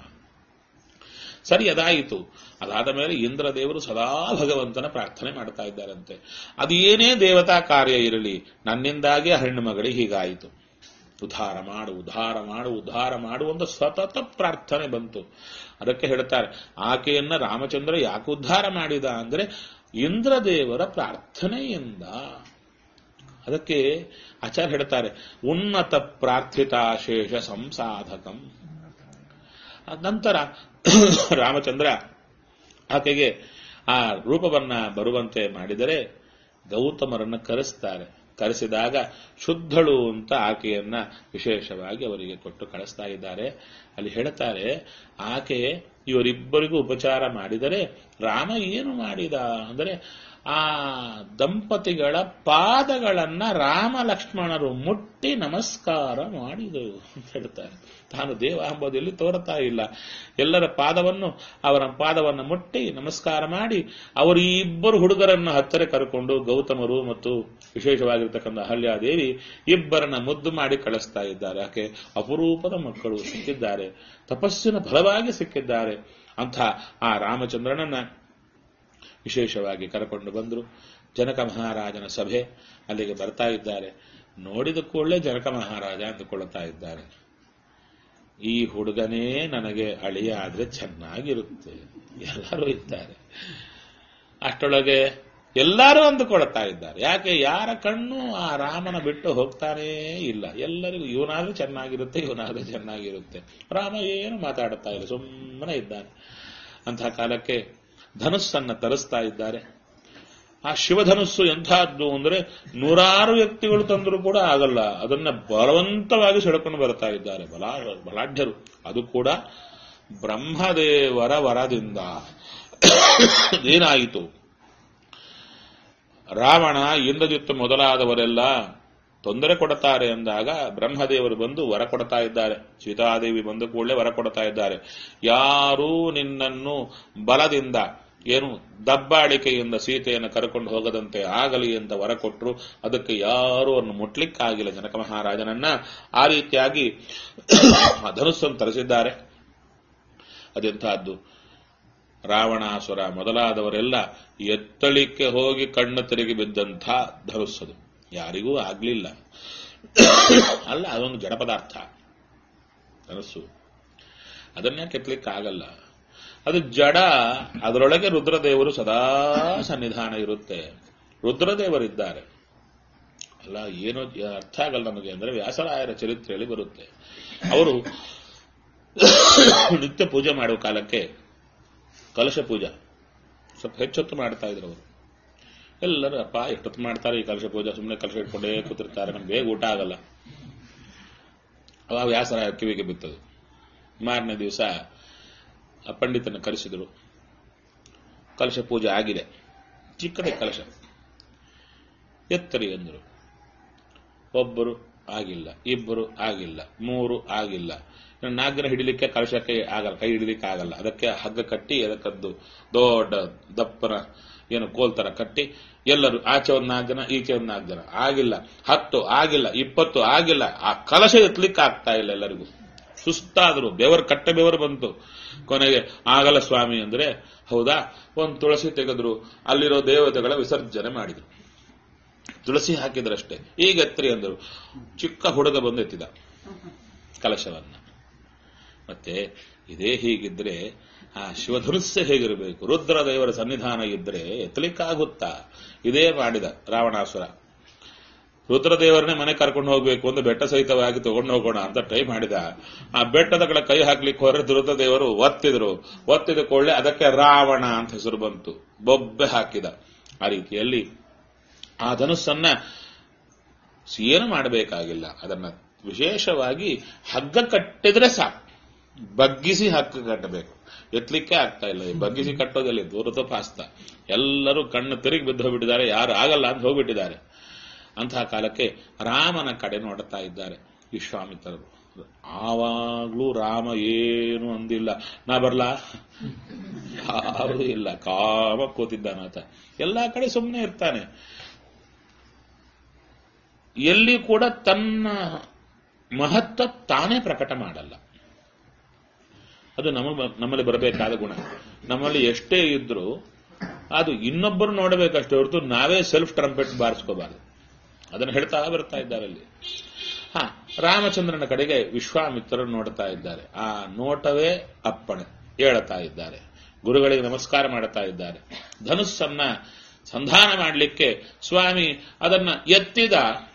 ಸರಿ ಅದಾಯಿತು ಅದಾದ ಮೇಲೆ ಇಂದ್ರದೇವರು ಸದಾ ಭಗವಂತನ ಪ್ರಾರ್ಥನೆ ಮಾಡ್ತಾ ಇದ್ದಾರಂತೆ ಅದು ಏನೇ ದೇವತಾ ಕಾರ್ಯ ಇರಲಿ ನನ್ನಿಂದಾಗಿ ಆ ಹೆಣ್ಣು ಮಗಳಿಗೆ ಹೀಗಾಯಿತು ಉದ್ಧಾರ ಮಾಡು ಉದ್ಧಾರ ಮಾಡು ಉದ್ಧಾರ ಮಾಡು ಒಂದು ಸತತ ಪ್ರಾರ್ಥನೆ ಬಂತು ಅದಕ್ಕೆ ಹೇಳ್ತಾರೆ ಆಕೆಯನ್ನ ರಾಮಚಂದ್ರ ಯಾಕೆ ಉದ್ಧಾರ ಮಾಡಿದ ಅಂದ್ರೆ ಇಂದ್ರದೇವರ ಪ್ರಾರ್ಥನೆಯಿಂದ ಅದಕ್ಕೆ ಆಚಾರ್ಯ ಹೇಳ್ತಾರೆ ಉನ್ನತ ಪ್ರಾರ್ಥಿತಾಶೇಷ ಸಂಸಾಧಕಂ ನಂತರ ರಾಮಚಂದ್ರ ಆಕೆಗೆ ಆ ರೂಪವನ್ನ ಬರುವಂತೆ ಮಾಡಿದರೆ ಗೌತಮರನ್ನ ಕರೆಸ್ತಾರೆ ಕರೆಸಿದಾಗ ಶುದ್ಧಳು ಅಂತ ಆಕೆಯನ್ನ ವಿಶೇಷವಾಗಿ ಅವರಿಗೆ ಕೊಟ್ಟು ಕಳಿಸ್ತಾ ಇದ್ದಾರೆ ಅಲ್ಲಿ ಹೇಳ್ತಾರೆ ಆಕೆ ಇವರಿಬ್ಬರಿಗೂ ಉಪಚಾರ ಮಾಡಿದರೆ ರಾಮ ಏನು ಮಾಡಿದ ಅಂದರೆ ಆ ದಂಪತಿಗಳ ಪಾದಗಳನ್ನ ರಾಮ ಲಕ್ಷ್ಮಣರು ಮುಟ್ಟಿ ನಮಸ್ಕಾರ ಮಾಡಿದರು ಅಂತ ಹೇಳ್ತಾರೆ ತಾನು ದೇವ ಎಂಬುದಲ್ಲಿ ತೋರ್ತಾ ಇಲ್ಲ ಎಲ್ಲರ ಪಾದವನ್ನು ಅವರ ಪಾದವನ್ನು ಮುಟ್ಟಿ ನಮಸ್ಕಾರ ಮಾಡಿ ಅವರು ಈ ಇಬ್ಬರು ಹುಡುಗರನ್ನು ಹತ್ತಿರ ಕರ್ಕೊಂಡು ಗೌತಮರು ಮತ್ತು ವಿಶೇಷವಾಗಿರ್ತಕ್ಕಂಥ ಅಹಲ್ಯಾದೇವಿ ಇಬ್ಬರನ್ನ ಮುದ್ದು ಮಾಡಿ ಕಳಿಸ್ತಾ ಇದ್ದಾರೆ ಯಾಕೆ ಅಪರೂಪದ ಮಕ್ಕಳು ಸಿಕ್ಕಿದ್ದಾರೆ ತಪಸ್ಸಿನ ಫಲವಾಗಿ ಸಿಕ್ಕಿದ್ದಾರೆ ಅಂಥ ಆ ರಾಮಚಂದ್ರನನ್ನ ವಿಶೇಷವಾಗಿ ಕರ್ಕೊಂಡು ಬಂದರು ಜನಕ ಮಹಾರಾಜನ ಸಭೆ ಅಲ್ಲಿಗೆ ಬರ್ತಾ ಇದ್ದಾರೆ ನೋಡಿದ ಕೂಡಲೇ ಜನಕ ಮಹಾರಾಜ ಅಂದುಕೊಳ್ಳುತ್ತಾ ಇದ್ದಾರೆ ಈ ಹುಡುಗನೇ ನನಗೆ ಅಳಿಯ ಆದ್ರೆ ಚೆನ್ನಾಗಿರುತ್ತೆ ಎಲ್ಲರೂ ಇದ್ದಾರೆ ಅಷ್ಟೊಳಗೆ ಎಲ್ಲರೂ ಅಂದುಕೊಳ್ತಾ ಇದ್ದಾರೆ ಯಾಕೆ ಯಾರ ಕಣ್ಣು ಆ ರಾಮನ ಬಿಟ್ಟು ಹೋಗ್ತಾನೇ ಇಲ್ಲ ಎಲ್ಲರಿಗೂ ಇವನಾದ್ರೂ ಚೆನ್ನಾಗಿರುತ್ತೆ ಇವನಾದ್ರೂ ಚೆನ್ನಾಗಿರುತ್ತೆ ರಾಮ ಏನು ಮಾತಾಡುತ್ತಾ ಇಲ್ಲ ಸುಮ್ಮನೆ ಇದ್ದಾನೆ ಅಂತಹ ಕಾಲಕ್ಕೆ ಧನುಸ್ಸನ್ನ ತರಿಸ್ತಾ ಇದ್ದಾರೆ ಆ ಶಿವಧನುಸ್ಸು ಎಂಥದ್ದು ಅಂದ್ರೆ ನೂರಾರು ವ್ಯಕ್ತಿಗಳು ತಂದರೂ ಕೂಡ ಆಗಲ್ಲ ಅದನ್ನ ಬಲವಂತವಾಗಿ ಸೆಳ್ಕೊಂಡು ಬರ್ತಾ ಇದ್ದಾರೆ ಬಲಾ ಬಲಾಢ್ಯರು ಅದು ಕೂಡ ಬ್ರಹ್ಮದೇವರ ವರದಿಂದ ಏನಾಯಿತು ರಾವಣ ಇಂದ್ರಜಿತ್ತು ಮೊದಲಾದವರೆಲ್ಲ ತೊಂದರೆ ಕೊಡುತ್ತಾರೆ ಎಂದಾಗ ಬ್ರಹ್ಮದೇವರು ಬಂದು ವರ ಕೊಡ್ತಾ ಇದ್ದಾರೆ ಸೀತಾದೇವಿ ಬಂದು ಕೂಡಲೇ ವರ ಕೊಡ್ತಾ ಇದ್ದಾರೆ ಯಾರೂ ನಿನ್ನನ್ನು ಬಲದಿಂದ ಏನು ದಬ್ಬಾಳಿಕೆಯಿಂದ ಸೀತೆಯನ್ನು ಕರ್ಕೊಂಡು ಹೋಗದಂತೆ ಆಗಲಿ ಅಂತ ವರ ಕೊಟ್ಟರು ಅದಕ್ಕೆ ಯಾರೂ ಅನ್ನು ಮುಟ್ಲಿಕ್ಕಾಗಿಲ್ಲ ಜನಕ ಮಹಾರಾಜನನ್ನ ಆ ರೀತಿಯಾಗಿ ಆ ಧನುಸ್ಸನ್ನು ತರಿಸಿದ್ದಾರೆ ಅದೆಂತಹದ್ದು ರಾವಣಾಸುರ ಮೊದಲಾದವರೆಲ್ಲ ಎತ್ತಳಿಕ್ಕೆ ಹೋಗಿ ಕಣ್ಣು ತಿರುಗಿ ಬಿದ್ದಂಥ ಧನುಸ್ಸದು ಯಾರಿಗೂ ಆಗ್ಲಿಲ್ಲ ಅಲ್ಲ ಅದೊಂದು ಜಡ ಪದಾರ್ಥ ಧನುಸ್ಸು ಅದನ್ನ ಕೆತ್ತಲಿಕ್ಕೆ ಆಗಲ್ಲ ಅದು ಜಡ ಅದರೊಳಗೆ ರುದ್ರದೇವರು ಸದಾ ಸನ್ನಿಧಾನ ಇರುತ್ತೆ ರುದ್ರದೇವರಿದ್ದಾರೆ ಅಲ್ಲ ಏನೋ ಅರ್ಥ ಆಗಲ್ಲ ನಮಗೆ ಅಂದ್ರೆ ವ್ಯಾಸರಾಯರ ಚರಿತ್ರೆಯಲ್ಲಿ ಬರುತ್ತೆ ಅವರು ನಿತ್ಯ ಪೂಜೆ ಮಾಡುವ ಕಾಲಕ್ಕೆ ಕಲಶ ಪೂಜಾ ಸ್ವಲ್ಪ ಹೆಚ್ಚೊತ್ತು ಮಾಡ್ತಾ ಇದ್ರು ಅವರು ಎಲ್ಲರೂ ಅಪ್ಪ ಎಷ್ಟೊತ್ತು ಮಾಡ್ತಾರೆ ಈ ಕಲಶ ಪೂಜೆ ಸುಮ್ಮನೆ ಕಲಶ ಇಟ್ಕೊಂಡೇ ಕೂತಿರ್ತಾರೆ ನಮ್ಗೆ ಬೇಗ ಊಟ ಆಗಲ್ಲ ಅವಾಗ ವ್ಯಾಸರಾಯ ಕಿವಿಗೆ ಬಿತ್ತದು ಮಾರನೇ ದಿವಸ ಆ ಪಂಡಿತನ ಕರೆಸಿದರು ಕಲಶ ಪೂಜೆ ಆಗಿದೆ ಚಿಕ್ಕದೇ ಕಲಶ ಎತ್ತರಿ ಎಂದರು ಒಬ್ಬರು ಆಗಿಲ್ಲ ಇಬ್ಬರು ಆಗಿಲ್ಲ ಮೂರು ಆಗಿಲ್ಲ ನಾಲ್ಕು ಜನ ಹಿಡಿಲಿಕ್ಕೆ ಕಲಶಕ್ಕೆ ಆಗಲ್ಲ ಕೈ ಹಿಡಿಲಿಕ್ಕೆ ಆಗಲ್ಲ ಅದಕ್ಕೆ ಹಗ್ಗ ಕಟ್ಟಿ ಅದಕ್ಕದ್ದು ದೊಡ್ಡ ದಪ್ಪನ ಏನು ಕೋಲ್ ತರ ಕಟ್ಟಿ ಎಲ್ಲರೂ ಆಚೆ ಒಂದು ನಾಲ್ಕು ಜನ ಈಚೆ ಒಂದು ನಾಲ್ಕು ಜನ ಆಗಿಲ್ಲ ಹತ್ತು ಆಗಿಲ್ಲ ಇಪ್ಪತ್ತು ಆಗಿಲ್ಲ ಆ ಕಲಶ ಎತ್ತಲಿಕ್ಕೆ ಆಗ್ತಾ ಇಲ್ಲ ಎಲ್ಲರಿಗೂ ಸುಸ್ತಾದ್ರು ಬೆವರು ಕಟ್ಟ ಬೆವರು ಬಂತು ಕೊನೆಗೆ ಆಗಲ್ಲ ಸ್ವಾಮಿ ಅಂದ್ರೆ ಹೌದಾ ಒಂದು ತುಳಸಿ ತೆಗೆದ್ರು ಅಲ್ಲಿರೋ ದೇವತೆಗಳ ವಿಸರ್ಜನೆ ಮಾಡಿದ್ರು ತುಳಸಿ ಹಾಕಿದ್ರಷ್ಟೇ ಈಗ ಎತ್ತರಿ ಅಂದರು ಚಿಕ್ಕ ಹುಡುಗ ಬಂದು ಎತ್ತಿದ ಕಲಶವನ್ನ ಮತ್ತೆ ಇದೇ ಹೀಗಿದ್ರೆ ಆ ಶಿವಧನುಸ್ಸೆ ಹೇಗಿರಬೇಕು ರುದ್ರ ದೇವರ ಸನ್ನಿಧಾನ ಇದ್ರೆ ಎತ್ತಲಿಕ್ಕಾಗುತ್ತಾ ಇದೇ ಮಾಡಿದ ರಾವಣಾಸುರ ರುದ್ರದೇವರನ್ನೇ ಮನೆ ಕರ್ಕೊಂಡು ಹೋಗ್ಬೇಕು ಅಂತ ಬೆಟ್ಟ ಸಹಿತವಾಗಿ ತಗೊಂಡು ಹೋಗೋಣ ಅಂತ ಟ್ರೈ ಮಾಡಿದ ಆ ಬೆಟ್ಟದ ಕಡೆ ಕೈ ಹಾಕ್ಲಿಕ್ಕೆ ಹೋದ್ರೆ ರುದ್ರದೇವರು ಒತ್ತಿದ್ರು ಒತ್ತಿದ ಕೂಡಲೇ ಅದಕ್ಕೆ ರಾವಣ ಅಂತ ಹೆಸರು ಬಂತು ಬೊಬ್ಬೆ ಹಾಕಿದ ಆ ರೀತಿಯಲ್ಲಿ ಆ ಧನುಸ್ಸನ್ನ ಏನು ಮಾಡಬೇಕಾಗಿಲ್ಲ ಅದನ್ನ ವಿಶೇಷವಾಗಿ ಹಗ್ಗ ಕಟ್ಟಿದ್ರೆ ಸಾಕು ಬಗ್ಗಿಸಿ ಹಗ್ಗ ಕಟ್ಟಬೇಕು ಎತ್ತಲಿಕ್ಕೆ ಆಗ್ತಾ ಇಲ್ಲ ಈ ಬಗ್ಗಿಸಿ ಕಟ್ಟೋದಲ್ಲಿ ದೂರದ ಪಾಸ್ತ ಎಲ್ಲರೂ ಕಣ್ಣು ತಿರುಗಿ ಬಿದ್ದು ಹೋಗ್ಬಿಟ್ಟಿದ್ದಾರೆ ಯಾರು ಆಗಲ್ಲ ಅಂತ ಹೋಗ್ಬಿಟ್ಟಿದ್ದಾರೆ ಅಂತಹ ಕಾಲಕ್ಕೆ ರಾಮನ ಕಡೆ ನೋಡುತ್ತಾ ಇದ್ದಾರೆ ವಿಶ್ವಾಮಿತ್ರರು ಆವಾಗ್ಲೂ ರಾಮ ಏನು ಅಂದಿಲ್ಲ ನಾ ಬರ್ಲಾ ಯಾರೂ ಇಲ್ಲ ಕಾಮ ಕೂತಿದ್ದಾನಾತ ಎಲ್ಲಾ ಕಡೆ ಸುಮ್ಮನೆ ಇರ್ತಾನೆ ಎಲ್ಲಿ ಕೂಡ ತನ್ನ ಮಹತ್ವ ತಾನೇ ಪ್ರಕಟ ಮಾಡಲ್ಲ ಅದು ನಮ್ಮ ನಮ್ಮಲ್ಲಿ ಬರಬೇಕಾದ ಗುಣ ನಮ್ಮಲ್ಲಿ ಎಷ್ಟೇ ಇದ್ರೂ ಅದು ಇನ್ನೊಬ್ಬರು ನೋಡಬೇಕಷ್ಟೇ ಹೊರತು ನಾವೇ ಸೆಲ್ಫ್ ಟ್ರಂಪೆಟ್ ಬಾರಿಸ್ಕೋಬಾರದು ಅದನ್ನು ಹೇಳ್ತಾ ಬರ್ತಾ ಇದ್ದಾರೆ ಅಲ್ಲಿ ಹಾ ರಾಮಚಂದ್ರನ ಕಡೆಗೆ ವಿಶ್ವಾಮಿತ್ರರು ನೋಡ್ತಾ ಇದ್ದಾರೆ ಆ ನೋಟವೇ ಅಪ್ಪಣೆ ಹೇಳ್ತಾ ಇದ್ದಾರೆ ಗುರುಗಳಿಗೆ ನಮಸ್ಕಾರ ಮಾಡುತ್ತಾ ಇದ್ದಾರೆ ಧನುಸ್ಸನ್ನ ಸಂಧಾನ ಮಾಡಲಿಕ್ಕೆ ಸ್ವಾಮಿ ಅದನ್ನ ಎತ್ತಿದ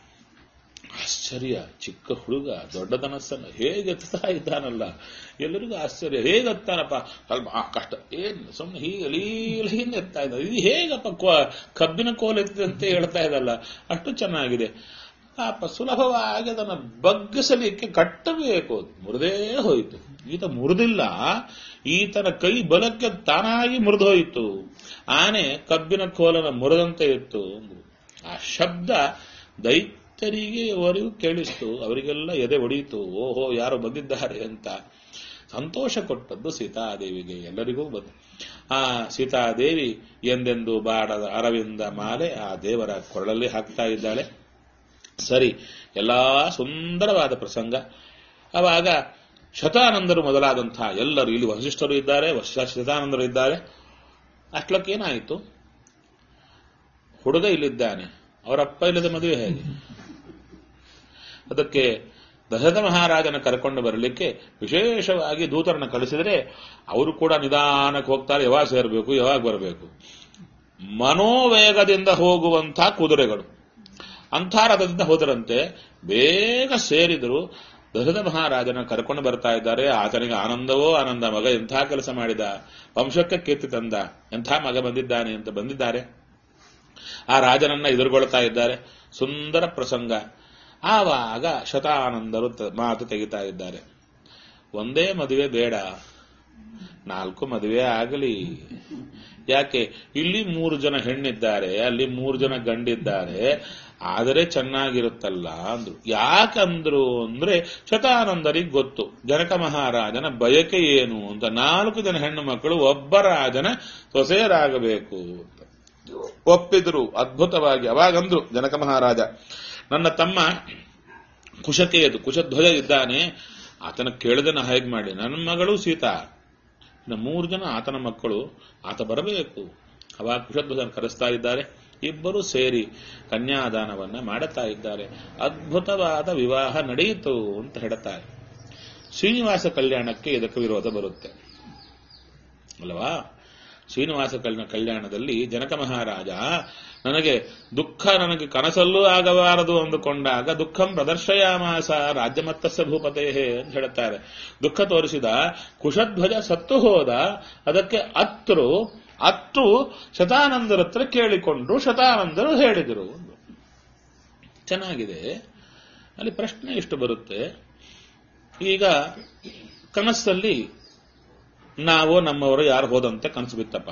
ಆಶ್ಚರ್ಯ ಚಿಕ್ಕ ಹುಡುಗ ದೊಡ್ಡ ಧನಸ್ಸನ್ನ ಹೇಗೆ ಎತ್ತಾ ಇದ್ದಾನಲ್ಲ ಎಲ್ಲರಿಗೂ ಆಶ್ಚರ್ಯ ಹೇಗೆ ಎತ್ತಾನಪ್ಪ ಸ್ವಲ್ಪ ಆ ಕಷ್ಟ ಏನ್ ಸುಮ್ಮನೆ ಹೀಗೆ ಲೀಲಿಂದ ಎತ್ತಾ ಇದ್ದ ಇದು ಹೇಗಪ್ಪ ಕೋ- ಕಬ್ಬಿನ ಕೋಲ್ ಎತ್ತಿದಂತೆ ಹೇಳ್ತಾ ಇದ್ದಲ್ಲ ಅಷ್ಟು ಚೆನ್ನಾಗಿದೆ ಪಾಪ ಸುಲಭವಾಗಿ ಅದನ್ನು ಬಗ್ಗಿಸಲಿಕ್ಕೆ ಕಟ್ಟಬೇಕು ಮುರಿದೇ ಹೋಯಿತು ಈತ ಮುರಿದಿಲ್ಲ ಈತನ ಕೈ ಬಲಕ್ಕೆ ತಾನಾಗಿ ಮುರಿದು ಹೋಯಿತು ಆನೆ ಕಬ್ಬಿನ ಕೋಲನ ಮುರಿದಂತೆ ಇತ್ತು ಆ ಶಬ್ದ ದೈತ್ಯರಿಗೆ ಅವರಿಗೂ ಕೇಳಿಸ್ತು ಅವರಿಗೆಲ್ಲ ಎದೆ ಒಡೆಯಿತು ಓಹೋ ಯಾರು ಬಂದಿದ್ದಾರೆ ಅಂತ ಸಂತೋಷ ಕೊಟ್ಟದ್ದು ಸೀತಾದೇವಿಗೆ ಎಲ್ಲರಿಗೂ ಬಂದು ಆ ಸೀತಾದೇವಿ ಎಂದೆಂದು ಬಾಡದ ಅರವಿಂದ ಮಾಲೆ ಆ ದೇವರ ಕೊರಳಲ್ಲಿ ಹಾಕ್ತಾ ಇದ್ದಾಳೆ ಸರಿ ಎಲ್ಲಾ ಸುಂದರವಾದ ಪ್ರಸಂಗ ಅವಾಗ ಶತಾನಂದರು ಮೊದಲಾದಂತಹ ಎಲ್ಲರೂ ಇಲ್ಲಿ ವಸಿಷ್ಠರು ಇದ್ದಾರೆ ವಶ- ಶತಾನಂದರು ಇದ್ದಾರೆ ಅಷ್ಟಲಕ್ಕೆ ಏನಾಯಿತು ಹುಡುಗ ಇಲ್ಲಿದ್ದಾನೆ ಅವರಪ್ಪ ಇಲ್ಲದ ಮದುವೆ ಹೇಗೆ ಅದಕ್ಕೆ ದಶರಥ ಮಹಾರಾಜನ ಕರ್ಕೊಂಡು ಬರಲಿಕ್ಕೆ ವಿಶೇಷವಾಗಿ ದೂತರನ್ನ ಕಳಿಸಿದರೆ ಅವರು ಕೂಡ ನಿಧಾನಕ್ಕೆ ಹೋಗ್ತಾರೆ ಯಾವಾಗ ಸೇರಬೇಕು ಯಾವಾಗ ಬರಬೇಕು ಮನೋವೇಗದಿಂದ ಹೋಗುವಂಥ ಕುದುರೆಗಳು ಅಂಥ ರಥದಿಂದ ಹೋದರಂತೆ ಬೇಗ ಸೇರಿದರು ದಶರಥ ಮಹಾರಾಜನ ಕರ್ಕೊಂಡು ಬರ್ತಾ ಇದ್ದಾರೆ ಆತನಿಗೆ ಆನಂದವೋ ಆನಂದ ಮಗ ಎಂಥ ಕೆಲಸ ಮಾಡಿದ ವಂಶಕ್ಕೆ ಕೀರ್ತಿ ತಂದ ಎಂಥ ಮಗ ಬಂದಿದ್ದಾನೆ ಅಂತ ಬಂದಿದ್ದಾರೆ ಆ ರಾಜನನ್ನ ಎದುರುಗೊಳ್ತಾ ಇದ್ದಾರೆ ಸುಂದರ ಪ್ರಸಂಗ ಆವಾಗ ಶತಾನಂದರು ತ- ಮಾತು ತೆಗಿತಾ ಇದ್ದಾರೆ ಒಂದೇ ಮದುವೆ ಬೇಡ ನಾಲ್ಕು ಮದುವೆ ಆಗಲಿ ಯಾಕೆ ಇಲ್ಲಿ ಮೂರು ಜನ ಹೆಣ್ಣಿದ್ದಾರೆ ಅಲ್ಲಿ ಮೂರು ಜನ ಗಂಡಿದ್ದಾರೆ ಆದರೆ ಚೆನ್ನಾಗಿರುತ್ತಲ್ಲ ಅಂದ್ರು ಯಾಕಂದ್ರು ಅಂದ್ರೆ ಶತಾನಂದರಿಗೆ ಗೊತ್ತು ಜನಕ ಮಹಾರಾಜನ ಬಯಕೆ ಏನು ಅಂತ ನಾಲ್ಕು ಜನ ಹೆಣ್ಣು ಮಕ್ಕಳು ಒಬ್ಬ ರಾಜನ ಸೊಸೆಯರಾಗಬೇಕು ಅಂತ ಒಪ್ಪಿದ್ರು ಅದ್ಭುತವಾಗಿ ಅವಾಗಂದ್ರು ಜನಕ ಮಹಾರಾಜ ನನ್ನ ತಮ್ಮ ಕುಶಕೇತು ಕುಶಧ್ವಜ ಇದ್ದಾನೆ ಆತನ ಕೇಳಿದನ ಹೇಗೆ ಮಾಡಿ ನನ್ನ ಮಗಳು ಸೀತಾ ಇನ್ನು ಮೂರು ಜನ ಆತನ ಮಕ್ಕಳು ಆತ ಬರಬೇಕು ಅವಾಗ ಕುಶಧ್ವಜನ ಕರೆಸ್ತಾ ಇದ್ದಾರೆ ಇಬ್ಬರು ಸೇರಿ ಕನ್ಯಾದಾನವನ್ನ ಮಾಡುತ್ತಾ ಇದ್ದಾರೆ ಅದ್ಭುತವಾದ ವಿವಾಹ ನಡೆಯಿತು ಅಂತ ಹೇಳ್ತಾರೆ ಶ್ರೀನಿವಾಸ ಕಲ್ಯಾಣಕ್ಕೆ ಇದಕ್ಕೆ ವಿರೋಧ ಬರುತ್ತೆ ಅಲ್ವಾ ಶ್ರೀನಿವಾಸ ಕಲ್ಯಾಣ ಕಲ್ಯಾಣದಲ್ಲಿ ಜನಕ ಮಹಾರಾಜ ನನಗೆ ದುಃಖ ನನಗೆ ಕನಸಲ್ಲೂ ಆಗಬಾರದು ಅಂದುಕೊಂಡಾಗ ದುಃಖಂ ಪ್ರದರ್ಶಯಾಮಾಸ ರಾಜ್ಯಮತ್ತಸ್ಯ ಭೂಪತೆ ಅಂತ ಹೇಳುತ್ತಾರೆ ದುಃಖ ತೋರಿಸಿದ ಕುಶಧ್ವಜ ಸತ್ತು ಹೋದ ಅದಕ್ಕೆ ಅತ್ರು ಅತ್ತು ಶತಾನಂದರ ಹತ್ರ ಕೇಳಿಕೊಂಡ್ರು ಶತಾನಂದರು ಹೇಳಿದರು ಚೆನ್ನಾಗಿದೆ ಅಲ್ಲಿ ಪ್ರಶ್ನೆ ಎಷ್ಟು ಬರುತ್ತೆ ಈಗ ಕನಸಲ್ಲಿ ನಾವು ನಮ್ಮವರು ಯಾರು ಹೋದಂತೆ ಕನಸು ಬಿತ್ತಪ್ಪ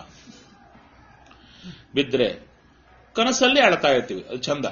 ಬಿದ್ರೆ ಕನಸಲ್ಲಿ ಅಳ್ತಾ ಇರ್ತೀವಿ ಅದು ಚಂದ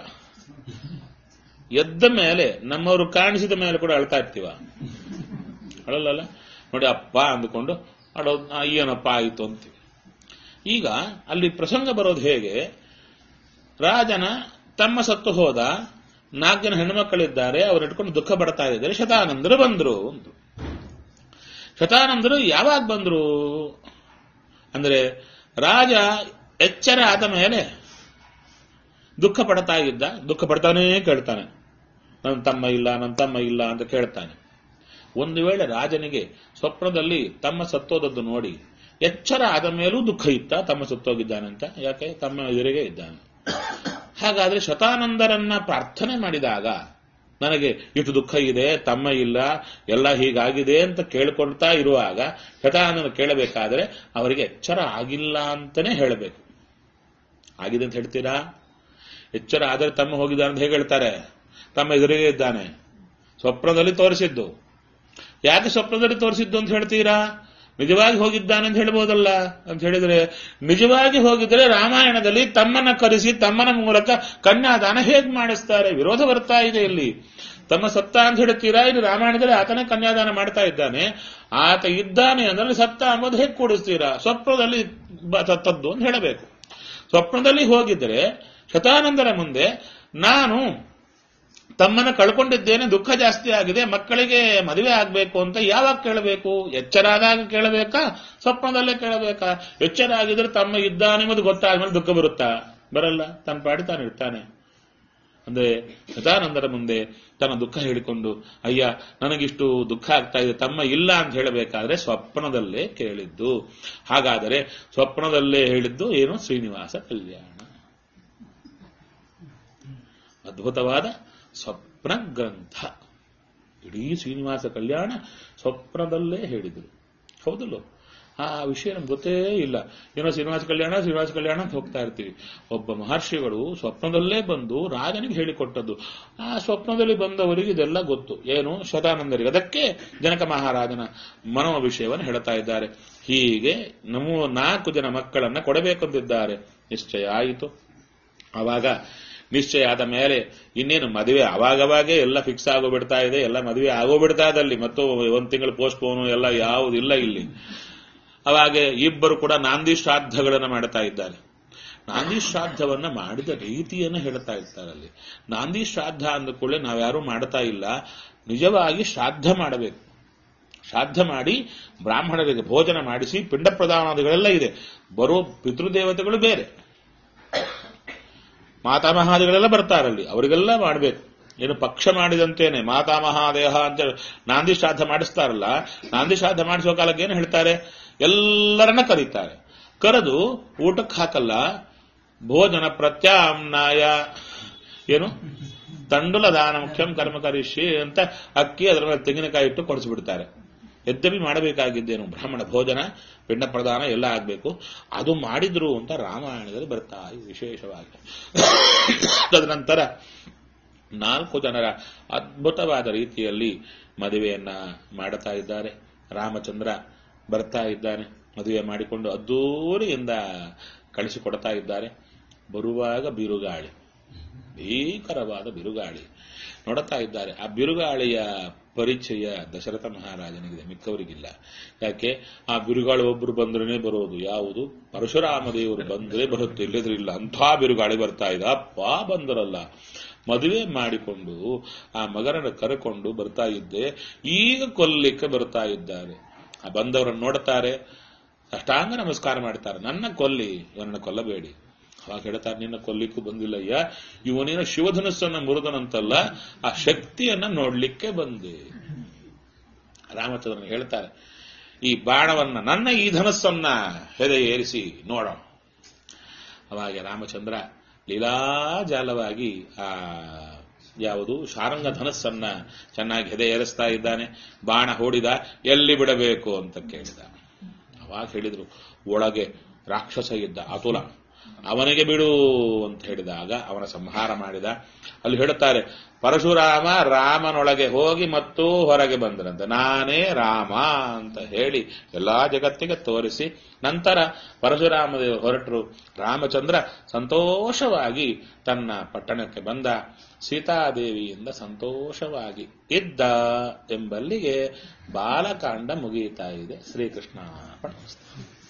ಎದ್ದ ಮೇಲೆ ನಮ್ಮವರು ಕಾಣಿಸಿದ ಮೇಲೆ ಕೂಡ ಅಳ್ತಾ ಇರ್ತೀವ ಅಳಲ್ಲ ನೋಡಿ ಅಪ್ಪ ಅಂದುಕೊಂಡು ಅಳೋದು ಆ, ಏನಪ್ಪ ಆಯಿತು ಅಂತೀವಿ ಈಗ ಅಲ್ಲಿ ಪ್ರಸಂಗ ಬರೋದು ಹೇಗೆ ರಾಜನ ತಮ್ಮ ಸತ್ತು ಹೋದ ನಾಲ್ಕು ಜನ ಹೆಣ್ಣುಮಕ್ಕಳಿದ್ದಾರೆ ಅವ್ರು ಇಟ್ಕೊಂಡು ದುಃಖ ಪಡ್ತಾ ಇದ್ದಾರೆ ಶತಾನಂದರು ಬಂದ್ರು ಅಂದ್ರು ಶತಾನಂದರು ಯಾವಾಗ ಬಂದ್ರು ಅಂದ್ರೆ ರಾಜ ಎಚ್ಚರ ಆದ ಮೇಲೆ ದುಃಖ ಪಡ್ತಾ ಇದ್ದ ದುಃಖ ಪಡ್ತಾನೇ ಕೇಳ್ತಾನೆ ನನ್ನ ತಮ್ಮ ಇಲ್ಲ ನನ್ನ ತಮ್ಮ ಇಲ್ಲ ಅಂತ ಕೇಳ್ತಾನೆ ಒಂದು ವೇಳೆ ರಾಜನಿಗೆ ಸ್ವಪ್ನದಲ್ಲಿ ತಮ್ಮ ಸತ್ತೋದದ್ದು ನೋಡಿ ಎಚ್ಚರ ಆದ ಮೇಲೂ ದುಃಖ ಇತ್ತ ತಮ್ಮ ಸತ್ತೋಗಿದ್ದಾನೆ ಅಂತ ಯಾಕೆ ತಮ್ಮ ಎದುರಿಗೆ ಇದ್ದಾನೆ ಹಾಗಾದ್ರೆ ಶತಾನಂದರನ್ನ ಪ್ರಾರ್ಥನೆ ಮಾಡಿದಾಗ ನನಗೆ ಇಷ್ಟು ದುಃಖ ಇದೆ ತಮ್ಮ ಇಲ್ಲ ಎಲ್ಲ ಹೀಗಾಗಿದೆ ಅಂತ ಕೇಳ್ಕೊಳ್ತಾ ಇರುವಾಗ ಶತಾನಂದನ ಕೇಳಬೇಕಾದ್ರೆ ಅವರಿಗೆ ಎಚ್ಚರ ಆಗಿಲ್ಲ ಅಂತಾನೆ ಹೇಳಬೇಕು ಆಗಿದೆ ಅಂತ ಹೇಳ್ತೀರಾ ಎಚ್ಚರ ಆದರೆ ತಮ್ಮ ಹೋಗಿದ್ದಾನೆ ಅಂತ ಹೇಗೆ ಹೇಳ್ತಾರೆ ತಮ್ಮ ಎದುರಿಗೆ ಇದ್ದಾನೆ ಸ್ವಪ್ನದಲ್ಲಿ ತೋರಿಸಿದ್ದು ಯಾಕೆ ಸ್ವಪ್ನದಲ್ಲಿ ತೋರಿಸಿದ್ದು ಅಂತ ಹೇಳ್ತೀರಾ ನಿಜವಾಗಿ ಹೋಗಿದ್ದಾನೆ ಅಂತ ಹೇಳ್ಬೋದಲ್ಲ ಅಂತ ಹೇಳಿದ್ರೆ ನಿಜವಾಗಿ ಹೋಗಿದ್ರೆ ರಾಮಾಯಣದಲ್ಲಿ ತಮ್ಮನ್ನ ಕರೆಸಿ ತಮ್ಮನ ಮೂಲಕ ಕನ್ಯಾದಾನ ಹೇಗೆ ಮಾಡಿಸ್ತಾರೆ ವಿರೋಧ ಬರ್ತಾ ಇದೆ ಇಲ್ಲಿ ತಮ್ಮ ಸತ್ತ ಅಂತ ಹೇಳ್ತೀರಾ ಇಲ್ಲಿ ರಾಮಾಯಣದಲ್ಲಿ ಆತನೇ ಕನ್ಯಾದಾನ ಮಾಡ್ತಾ ಇದ್ದಾನೆ ಆತ ಇದ್ದಾನೆ ಅಂದ್ರೆ ಸತ್ತ ಅಂಬೋದು ಹೇಗೆ ಕೂಡಿಸ್ತೀರಾ ಸ್ವಪ್ನದಲ್ಲಿ ಬ- ಸತ್ತದ್ದು ಅಂತ ಹೇಳಬೇಕು ಸ್ವಪ್ನದಲ್ಲಿ ಹೋಗಿದ್ರೆ ಶತಾನಂದರ ಮುಂದೆ ನಾನು ತಮ್ಮನ್ನ ಕಳ್ಕೊಂಡಿದ್ದೇನೆ ದುಃಖ ಜಾಸ್ತಿ ಆಗಿದೆ ಮಕ್ಕಳಿಗೆ ಮದುವೆ ಆಗ್ಬೇಕು ಅಂತ ಯಾವಾಗ ಕೇಳಬೇಕು ಎಚ್ಚರಾದಾಗ ಕೇಳಬೇಕಾ ಸ್ವಪ್ನದಲ್ಲೇ ಕೇಳಬೇಕಾ ಎಚ್ಚರ ಆಗಿದ್ರೆ ತಮ್ಮ ಇದ್ದಾನೆ ಎಂಬುದು ಗೊತ್ತಾದ್ಮೇಲೆ ದುಃಖ ಬರುತ್ತಾ ಬರಲ್ಲ ತನ್ನ ಪಾಡಿ ತಾನು ಇರ್ತಾನೆ ಅಂದ್ರೆ ಸದಾನಂದರ ಮುಂದೆ ತನ್ನ ದುಃಖ ಹೇಳಿಕೊಂಡು ಅಯ್ಯ ನನಗಿಷ್ಟು ದುಃಖ ಆಗ್ತಾ ಇದೆ ತಮ್ಮ ಇಲ್ಲ ಅಂತ ಹೇಳಬೇಕಾದ್ರೆ ಸ್ವಪ್ನದಲ್ಲೇ ಕೇಳಿದ್ದು ಹಾಗಾದರೆ ಸ್ವಪ್ನದಲ್ಲೇ ಹೇಳಿದ್ದು ಏನು ಶ್ರೀನಿವಾಸ ಕಲ್ಯಾಣ ಅದ್ಭುತವಾದ ಸ್ವಪ್ನ ಗ್ರಂಥ ಇಡೀ ಶ್ರೀನಿವಾಸ ಕಲ್ಯಾಣ ಸ್ವಪ್ನದಲ್ಲೇ ಹೇಳಿದರು ಹೌದಲ್ಲೋ ಆ ವಿಷಯ ನಮ್ಗೆ ಗೊತ್ತೇ ಇಲ್ಲ ಏನೋ ಶ್ರೀನಿವಾಸ ಕಲ್ಯಾಣ ಶ್ರೀನಿವಾಸ ಕಲ್ಯಾಣ ಅಂತ ಹೋಗ್ತಾ ಇರ್ತೀವಿ ಒಬ್ಬ ಮಹರ್ಷಿಗಳು ಸ್ವಪ್ನದಲ್ಲೇ ಬಂದು ರಾಜನಿಗೆ ಹೇಳಿಕೊಟ್ಟದ್ದು ಆ ಸ್ವಪ್ನದಲ್ಲಿ ಬಂದವರಿಗೆ ಇದೆಲ್ಲ ಗೊತ್ತು ಏನು ಶತಾನಂದರಿಗೆ ಅದಕ್ಕೆ ಜನಕ ಮಹಾರಾಜನ ಮನೋ ವಿಷಯವನ್ನು ಹೇಳ್ತಾ ಇದ್ದಾರೆ ಹೀಗೆ ನಮ್ಮ ನಾಲ್ಕು ಜನ ಮಕ್ಕಳನ್ನ ಕೊಡಬೇಕೆಂದಿದ್ದಾರೆ ನಿಶ್ಚಯ ಆಯಿತು ಆವಾಗ ನಿಶ್ಚಯ ಆದ ಮೇಲೆ ಇನ್ನೇನು ಮದುವೆ ಅವಾಗವಾಗೇ ಎಲ್ಲ ಫಿಕ್ಸ್ ಆಗೋಬಿಡ್ತಾ ಇದೆ ಎಲ್ಲ ಮದುವೆ ಆಗೋಬಿಡ್ತಾ ಇದ್ದಲ್ಲಿ ಮತ್ತು ಒಂದ್ ತಿಂಗಳು ಪೋಸ್ಟ್ಪೋನು ಎಲ್ಲ ಯಾವುದಿಲ್ಲ ಇಲ್ಲಿ ಅವಾಗ ಇಬ್ಬರು ಕೂಡ ನಾಂದಿ ಶ್ರಾದ್ದಗಳನ್ನು ಮಾಡ್ತಾ ಇದ್ದಾರೆ ನಾಂದಿ ಶ್ರಾದ್ದವನ್ನ ಮಾಡಿದ ರೀತಿಯನ್ನ ಹೇಳ್ತಾ ಇರ್ತಾರೆ ಅಲ್ಲಿ ನಾಂದಿ ಶ್ರಾದ್ದ ಅಂದ ಕೂಡಲೇ ನಾವ್ಯಾರೂ ಮಾಡ್ತಾ ಇಲ್ಲ ನಿಜವಾಗಿ ಶ್ರಾದ್ದ ಮಾಡಬೇಕು ಶ್ರಾದ್ದ ಮಾಡಿ ಬ್ರಾಹ್ಮಣರಿಗೆ ಭೋಜನ ಮಾಡಿಸಿ ಪಿಂಡ ಪ್ರದಾನಾದಿಗಳೆಲ್ಲ ಇದೆ ಬರೋ ಪಿತೃದೇವತೆಗಳು ಬೇರೆ ಮಾತಾಮಹಾದಿಗಳೆಲ್ಲ ಬರ್ತಾರಲ್ಲಿ ಅವರಿಗೆಲ್ಲ ಮಾಡಬೇಕು ಏನು ಪಕ್ಷ ಮಾಡಿದಂತೇನೆ ಮಾತಾಮಹಾದೇಹ ಅಂತ ನಾಂದಿ ಶ್ರಾದ್ದ ಮಾಡಿಸ್ತಾರಲ್ಲ ನಾಂದಿ ಶ್ರಾದ್ದ ಮಾಡಿಸುವ ಕಾಲಕ್ಕೆ ಏನು ಹೇಳ್ತಾರೆ ಎಲ್ಲರನ್ನ ಕರೀತಾರೆ ಕರೆದು ಊಟಕ್ಕೆ ಹಾಕಲ್ಲ ಭೋಜನ ಪ್ರತ್ಯಾಮ್ನಾಯ ಏನು ತಂಡುಲ ದಾನ ಮುಖ್ಯಂ ಕರ್ಮ ಕರಿಷಿ ಅಂತ ಅಕ್ಕಿ ಅದರ ಮೇಲೆ ತೆಂಗಿನಕಾಯಿ ಇಟ್ಟು ಕೊಡಿಸ್ಬಿಡ್ತಾರೆ ಯದ್ಯಪಿ ಮಾಡಬೇಕಾಗಿದ್ದೇನು ಬ್ರಾಹ್ಮಣ ಭೋಜನ ಪಿಂಡ ಪ್ರದಾನ ಎಲ್ಲ ಆಗಬೇಕು ಅದು ಮಾಡಿದ್ರು ಅಂತ ರಾಮಾಯಣದಲ್ಲಿ ಬರ್ತಾ ಇದೆ ವಿಶೇಷವಾಗಿ ತದನಂತರ ನಾಲ್ಕು ಜನರ ಅದ್ಭುತವಾದ ರೀತಿಯಲ್ಲಿ ಮದುವೆಯನ್ನ ಮಾಡುತ್ತಾ ಇದ್ದಾರೆ ರಾಮಚಂದ್ರ ಬರ್ತಾ ಇದ್ದಾನೆ ಮದುವೆ ಮಾಡಿಕೊಂಡು ಅದ್ದೂರಿಯಿಂದ ಕಳಿಸಿಕೊಡ್ತಾ ಇದ್ದಾರೆ ಬರುವಾಗ ಬಿರುಗಾಳಿ ಭೀಕರವಾದ ಬಿರುಗಾಳಿ ನೋಡುತ್ತಾ ಇದ್ದಾರೆ ಆ ಬಿರುಗಾಳಿಯ ಪರಿಚಯ ದಶರಥ ಮಹಾರಾಜನಿಗಿದೆ ಮಿಕ್ಕವರಿಗಿಲ್ಲ ಯಾಕೆ ಆ ಬಿರುಗಾಳಿ ಒಬ್ರು ಬಂದ್ರೇನೆ ಬರೋದು ಯಾವುದು ಪರಶುರಾಮ ದೇವರು ಬಂದ್ರೆ ಬರುತ್ತೆ ಇಲ್ಲದ್ರೆ ಇಲ್ಲ ಅಂಥ ಬಿರುಗಾಳಿ ಬರ್ತಾ ಇದೆ ಅಪ್ಪ ಬಂದರಲ್ಲ ಮದುವೆ ಮಾಡಿಕೊಂಡು ಆ ಮಗನನ್ನು ಕರೆಕೊಂಡು ಬರ್ತಾ ಇದ್ದೆ ಈಗ ಕೊಲ್ಲಿಕ್ಕೆ ಬರ್ತಾ ಇದ್ದಾರೆ ಆ ಬಂದವರನ್ನು ನೋಡ್ತಾರೆ ಅಷ್ಟಾಂಗ ನಮಸ್ಕಾರ ಮಾಡ್ತಾರೆ ನನ್ನ ಕೊಲ್ಲಿ ಇವನನ್ನು ಕೊಲ್ಲಬೇಡಿ ಅವಾಗ ಹೇಳ್ತಾರೆ ನಿನ್ನ ಕೊಲ್ಲಿಕ್ಕೂ ಬಂದಿಲ್ಲಯ್ಯ ಇವನೇನೋ ಶಿವಧನುಸ್ಸನ್ನ ಮುರಿದನಂತಲ್ಲ ಆ ಶಕ್ತಿಯನ್ನ ನೋಡ್ಲಿಕ್ಕೆ ಬಂದೆ ರಾಮಚಂದ್ರನ್ ಹೇಳ್ತಾರೆ ಈ ಬಾಣವನ್ನ ನನ್ನ ಈ ಧನಸ್ಸನ್ನ ಹೆದೆ ಏರಿಸಿ ನೋಡೋಣ ಅವಾಗ ರಾಮಚಂದ್ರ ಲೀಲಾಜಾಲವಾಗಿ ಆ ಯಾವುದು ಶಾರಂಗ ಧನಸ್ಸನ್ನ ಚೆನ್ನಾಗಿ ಹೆದೆ ಏರಿಸ್ತಾ ಇದ್ದಾನೆ ಬಾಣ ಹೂಡಿದ ಎಲ್ಲಿ ಬಿಡಬೇಕು ಅಂತ ಕೇಳಿದ ಅವಾಗ ಹೇಳಿದ್ರು ಒಳಗೆ ರಾಕ್ಷಸ ಇದ್ದ ಅತುಲ ಅವನಿಗೆ ಬಿಡು ಅಂತ ಹೇಳಿದಾಗ ಅವನ ಸಂಹಾರ ಮಾಡಿದ ಅಲ್ಲಿ ಹೇಳುತ್ತಾರೆ ಪರಶುರಾಮ ರಾಮನೊಳಗೆ ಹೋಗಿ ಮತ್ತು ಹೊರಗೆ ಬಂದರಂತೆ ನಾನೇ ರಾಮ ಅಂತ ಹೇಳಿ ಎಲ್ಲಾ ಜಗತ್ತಿಗೆ ತೋರಿಸಿ ನಂತರ ಪರಶುರಾಮ ದೇವರು ಹೊರಟರು ರಾಮಚಂದ್ರ ಸಂತೋಷವಾಗಿ ತನ್ನ ಪಟ್ಟಣಕ್ಕೆ ಬಂದ ಸೀತಾದೇವಿಯಿಂದ ಸಂತೋಷವಾಗಿ ಇದ್ದ ಎಂಬಲ್ಲಿಗೆ ಬಾಲಕಾಂಡ ಮುಗಿಯುತ್ತಾ ಇದೆ ಶ್ರೀಕೃಷ್ಣ